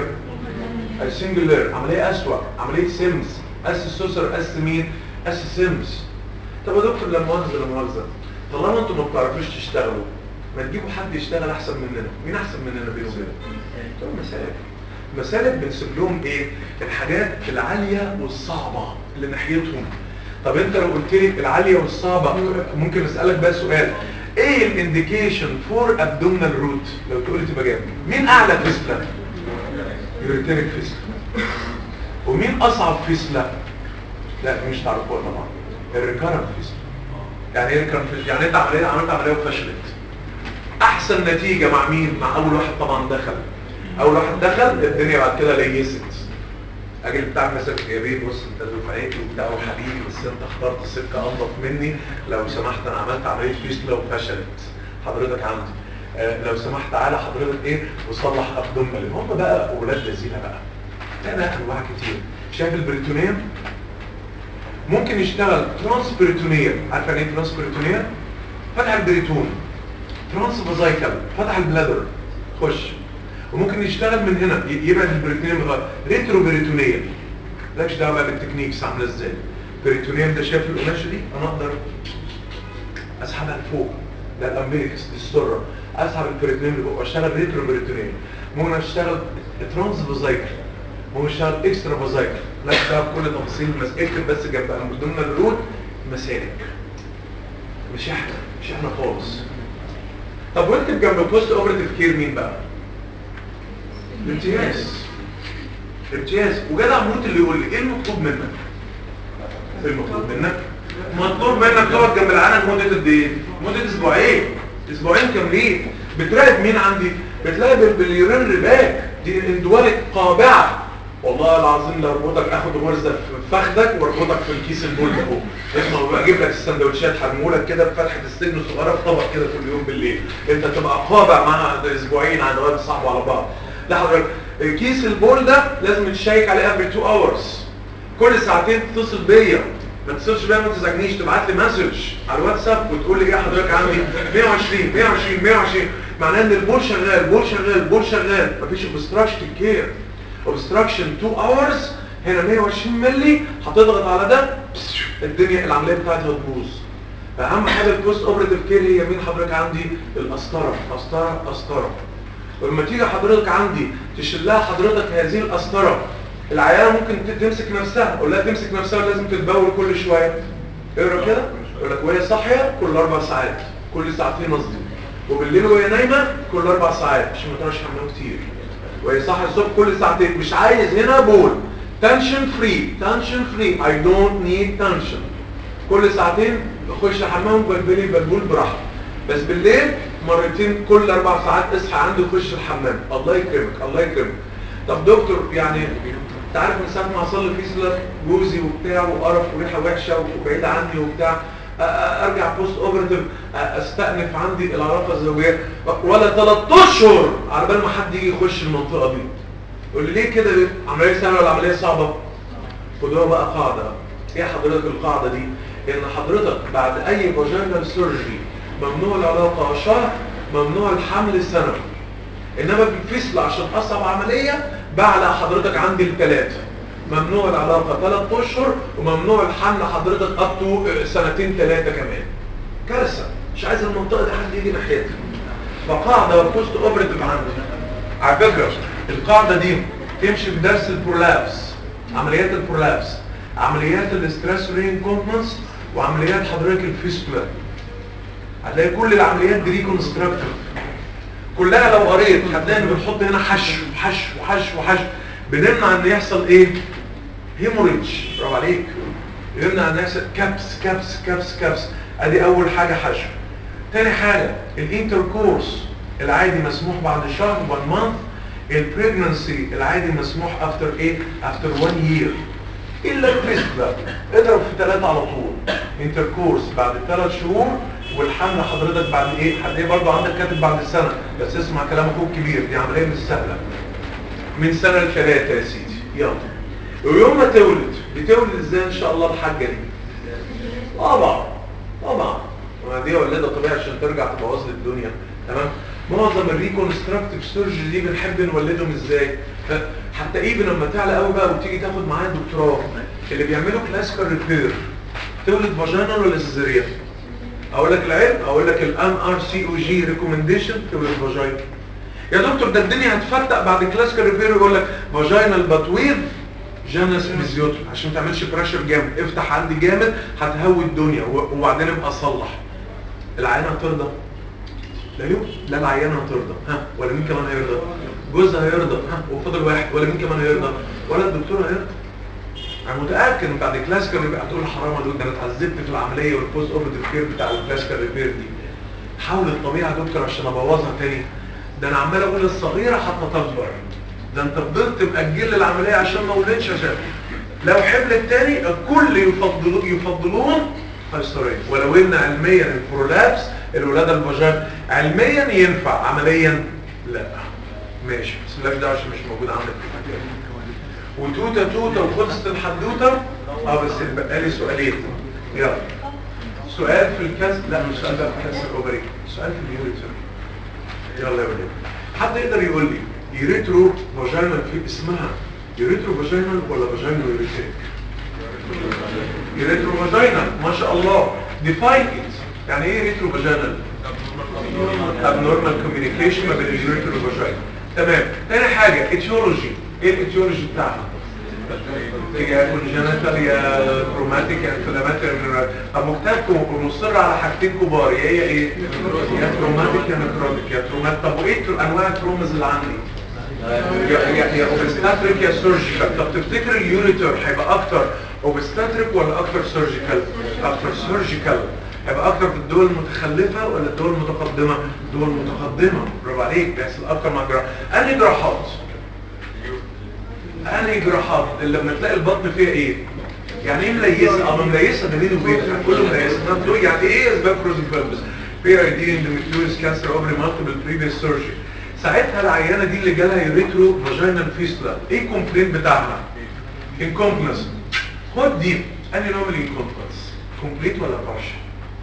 السنجل لير عمليه اسوأ عمليه سيمز اس السوسر اس مين اس سيمز طب يا دكتور لا مؤاخذه لا مؤاخذه طالما انتوا ما بتعرفوش تشتغلوا ما تجيبوا حد يشتغل احسن مننا مين احسن مننا بينه وبينك بتوع المسالك المسالك بنسيب لهم ايه الحاجات العاليه والصعبه اللي ناحيتهم طب انت لو قلت لي العاليه والصعبه ممكن اسالك بقى سؤال ايه الانديكيشن فور ابدومينال روت لو تقول لي تبقى جامد مين اعلى فيسلا يوريتيريك فيسلا ومين اصعب فيسلا لا مش تعرفوها طبعا الريكارنت فيسلا يعني ايه ريكارنت فيسلا يعني انت عمليه عملت عمليه وفشلت احسن نتيجه مع مين مع اول واحد طبعا دخل اول واحد دخل الدنيا بعد كده ليست اجي بتاع المسك يا بيه بص انت دفعتي وبتاع وحبيبي بس انت اخترت سكه انضف مني لو سمحت انا عملت عمليه فيسلا وفشلت حضرتك عندي آه لو سمحت تعالى حضرتك ايه وصلح ابدومنال هم بقى اولاد لذينه بقى تلاقي انواع كتير شايف البريتونيوم ممكن يشتغل ترانس بريتونيال عارف يعني ايه ترانس بريتونيال فتح البريتون ترانس فازايكال فتح البلادر خش وممكن يشتغل من هنا ي- يبعد البريتونيوم لغايه ريترو بريتونيال مالكش دعوه بقى بالتكنيكس عامله ازاي البريتونيوم ده شايف القماشه دي انا اقدر اسحبها لفوق ده الامبيكس دي السره اسحب البريتونين اللي جوه اشتغل ريترو بريتونين ممكن اشتغل ترانس فازايكل ممكن اشتغل اكسترا فازايكل لا ده كل تفاصيل بس اكتب بس جنب من ضمن الروت مسالك مش احنا مش احنا خالص طب واكتب جنب بوست اوبريتيف كير مين بقى امتياز امتياز وجدع موت اللي يقول لي ايه المطلوب منك ايه المطلوب منك مطلوب منك تقعد جنب العالم مده قد ايه مده اسبوعين اسبوعين كاملين بتراقب مين عندي بتلاقي بال- باليورين ريباك دي اندوالك قابعه والله العظيم لو اربطك اخد غرزه في فخدك واربطك في الكيس البول ده فوق اسمع بقى اجيب لك السندوتشات هرمولك كده بفتحه السجن الصغيره في طبق كده كل يوم بالليل انت تبقى قابع معاها اسبوعين عن غير صاحبه على بعض لا حضرتك كيس البول ده لازم تشيك عليه every 2 hours كل ساعتين تتصل بيا ما تتصلش بيا ما تزعجنيش تبعت لي مسج على الواتساب وتقول لي ايه حضرتك عندي 120 120 120 معناه ان البول شغال بول شغال بول شغال مفيش obstruction كير obstruction 2 hours هنا 120 مللي هتضغط على ده الدنيا العمليه بتاعتها هتبوظ فاهم حاجه البوست اوبريتيف كير هي مين حضرتك عندي القسطره قسطره قسطره ولما تيجي حضرتك عندي تشيلها حضرتك هذه القسطره العيانه ممكن ت- تمسك نفسها اقول لها تمسك نفسها لازم تتبول كل شويه اقرا كده يقول لك وهي صاحيه كل اربع ساعات كل ساعتين قصدي وبالليل وهي نايمه كل اربع ساعات عشان ما تروحش حمام كتير وهي صاحيه الصبح كل ساعتين مش عايز هنا بول تنشن فري تنشن فري اي دونت نيد تنشن كل ساعتين اخش الحمام بلبلي بلبول براحتي بس بالليل مرتين كل اربع ساعات اصحى عندي وخش الحمام الله يكرمك الله يكرمك طب دكتور يعني انت عارف من ساعه ما حصل لي فيسلر جوزي وبتاع وقرف وريحه وحشه وبعيد عني وبتاع أ- أ- ارجع بوست اوبرتيف استأنف عندي العلاقه الزوجيه ولا 3 اشهر على بال ما حد يجي يخش المنطقه دي يقول لي ليه كده ليه؟ عمليه سهله ولا عمليه صعبه خدوها بقى قاعده ايه حضرتك القاعده دي ان حضرتك بعد اي فاجينال سيرجري ممنوع العلاقه شهر ممنوع الحمل سنه انما بالفصل عشان اصعب عمليه بعلى حضرتك عندي الثلاثه ممنوع العلاقه ثلاث اشهر وممنوع الحمل حضرتك اب سنتين ثلاثه كمان كارثه مش عايز المنطقه دي حد يجي ناحيتها فقاعده بوست اوبريتيف عندي على فكره القاعده دي تمشي في درس البرولابس عمليات البرولابس عمليات الاسترس رينكومبنس وعمليات حضرتك الفيستولا هتلاقي كل العمليات دي ريكونستراكتيف كلها لو قريت هتلاقي ان بنحط هنا حشو حشو حشو حشو بنمنع ان يحصل ايه هيموريدج برافو عليك بنمنع ان يحصل كابس كابس كابس كابس ادي اول حاجه حشو تاني حاجه الانتركورس العادي مسموح بعد شهر 1 مانث البريجننسي العادي مسموح افتر ايه افتر 1 يير الا الكريست بقى اضرب في ثلاثة على طول انتركورس بعد ثلاث شهور والحمل حضرتك بعد ايه هتلاقيه برضه عندك كاتب بعد السنه بس اسمع كلام اخوك كبير دي عمليه مش سهله من سنه لثلاثه يا سيدي يلا ويوم ما تولد بتولد ازاي ان شاء الله الحاجه دي طبعا طبعا ما دي ولادة طبيعي عشان ترجع تبوظ لي الدنيا تمام معظم الريكونستراكتيف سيرجري دي بنحب نولدهم ازاي ف- حتى ايفن لما تعلى قوي بقى وتيجي تاخد معايا دكتوراه اللي بيعملوا كلاسيكال ريبير تولد فاجينال ولا سيزاريان اقول لك العلم اقول لك الام ار سي او جي ريكومنديشن تولد فاجينا يا دكتور ده الدنيا هتفتق بعد كلاسيكال ريبير يقول لك فاجينال باتوير جانس ميزيوتر عشان ما تعملش بريشر جامد افتح عندي جامد هتهوي الدنيا و- وبعدين ابقى اصلح العيانه هترضى لا يوم لا العيانه هترضى ها ولا مين كمان هيرضى جوزها هيرضى ها وفضل واحد ولا مين كمان هيرضى ولا الدكتور هيرضى انا متاكد ان بعد كلاسيكال ريبير هتقول حرام يا دكتور ده انا اتعذبت في العمليه والبوست اوبريتيف كير بتاع الكلاسيكال ريبير دي حاول الطبيعه يا دكتور عشان ابوظها تاني ده انا عمال اقول الصغيره حتى تكبر ده انت فضلت مأجل العمليه عشان ما ولدش عشان لو حملت تاني الكل يفضلون يفضلون قيصريه ولو ان علميا البرولابس الولاده الفاجين علميا ينفع عمليا لا ماشي بس مالكش دعوه عشان مش موجود عندك في الكتاب وتوته توته وخلصت الحدوته اه بس بقى لي سؤالين يلا سؤال في الكاس لا مش سؤال بقى في كاس الاوبري سؤال في اليوريتر يلا يا ولاد حد يقدر يقول لي يوريترو فاجينال في اسمها يوريترو فاجينال ولا فاجينال يوريتريك يوريترو فاجينال ما شاء الله ديفاين ات يعني ايه يوريترو فاجينال abnormal communication ما بين اليوريتر والفاجينا تمام تاني حاجه اتيولوجي ايه الاتيولوجي بتاعها يا كونجنتال يا تروماتيك يا انفلاماتوري طب مكتبكم ومصر على حاجتين كبار يا هي ايه يا تروماتيك يا نكروتيك يا ترومات طب وايه الترو- انواع الترومز اللي عندي يا يا يا اوبستاتريك يا سيرجيكال طب تفتكر اليوريتر هيبقى اكتر اوبستاتريك ولا اكتر سيرجيكال اكتر سيرجيكال هيبقى اكتر في الدول المتخلفه ولا الدول المتقدمه الدول المتقدمه برافو عليك بيحصل اكتر مع جراحه انهي جراحات انهي جراحات اللي لما تلاقي البطن فيها ايه يعني ايه مليسه اه مليسه ده بيني وبينك كله مليسه طب تقول يعني ايه اسباب فروزن بيربس في اي دي اندوميتريوز كانسر اوفري مالتيبل بريفيس سيرجري ساعتها العيانه دي اللي جالها يوريترو فاجينال فيستلا ايه الكومبلين بتاعها انكومبلس خد دي انهي نوع من الانكومبلس كومبليت ولا بارشل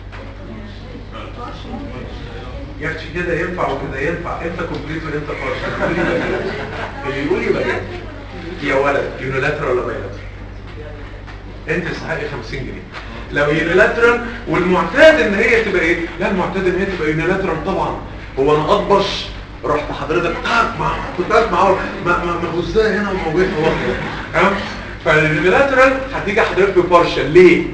يعني كده ينفع وكده ينفع انت كومبليت وانت بارشل اللي يقول يبقى كده يا ولد يونيلاترال ولا بايلاترال انت تستحقي 50 جنيه لو يونيلاترال والمعتاد ان هي تبقى ايه لا المعتاد ان هي تبقى يونيلاترال طبعا هو انا اطبش رحت حضرتك تاك مع كنت قاعد معاه ما ما ما غزاه هنا وموجود هو تمام فاليونيلاترال هتيجي حضرتك ببارشل ليه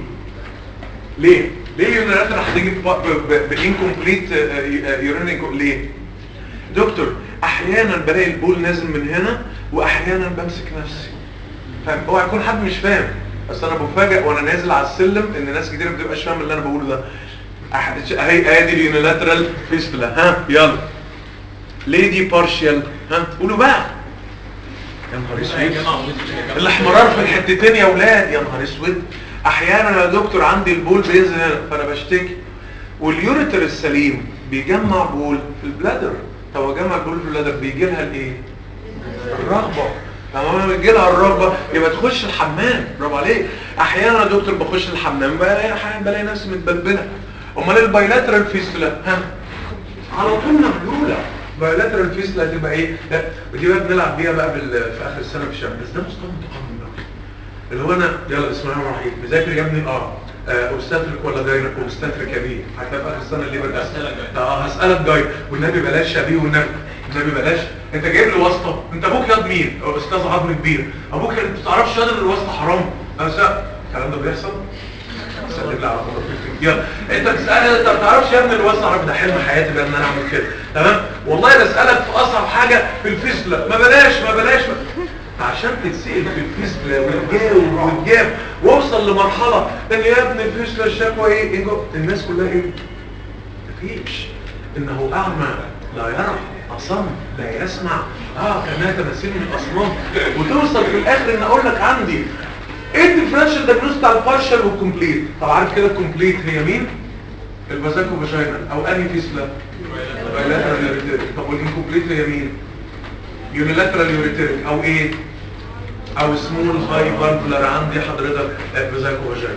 ليه ليه يونيلاترال هتيجي بانكمبليت يورين ليه دكتور احيانا بلاقي البول نازل من هنا واحيانا بمسك نفسي فاهم اوعى يكون حد مش فاهم بس انا بفاجئ وانا نازل على السلم ان ناس كتير ما بتبقاش فاهم اللي انا بقوله ده أح- اهي ادي اليونيلاترال فيستولا ها يلا ليه دي بارشال ها قولوا بقى يا نهار اسود الاحمرار في الحتتين يا ولاد يا نهار اسود احيانا يا دكتور عندي البول بينزل هنا فانا بشتكي واليوريتر السليم بيجمع بول في البلادر طب هو جمع البول في البلادر بيجي لها الايه الرغبه لما بيجي لها الرغبه يبقى تخش الحمام برافو عليك احيانا يا دكتور بخش الحمام بلاقي احيانا بلاقي نفسي متبلبله امال البايلاترال فيستولا ها على طول مبلوله بايلاترال فيستولا هتبقى ايه لا ودي بقى بنلعب بيها بقى بال- في اخر السنه في الشهر بس ده مستوى متقدم بقى اللي هو انا يلا بسم الله الرحمن الرحيم مذاكر يا ابني اه آه، اوستاتريك ولا جاينك اوستاتريك يا بيه هتبقى في اخر السنه اللي بقى هسألك جاي. اه هسالك جاي والنبي بلاش يا بيه والنبي النبي بلاش انت جايب لي واسطه انت ابوك ياض مين أو استاذ عظم كبير ابوك انت ما تعرفش ياض ان الواسطه حرام بس الكلام ده بيحصل سلم لي على مراتك يلا انت بتسالني انت ما تعرفش يا ابني الواسطه عارف ده حلم حياتي بقى ان انا اعمل كده تمام والله بسالك في اصعب حاجه في الفيسلا ما بلاش ما بلاش عشان تتسأل في الفيسلا وتجاوب وتجاب واوصل لمرحله ان يا ابني الفيسلا الشكوى ايه ايه جو- الناس كلها ايه مفيش انه اعمى لا يرى اصم لا يسمع اه كانها تماثيل من الاصنام وتوصل في الاخر ان اقول لك عندي ايه الديفرنشال دايجنوز بتاع البارشال والكومبليت طب عارف كده الكومبليت هي مين البازاكو فاجينال او انهي فيسلا بايلاترال يوريتيريك طب والانكومبليت هي مين يونيلاترال يوريتيريك او ايه او سمول هاي فالفولار عندي حضرتك بازاكو فاجينال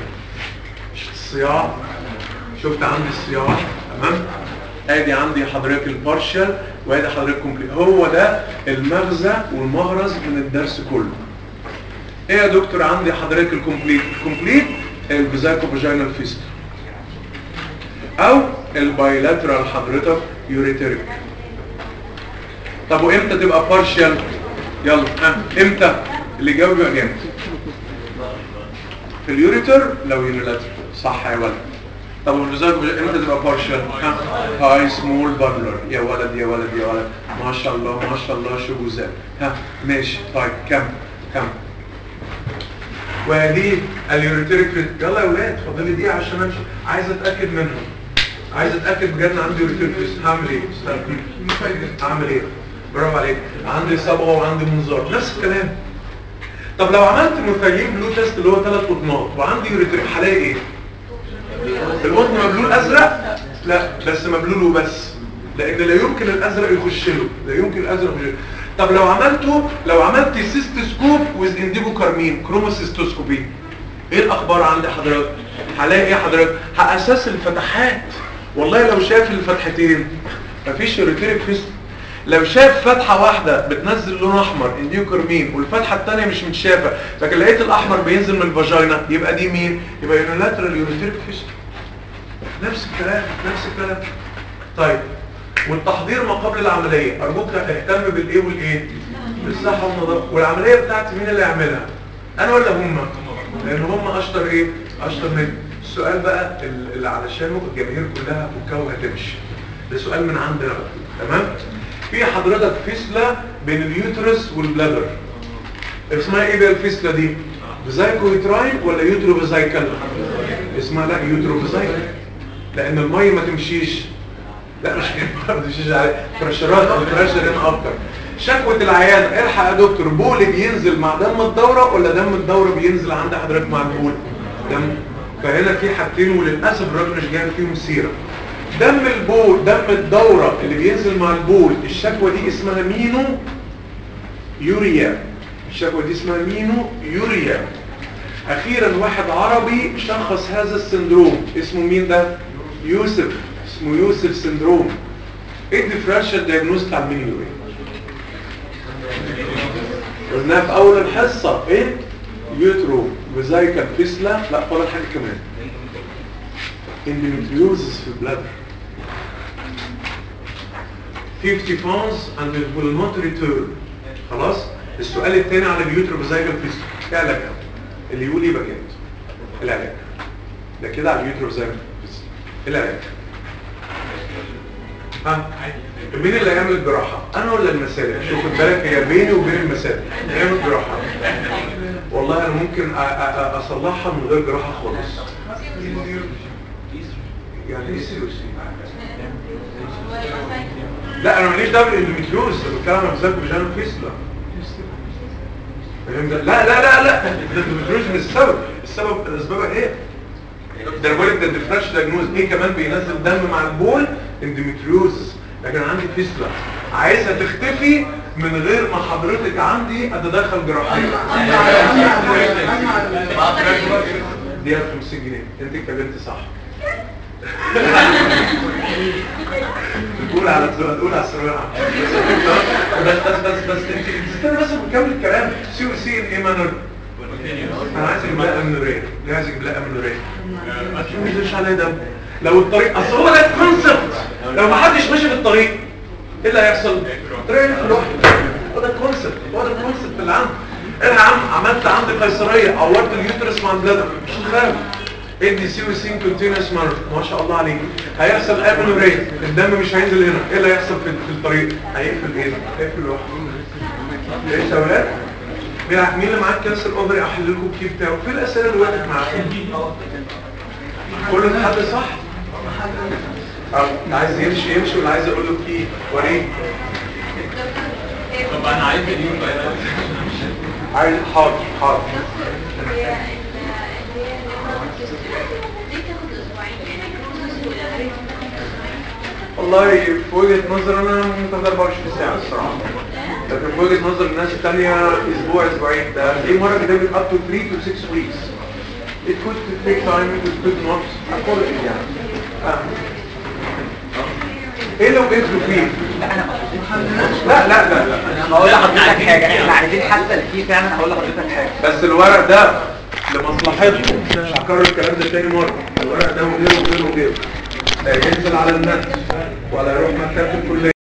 الصياع شفت عندي الصياع تمام ادي عندي حضرتك البارشال وادي حضرتك كومبليت هو ده المغزى والمهرز من الدرس كله ايه يا دكتور عندي حضرتك الكومبليت الكومبليت الفيزاكو فاجينال فيست او البايلاترال حضرتك يوريتريك طب وامتى تبقى بارشال يلا ها امتى اللي جاوب يبقى جامد في اليوريتر لو يونيلاترال صح يا ولد طب والفيزاكو امتى تبقى بارشال ها هاي سمول بانلر يا ولد يا ولد يا ولد ما شاء الله ما شاء الله شو جوزات ها ماشي طيب كم كم ودي اليوريتريك فيت يلا يا ولاد فاضل لي دقيقه عشان امشي عايز اتاكد منهم عايز اتاكد بجد عندي يوريتريك فيت هعمل ايه استنى هعمل ايه برافو عليك عندي صبغه وعندي منظار نفس الكلام طب لو عملت مثيل بلو تيست اللي هو ثلاث قطنات وعندي يوريتريك هلاقي ايه القطن مبلول ازرق لا بس مبلول وبس لان لا يمكن الازرق يخش له لا يمكن الازرق يخش له طب لو عملته لو عملت سيستوسكوب ويز انديجو كارمين كروموسيستوسكوبي ايه الاخبار عندي حضرتك هلاقي ايه حضرتك هاساس الفتحات والله لو شاف الفتحتين مفيش يوريتريك فيست لو شاف فتحة واحدة بتنزل لون احمر انديو كارمين والفتحة التانية مش متشافة لكن لقيت الاحمر بينزل من الفاجينا يبقى دي مين يبقى يونيلاترال يوريتريك فيست نفس الكلام نفس الكلام طيب والتحضير ما قبل العمليه ارجوك اهتم بالايه والايه بالصحه والنظافه والعمليه بتاعتي مين اللي يعملها انا ولا هم لان هم اشطر ايه اشطر مني السؤال بقى اللي علشانه الجماهير كلها فكها وهتمشي ده سؤال من عندنا بقى تمام في حضرتك فيسلا بين اليوترس والبلادر اسمها ايه بقى الفيسلا دي فيزايكويتراين ولا يوترو فيزايكل اسمها لا يوترو فيزايكل لان الميه ما تمشيش لا مش كده ما تمشيش عليه بريشرات او بريشر هنا اكتر شكوى العيان الحق يا دكتور بول بينزل مع دم الدوره ولا دم الدوره بينزل عند حضرتك مع البول دم فهنا في حاجتين وللاسف الراجل مش جايب فيهم سيره دم البول دم الدوره اللي بينزل مع البول الشكوى دي اسمها مينو يوريا الشكوى دي اسمها مينو يوريا اخيرا واحد عربي شخص هذا السندروم اسمه مين ده يوسف اسمه يوسف سندروم ايه الديفرنشال دايجنوز بتاع المينو يوريا قلناها في اول الحصه ايه يوترو فيزايكال فيسلا لا ولا حاجه كمان endometriosis في البلادر 50 pounds and it will not return خلاص السؤال الثاني على اليوترو فيزايكال فيسلا ايه علاجها اللي يقول يبقى كده العلاج ده كده على اليوترو فيزايكال فيسلا ايه العلاج ها مين اللي هيعمل الجراحه انا ولا المسالك شوف خد بالك هي بيني وبين المسالك هيعمل جراحه والله انا ممكن أ- أ- أ- اصلحها من غير جراحه خالص يعني ايه سيروسي لا انا ماليش دعوه بالاندوميتريوز انا بتكلم عن فيزاك فيجانا فيسلا فاهم ده؟ لا لا لا لا الاندوميتريوز مش السبب السبب الاسباب ايه ده انا بقول لك ده الديفرنش دايجنوز ايه كمان بينزل دم مع البول اندوميتريوز لكن عندي فيسلا عايزها تختفي من غير ما حضرتك عندي اتدخل جراحيا دي 50 جنيه انت اتكلمت صح تقول على السؤال تقول على السؤال بس بس بس بس انت استنى بس بكمل الكلام سي او سي ايه مانر انا عايز اجيب لها امنوريه ليه عايز اجيب لها امنوريه عشان ما ينزلش عليها دم لو الطريق اصل هو ده الكونسبت لو ما حدش ماشي في الطريق ايه اللي هيحصل الطريق يلف لوحده هو ده الكونسبت هو ده الكونسبت اللي عندي ايه يا عم عملت عندي قيصريه عورت اليوترس مع البلادر مش خايف ادي سي وسين كونتينوس مارك ما شاء الله عليك هيحصل امنوريه الدم مش هينزل هنا ايه اللي هيحصل في في الطريق هيقفل ايه هيقفل لوحده ايه يا شباب مين مين اللي معاك كانسر اوفري احل لكم الكيف بتاعه في الاسئله اللي وقفت معاكم كل حد صح أو اللي عايز يمشي يمشي واللي عايز اقول له كي وريه طب انا عايز اليوم بقى عايز حاضر حاضر والله في وجهة نظر انا ممكن تاخد 24 ساعة الصراحة لكن في وجهة نظر الناس التانية اسبوع اسبوعين ده في مرة كتبت up to 3 to 6 weeks it could take time it could not according يعني آه. ايه لو قدروا فيه لا لا لا لا هقول لحضرتك حاجة احنا عارفين حتى اللي فيه فعلا هقول لحضرتك حاجة بس الورق ده لمصلحتكم مش هكرر الكلام ده تاني مرة الورق ده وغيره وغيره وغيره لا ينزل على النت ولا يروح مكتبة الكلية